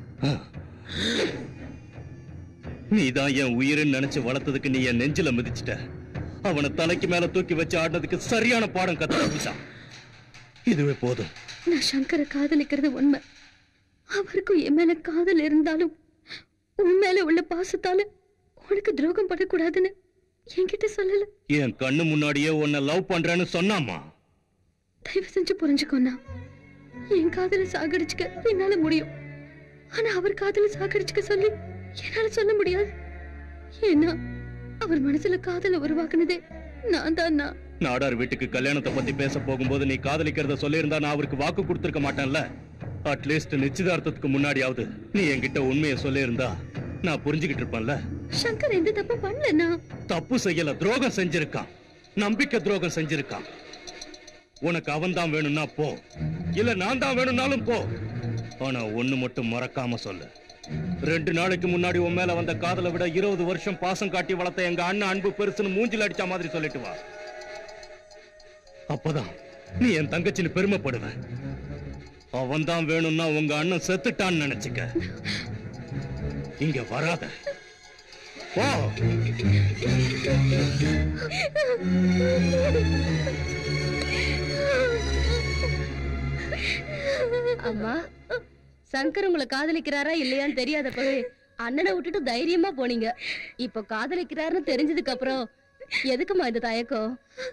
நீ தான் என் உயிர்னு நினைச்சு வளர்த்ததுக்கு நீ என் நெஞ்சில மிதிச்சிட்ட அவனை தலைக்கு மேல தூக்கி வச்சு ஆடினதுக்கு சரியான பாடம் கத்துக்கிட்டான் இதுவே போதும் நான் சங்கரை காதலிக்கிறது உண்மை அவருக்கும் என் மேல காதல் இருந்தாலும் உன் மேல உள்ள பாசத்தால உனக்கு துரோகம் பண்ணக்கூடாதுன்னு என்கிட்ட சொல்லல என் கண்ணு முன்னாடியே உன்னை லவ் பண்றேன்னு சொன்னாமா தயவு செஞ்சு புரிஞ்சுக்கோண்ணா என் காதலை சாகடிச்சுக்க என்னால முடியும் ஆனா அவர் காதலை சாகடிச்சுக்க சொல்லி என்னால சொல்ல முடியாது ஏன்னா அவர் மனசுல காதலை உருவாக்குனதே நான் தான் நான் நாடார் வீட்டுக்கு கல்யாணத்தை பத்தி பேச போகும்போது நீ காதலிக்கிறத சொல்லியிருந்தா நான் அவருக்கு வாக்கு கொடுத்திருக்க மாட்டேன்ல அட்லீஸ்ட் நிச்சயதார்த்தத்துக்கு முன்னாடியாவது நீ என்கிட்ட உண்மையை சொல்லியிருந்தா நான் புரிஞ்சுக்கிட்டு இருப்பேன்ல சங்கர் எந்த தப்பும் பண்ணலண்ணா தப்பு செய்யல துரோகம் செஞ்சிருக்கான் நம்பிக்கை துரோகம் செஞ்சிருக்கான் உனக்கு அவன் தான் வேணும்னா போ இல்ல நான் தான் வேணும்னாலும் போ ஆனா ஒண்ணு மட்டும் மறக்காம சொல்லு ரெண்டு நாளைக்கு முன்னாடி உன் மேல வந்த காதலை விட இருபது வருஷம் பாசம் காட்டி வளர்த்த எங்க அண்ணன் அன்பு பெருசுன்னு மூஞ்சில அடிச்ச மாதிரி சொல்லிட்டு வா அப்பதான் நீ என் தங்கச்சின்னு பெருமைப்படுவ அவன் தான் வேணும்னா உங்க அண்ணன் செத்துட்டான்னு நினைச்சுக்க இங்க வராத வா அம்மா சங்கர் உங்களை காதலிக்கிறாரா இல்லையான்னு தெரியாதப்பவே அண்ணனை விட்டுட்டு தைரியமா போனீங்க இப்ப காதலிக்கிறாருன்னு தெரிஞ்சதுக்கு அப்புறம் எதுக்குமா இந்த தயக்கம்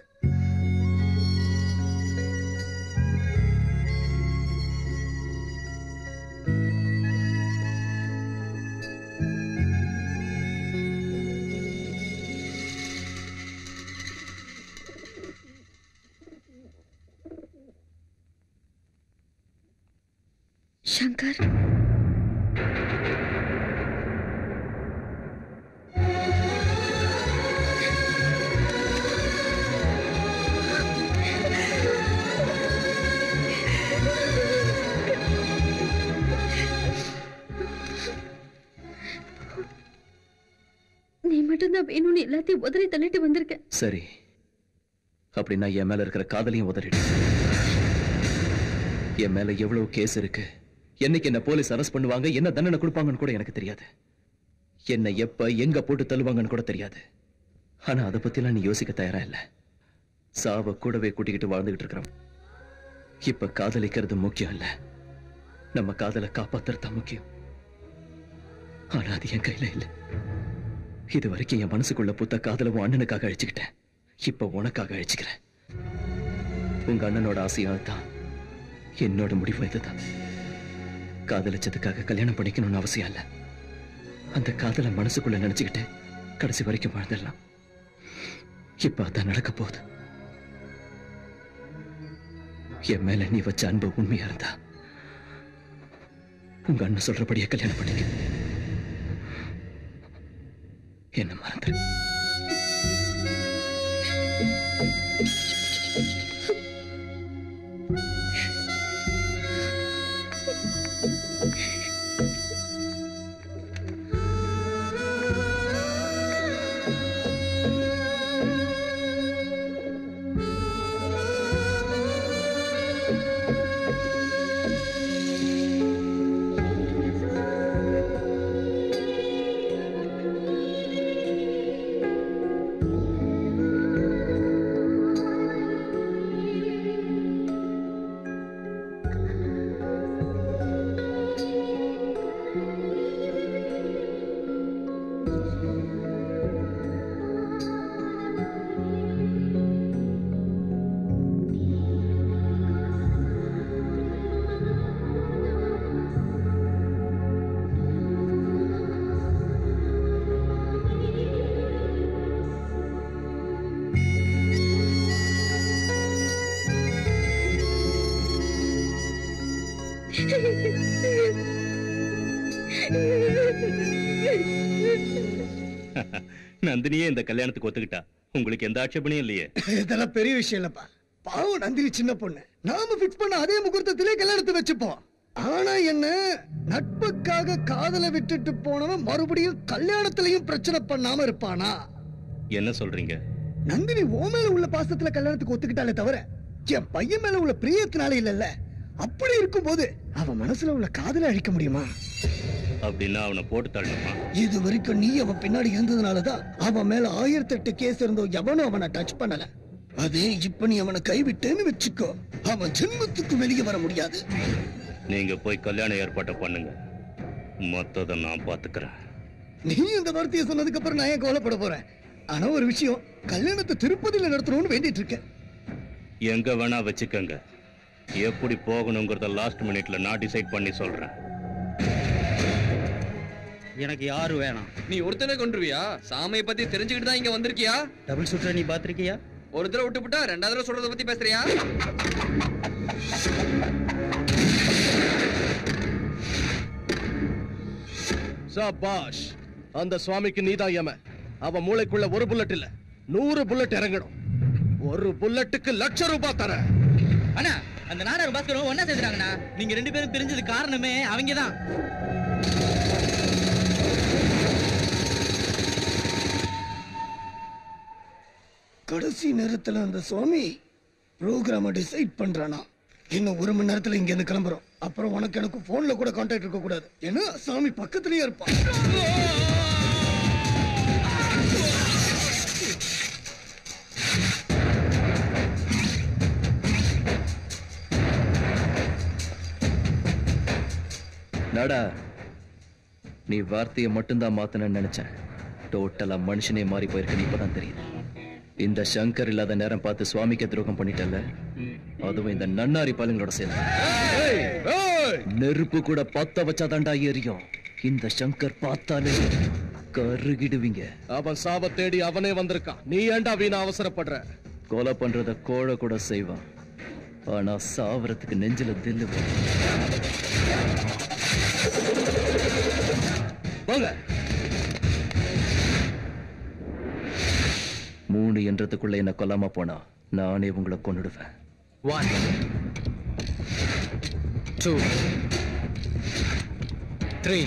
சங்கர் நீ மட்டும்தான் வேணும்னு எல்லாத்தையும் உதறி தள்ளிட்டு வந்திருக்க சரி அப்படின்னா என் மேல இருக்கிற காதலையும் உதறிடு என் மேல எவ்வளவு கேஸ் இருக்கு என்னைக்கு என்ன போலீஸ் அரெஸ்ட் பண்ணுவாங்க என்ன தண்டனை கொடுப்பாங்கன்னு கூட எனக்கு தெரியாது என்ன எப்ப எங்க போட்டு தள்ளுவாங்கன்னு கூட தெரியாது ஆனா அதை பத்திலாம் நீ யோசிக்க தயாரா இல்ல சாவ கூடவே கூட்டிக்கிட்டு வாழ்ந்துகிட்டு இருக்கிறோம் இப்ப காதலிக்கிறது முக்கியம் இல்ல நம்ம காதலை காப்பாத்துறது தான் முக்கியம் ஆனா அது என் கையில இல்ல இது வரைக்கும் என் மனசுக்குள்ள புத்த காதலவும் அண்ணனுக்காக அழிச்சுக்கிட்டேன் இப்ப உனக்காக அழிச்சுக்கிறேன் உங்க அண்ணனோட ஆசையும் தான் என்னோட முடிவு இதுதான் காதலிச்சதுக்காக கல்யாணம் பண்ணிக்கணும்னு அவசியம் இல்ல அந்த காதலை மனசுக்குள்ள நினைச்சுக்கிட்டு கடைசி வரைக்கும் வாழ்ந்துடலாம் இப்ப அதான் நடக்க போகுது என் மேல நீ வச்ச அன்பு உண்மையா இருந்தா உங்க அண்ணன் சொல்றபடியே கல்யாணம் பண்ணிக்க என்ன மறந்துரு நந்தினியே இந்த கல்யாணத்துக்கு ஒத்துக்கிட்டா உங்களுக்கு எந்த ஆட்சேபனையும் இல்லையே இதெல்லாம் பெரிய விஷயம் இல்லப்பா பாவம் நந்தினி சின்ன பொண்ணு நாம ஃபிக்ஸ் பண்ண அதே முகூர்த்தத்திலே கல்யாணத்தை வச்சுப்போம் ஆனா என்ன நட்புக்காக காதலை விட்டுட்டு போனவன் மறுபடியும் கல்யாணத்திலையும் பிரச்சனை பண்ணாம இருப்பானா என்ன சொல்றீங்க நந்தினி ஓ மேல உள்ள பாசத்துல கல்யாணத்துக்கு ஒத்துக்கிட்டாலே தவிர என் பையன் மேல உள்ள பிரியத்தினால இல்லல்ல அப்படி இருக்கும்போது அவன் மனசுல உள்ள காதலை அழிக்க முடியுமா அப்படின்னா அவனை போட்டு தள்ளணுமா இது வரைக்கும் நீ அவன் பின்னாடி இருந்ததுனாலதான் அவன் மேல ஆயிரத்தி எட்டு கேஸ் இருந்தோ எவனும் அவனை டச் பண்ணல அதே இப்ப நீ அவனை கைவிட்டேன்னு வச்சுக்கோ அவன் ஜென்மத்துக்கு வெளியே வர முடியாது நீங்க போய் கல்யாண ஏற்பாட்டை பண்ணுங்க மத்தத நான் பாத்துக்கிறேன் நீ இந்த வார்த்தையை சொன்னதுக்கு அப்புறம் நான் ஏன் கவலைப்பட போறேன் ஆனா ஒரு விஷயம் கல்யாணத்தை திருப்பதியில நடத்தணும்னு வேண்டிட்டு இருக்கேன் எங்க வேணா வச்சுக்கங்க எப்படி போகணுங்கிறத லாஸ்ட் மினிட்ல நான் டிசைட் பண்ணி சொல்றேன் எனக்கு யாரு வேணாம் நீ ஒருத்தனை கொண்டுருவியா சாமியை பத்தி தெரிஞ்சுக்கிட்டு தான் இங்க வந்திருக்கியா டபுள் சுற்ற நீ பாத்திருக்கியா ஒரு தடவை விட்டுப்புட்டா ரெண்டாவது தடவை சொல்றத பத்தி பேசுறியா சபாஷ் அந்த சுவாமிக்கு நீதான் யம அவன் மூளைக்குள்ள ஒரு புல்லட் இல்ல நூறு புல்லட் இறங்கணும் ஒரு புல்லட்டுக்கு லட்சம் ரூபாய் தரேன் அண்ணா அந்த நாடார் பாஸ்கரும் ஒன்னா சேர்ந்துட்டாங்கண்ணா நீங்க ரெண்டு பேரும் பிரிஞ்சது காரணமே அவங்க தான் கடைசி நேரத்துல அந்த சுவாமி ப்ரோக்ராம டிசைட் பண்றானா இன்னும் ஒரு மணி நேரத்துல இங்க இருந்து கிளம்புறோம் அப்புறம் உனக்கு எனக்கு போன்ல கூட கான்டாக்ட் இருக்க கூடாது ஏன்னா சாமி பக்கத்துலயே இருப்பான் நாடா நீ வார்த்தையை மட்டும்தான் மாத்தணும்னு நினைச்சேன் டோட்டலா மனுஷனே மாறி போயிருக்க இப்பதான் தெரியுது இந்த சங்கர் இல்லாத நேரம் பார்த்து சுவாமிக்கு துரோகம் பண்ணிட்டல அதுவும் இந்த நன்னாரி பாலுங்களோட சேர்ந்து நெருப்பு கூட பத்த வச்சாதாண்டா எரியும் இந்த சங்கர் பார்த்தாலே கருகிடுவீங்க அவன் சாப தேடி அவனே வந்திருக்கான் நீ ஏன்டா வீணா அவசரப்படுற கொலை பண்றத கோழ கூட செய்வான் ஆனா சாவறதுக்கு நெஞ்சில தில்லு வரும். வாங்க மூணு என்றதுக்குள்ள என்ன கொல்லாம போனா நானே உங்களை கொன்னுடுவேன் ஒன் டூ த்ரீ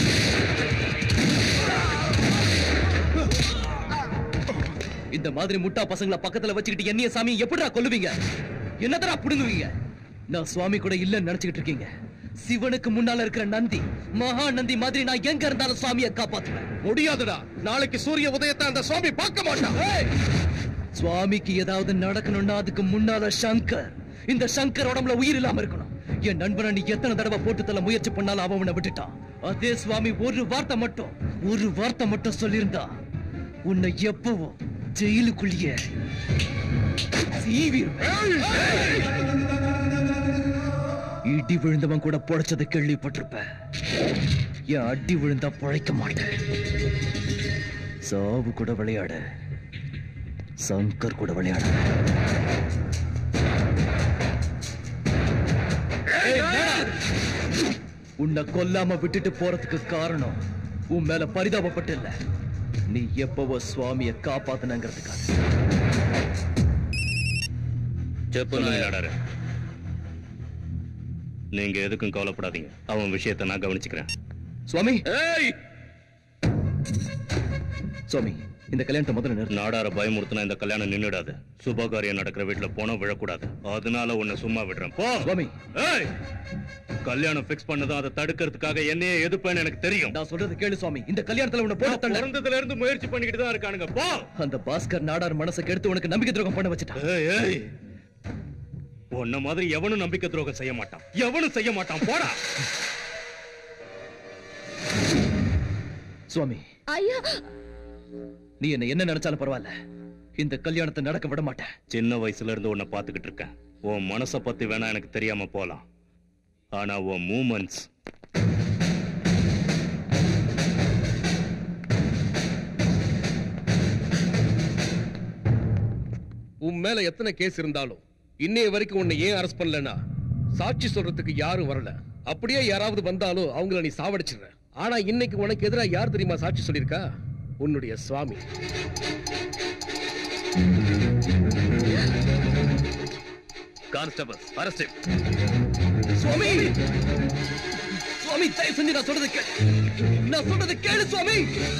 இந்த மாதிரி முட்டா பசங்களை பக்கத்துல வச்சுக்கிட்டு என்னைய சாமி எப்படிடா கொல்லுவீங்க என்னத்தடா புடுங்குவீங்க நான் சுவாமி கூட இல்லைன்னு நினைச்சுக்கிட்டு இருக்கீங்க சிவனுக்கு முன்னால இருக்கிற நந்தி மகா நந்தி மாதிரி நான் எங்க இருந்தாலும் சுவாமியை காப்பாத்துவேன் முடியாதுடா நாளைக்கு சூரிய உதயத்தை அந்த சுவாமி பார்க்க மாட்டான் சுவாமிக்கு ஏதாவது நடக்கணும்னா அதுக்கு முன்னால சங்கர் இந்த சங்கர் உடம்புல உயிர் இல்லாம இருக்கணும் என் நண்பனை நீ எத்தனை தடவை போட்டு தள்ள முயற்சி பண்ணாலும் அவன் உன்னை விட்டுட்டான் அதே சுவாமி ஒரு வார்த்தை மட்டும் ஒரு வார்த்தை மட்டும் சொல்லியிருந்தா உன்னை எப்பவும் ஜெயிலுக்குள்ளேயே சீவிருவேன். இடி விழுந்தவன் கூட பொழைச்சதை கேள்விப்பட்டிருப்ப என் அடி விழுந்தா பொழைக்க மாட்டேன் சாவு கூட விளையாட சங்கர் கூட விளையாட உன்னை கொல்லாம விட்டுட்டு போறதுக்கு காரணம் உன் மேல பரிதாபப்பட்டு இல்ல நீ எப்பவோ சுவாமிய காப்பாத்தனங்கிறதுக்காக செப்பு நாடாரு நீங்க எதுக்கும் கவலைப்படாதீங்க அவன் விஷயத்தை நான் கவனிச்சுக்கிறேன் சுவாமி சுவாமி இந்த கல்யாணத்தை முதல்ல நிறுத்து நாடார பயமுறுத்தினா இந்த கல்யாணம் நின்னுடாது சுபகாரியம் நடக்கிற வீட்டுல போனா விழக்கூடாது அதனால உன்னை சும்மா விடுறேன் போ சுவாமி ஏய் கல்யாணம் ஃபிக்ஸ் பண்ணதும் அதை தடுக்கிறதுக்காக என்னையே எதுப்பேன்னு எனக்கு தெரியும் நான் சொல்றது கேளு சுவாமி இந்த கல்யாணத்துல உன்னை போட்டு தள்ள பிறந்ததுல இருந்து முயற்சி பண்ணிக்கிட்டு தான் இருக்கானுங்க போ அந்த பாஸ்கர் நாடார் மனசை கெடுத்து உனக்கு நம்பிக்கை துரோகம் பண்ண வச்சுட்டான் ஏய் ஏய் உன்ன மாதிரி எவனும் நம்பிக்கை துரோகம் செய்ய மாட்டான் எவனும் செய்ய மாட்டான் போடா சுவாமி ஐயா நீ என்ன என்ன நினைச்சாலும் பரவாயில்ல இந்த கல்யாணத்தை நடக்க விட மாட்டேன் சின்ன வயசுல இருந்து உன்னை பாத்துக்கிட்டு இருக்கேன் உன் மனச பத்தி வேணா எனக்கு தெரியாம போலாம் ஆனா உன் மூமெண்ட்ஸ் உன் மேல எத்தனை கேஸ் இருந்தாலும் இன்னைய வரைக்கும் உன்னை ஏன் அரெஸ்ட் பண்ணலனா சாட்சி சொல்றதுக்கு யாரும் வரல அப்படியே யாராவது வந்தாலும் அவங்கள நீ சாவடிச்சிடுற ஆனா இன்னைக்கு உனக்கு எதிரா யார் தெரியுமா சாட்சி சொல்லியிருக்கா உன்னுடைய சுவாமி கான்ஸ்டபிள் அரஸ்ட் சுவாமி சுவாமி தயவு செஞ்சு நான் சொல்றது கேளு நான் சொல்றது கேளு சுவாமி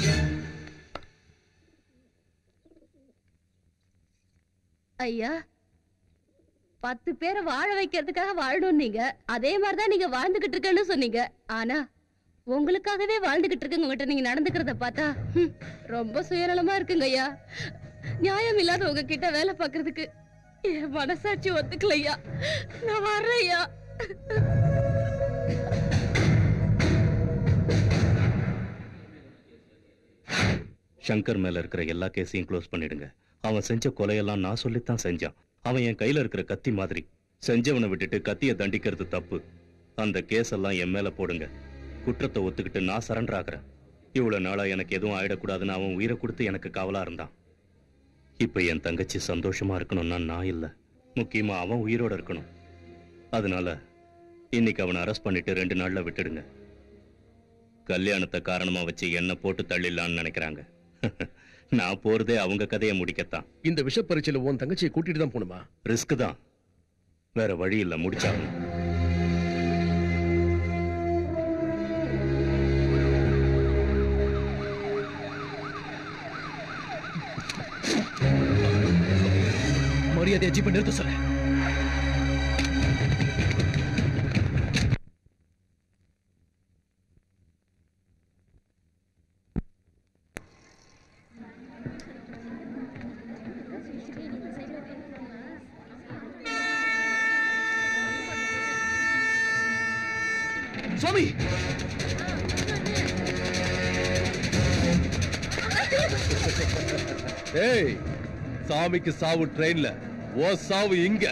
ஐயா பத்து பேரை வாழ வைக்கிறதுக்காக வாழணும் நீங்க அதே மாதிரிதான் நீங்க வாழ்ந்துகிட்டு இருக்கேன்னு சொன்னீங்க ஆனா உங்களுக்காகவே வாழ்ந்துகிட்டு இருக்கங்க உங்ககிட்ட நீங்க நடந்துக்கிறத பார்த்தா ஹம், ரொம்ப சுயநலமா இருக்குங்க ஐயா நியாயம் இல்லாத உங்ககிட்ட வேலை பார்க்கிறதுக்கு என் மனசாட்சி ஒத்துக்கலையா நான் வர்றேன் ஐயா சங்கர் மேல இருக்கிற எல்லா கேஸையும் க்ளோஸ் பண்ணிடுங்க அவன் செஞ்ச கொலையெல்லாம் நான் சொல்லித்தான் செஞ்சான் அவன் என் கையில இருக்கிற கத்தி மாதிரி செஞ்சவனை விட்டுட்டு கத்திய தண்டிக்கிறது தப்பு அந்த கேஸ் எல்லாம் என் மேல போடுங்க குற்றத்தை ஒத்துக்கிட்டு நான் சரண்டர் ஆகுறேன் இவ்வளவு நாளா எனக்கு எதுவும் ஆயிடக்கூடாதுன்னு அவன் உயிரை கொடுத்து எனக்கு காவலா இருந்தான் இப்ப என் தங்கச்சி சந்தோஷமா இருக்கணும்னா நான் இல்ல முக்கியமா அவன் உயிரோட இருக்கணும் அதனால இன்னைக்கு அவனை அரெஸ்ட் பண்ணிட்டு ரெண்டு நாள்ல விட்டுடுங்க கல்யாணத்தை காரணமா வச்சு என்ன போட்டு தள்ளிடலாம்னு நினைக்கிறாங்க நான் போறதே அவங்க கதையை முடிக்கத்தான் இந்த விஷ பரீட்சையில உன் தங்கச்சியை கூட்டிட்டு தான் போணுமா ரிஸ்க் தான் வேற வழி இல்ல முடிச்சாகணும் மரியாதையை ஜீப்பை நிறுத்த சொல்ல சுவாமி ஏய் சாமிக்கு சாவு ட்ரெயின்ல ஓ சாவு இங்க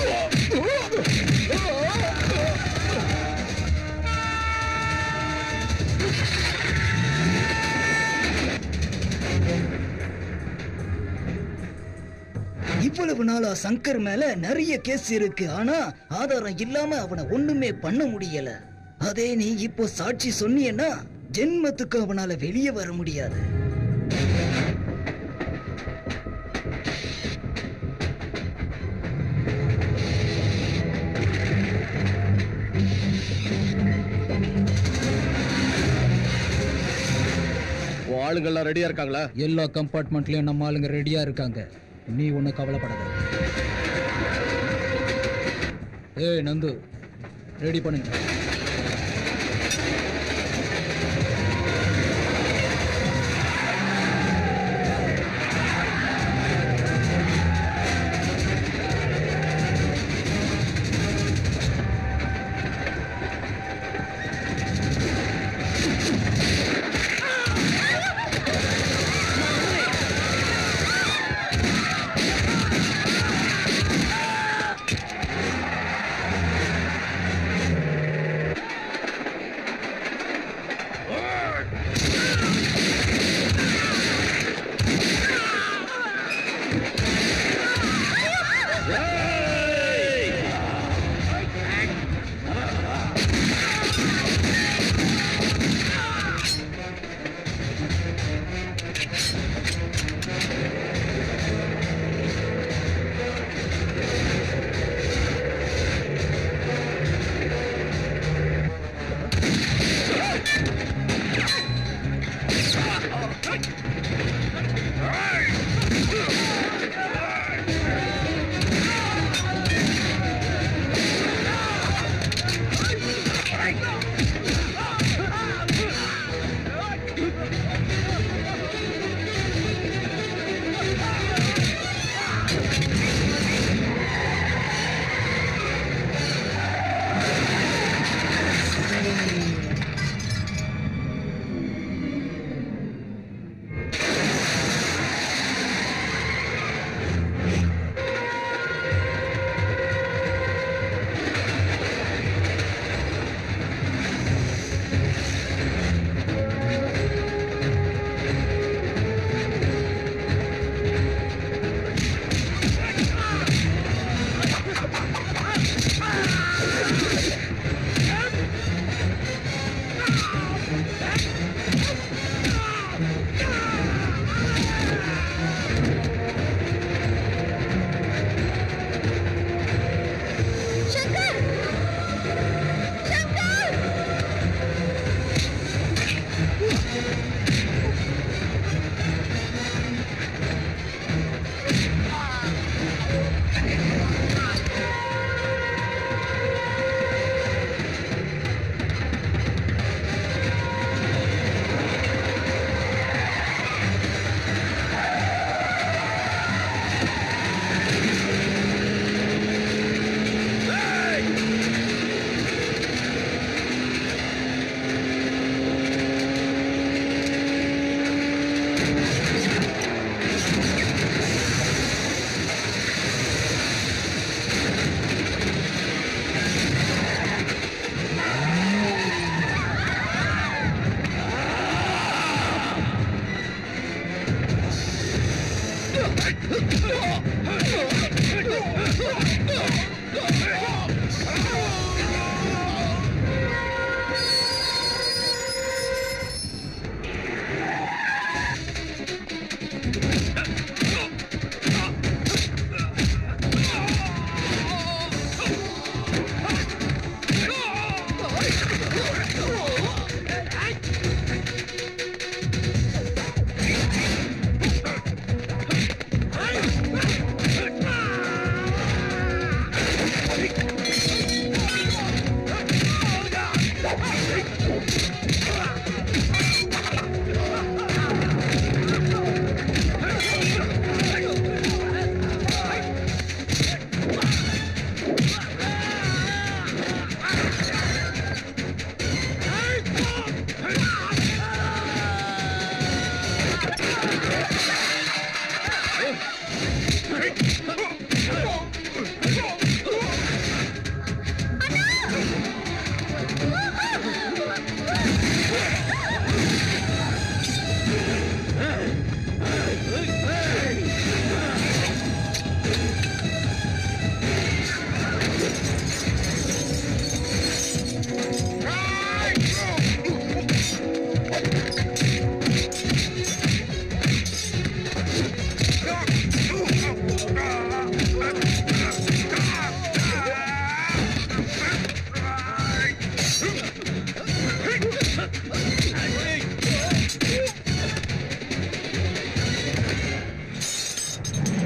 இவ்வளவு நாளா சங்கர் மேல நிறைய கேஸ் இருக்கு ஆனா ஆதாரம் இல்லாம அவனை ஒண்ணுமே பண்ண முடியல அதே நீ இப்போ சாட்சி சொன்னியன்னா ஜென்மத்துக்கு அவனால வெளியே வர முடியாது உன் ஆளுங்கெல்லாம் ரெடியா இருக்காங்களா எல்லா கம்பார்ட்மெண்ட்லயும் நம்ம ஆளுங்க ரெடியா இருக்காங்க நீ ஒன்னும் கவலைப்படாத ஏய் நந்து ரெடி பண்ணுங்க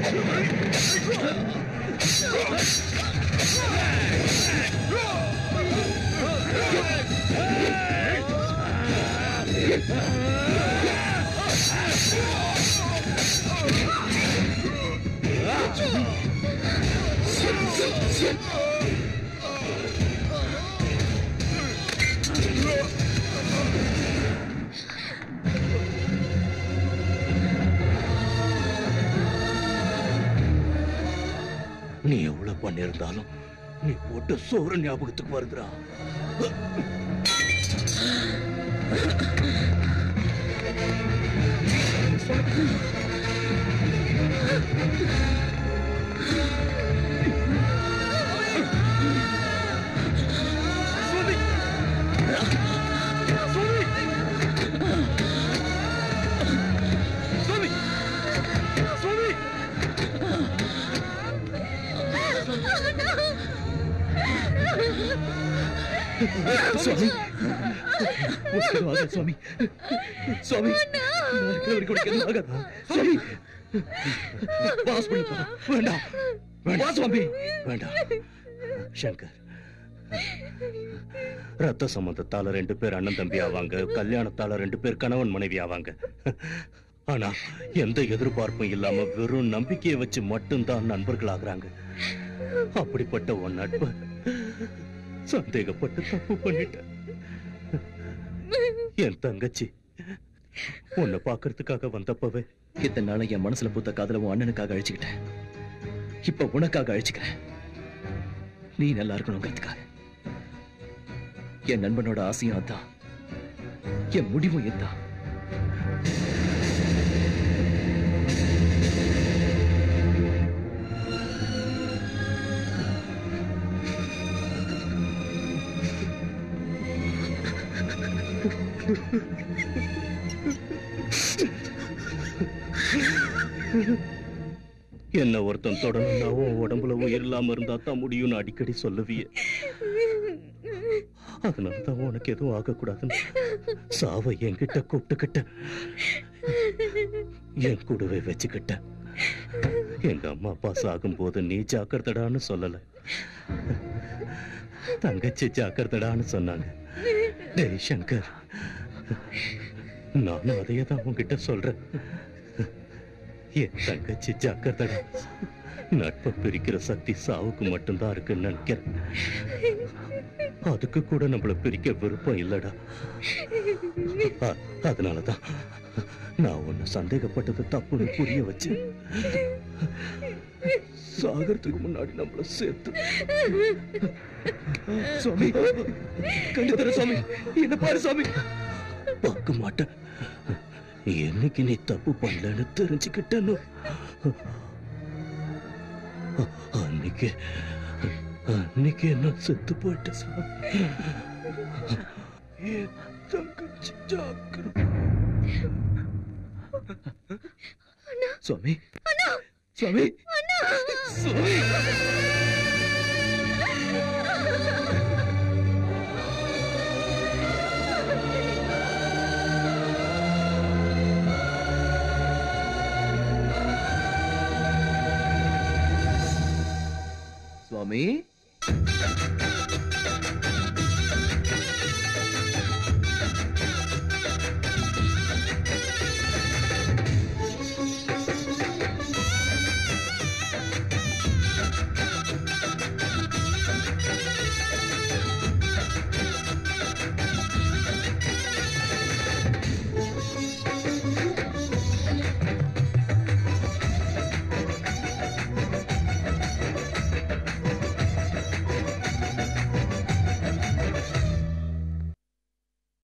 நீ எவ்வளவு பண்ணியிருந்தாலும் நீ போட்ட சோறு ஞாபகத்துக்கு வருதுடா சுவாமி ஒத்துக்கிட்டு வாங்க, சுவாமி சுவாமி நான் இருக்கிற வரைக்கும் உனக்கு எதுவும் ஆகாதா? சுவாமி வா, ஹாஸ்பிடல் போலாம். வேண்டாம் வா சுவாமி வேண்டாம் சங்கர் ரத்த சம்பந்தத்தால ரெண்டு பேர் அண்ணன் தம்பி ஆவாங்க கல்யாணத்தால ரெண்டு பேர் கணவன் மனைவி ஆவாங்க ஆனா எந்த எதிர்பார்ப்பும் இல்லாம வெறும் நம்பிக்கையை வச்சு மட்டும்தான் நண்பர்கள் ஆகுறாங்க அப்படிப்பட்ட உன் நட்பு சந்தேகப்பட்டு தப்பு பண்ணிட்டேன் என் தங்கச்சி உன்னை பாக்குறதுக்காக வந்தப்பவே இத்தனை நாளா என் மனசுல பூத்த காதல உன் அண்ணனுக்காக அழிச்சுக்கிட்டேன் இப்ப உனக்காக அழிச்சுக்கிறேன் நீ நல்லா இருக்கணுங்கிறதுக்காக என் நண்பனோட ஆசையும் அதான் என் முடிவும் இதுதான் என்ன ஒருத்தன் தொடணும்னா உன் உடம்புல உயிர் இல்லாம இருந்தா தான் முடியும்னு அடிக்கடி சொல்லுவிய அதனாலதான் உனக்கு எதுவும் ஆகக்கூடாதுன்னு சாவை என்கிட்ட கூப்பிட்டுக்கிட்ட என் கூடவே வச்சுக்கிட்ட எங்க அம்மா அப்பா சாகும் போது நீ ஜாக்கிரதடான்னு சொல்லல தங்கச்சி ஜாக்கிரதடான்னு சொன்னாங்க டேய் சங்கர் நானும் அதையே தான் உன்கிட்ட சொல்றேன் என் தங்கச்சி ஜாக்கிரதடா நட்பை பிரிக்கிற சக்தி சாவுக்கு மட்டும்தான் இருக்குன்னு நினைக்கிறேன் அதுக்கு கூட நம்மள பிரிக்க விருப்பம் இல்லடா அ- அதனாலதான் நான் உன்னை சந்தேகப்பட்டது தப்புன்னு புரிய வச்சு சாகறதுக்கு முன்னாடி நம்மள சேர்த்து சுவாமி கண்டு தர சுவாமி என்ன பாரு சுவாமி பார்க்க மாட்டேன் என்னைக்கு நீ தப்பு பண்ணலன்னு தெரிஞ்சுக்கிட்டேன்னு அ- அன்னைக்கு அன்னைக்கு என்ன செத்து போயிட்ட சாமி என் தங்கச்சி ஜாக்கிரதை சுவாமி சுவாமி சுவாமி சுவாமி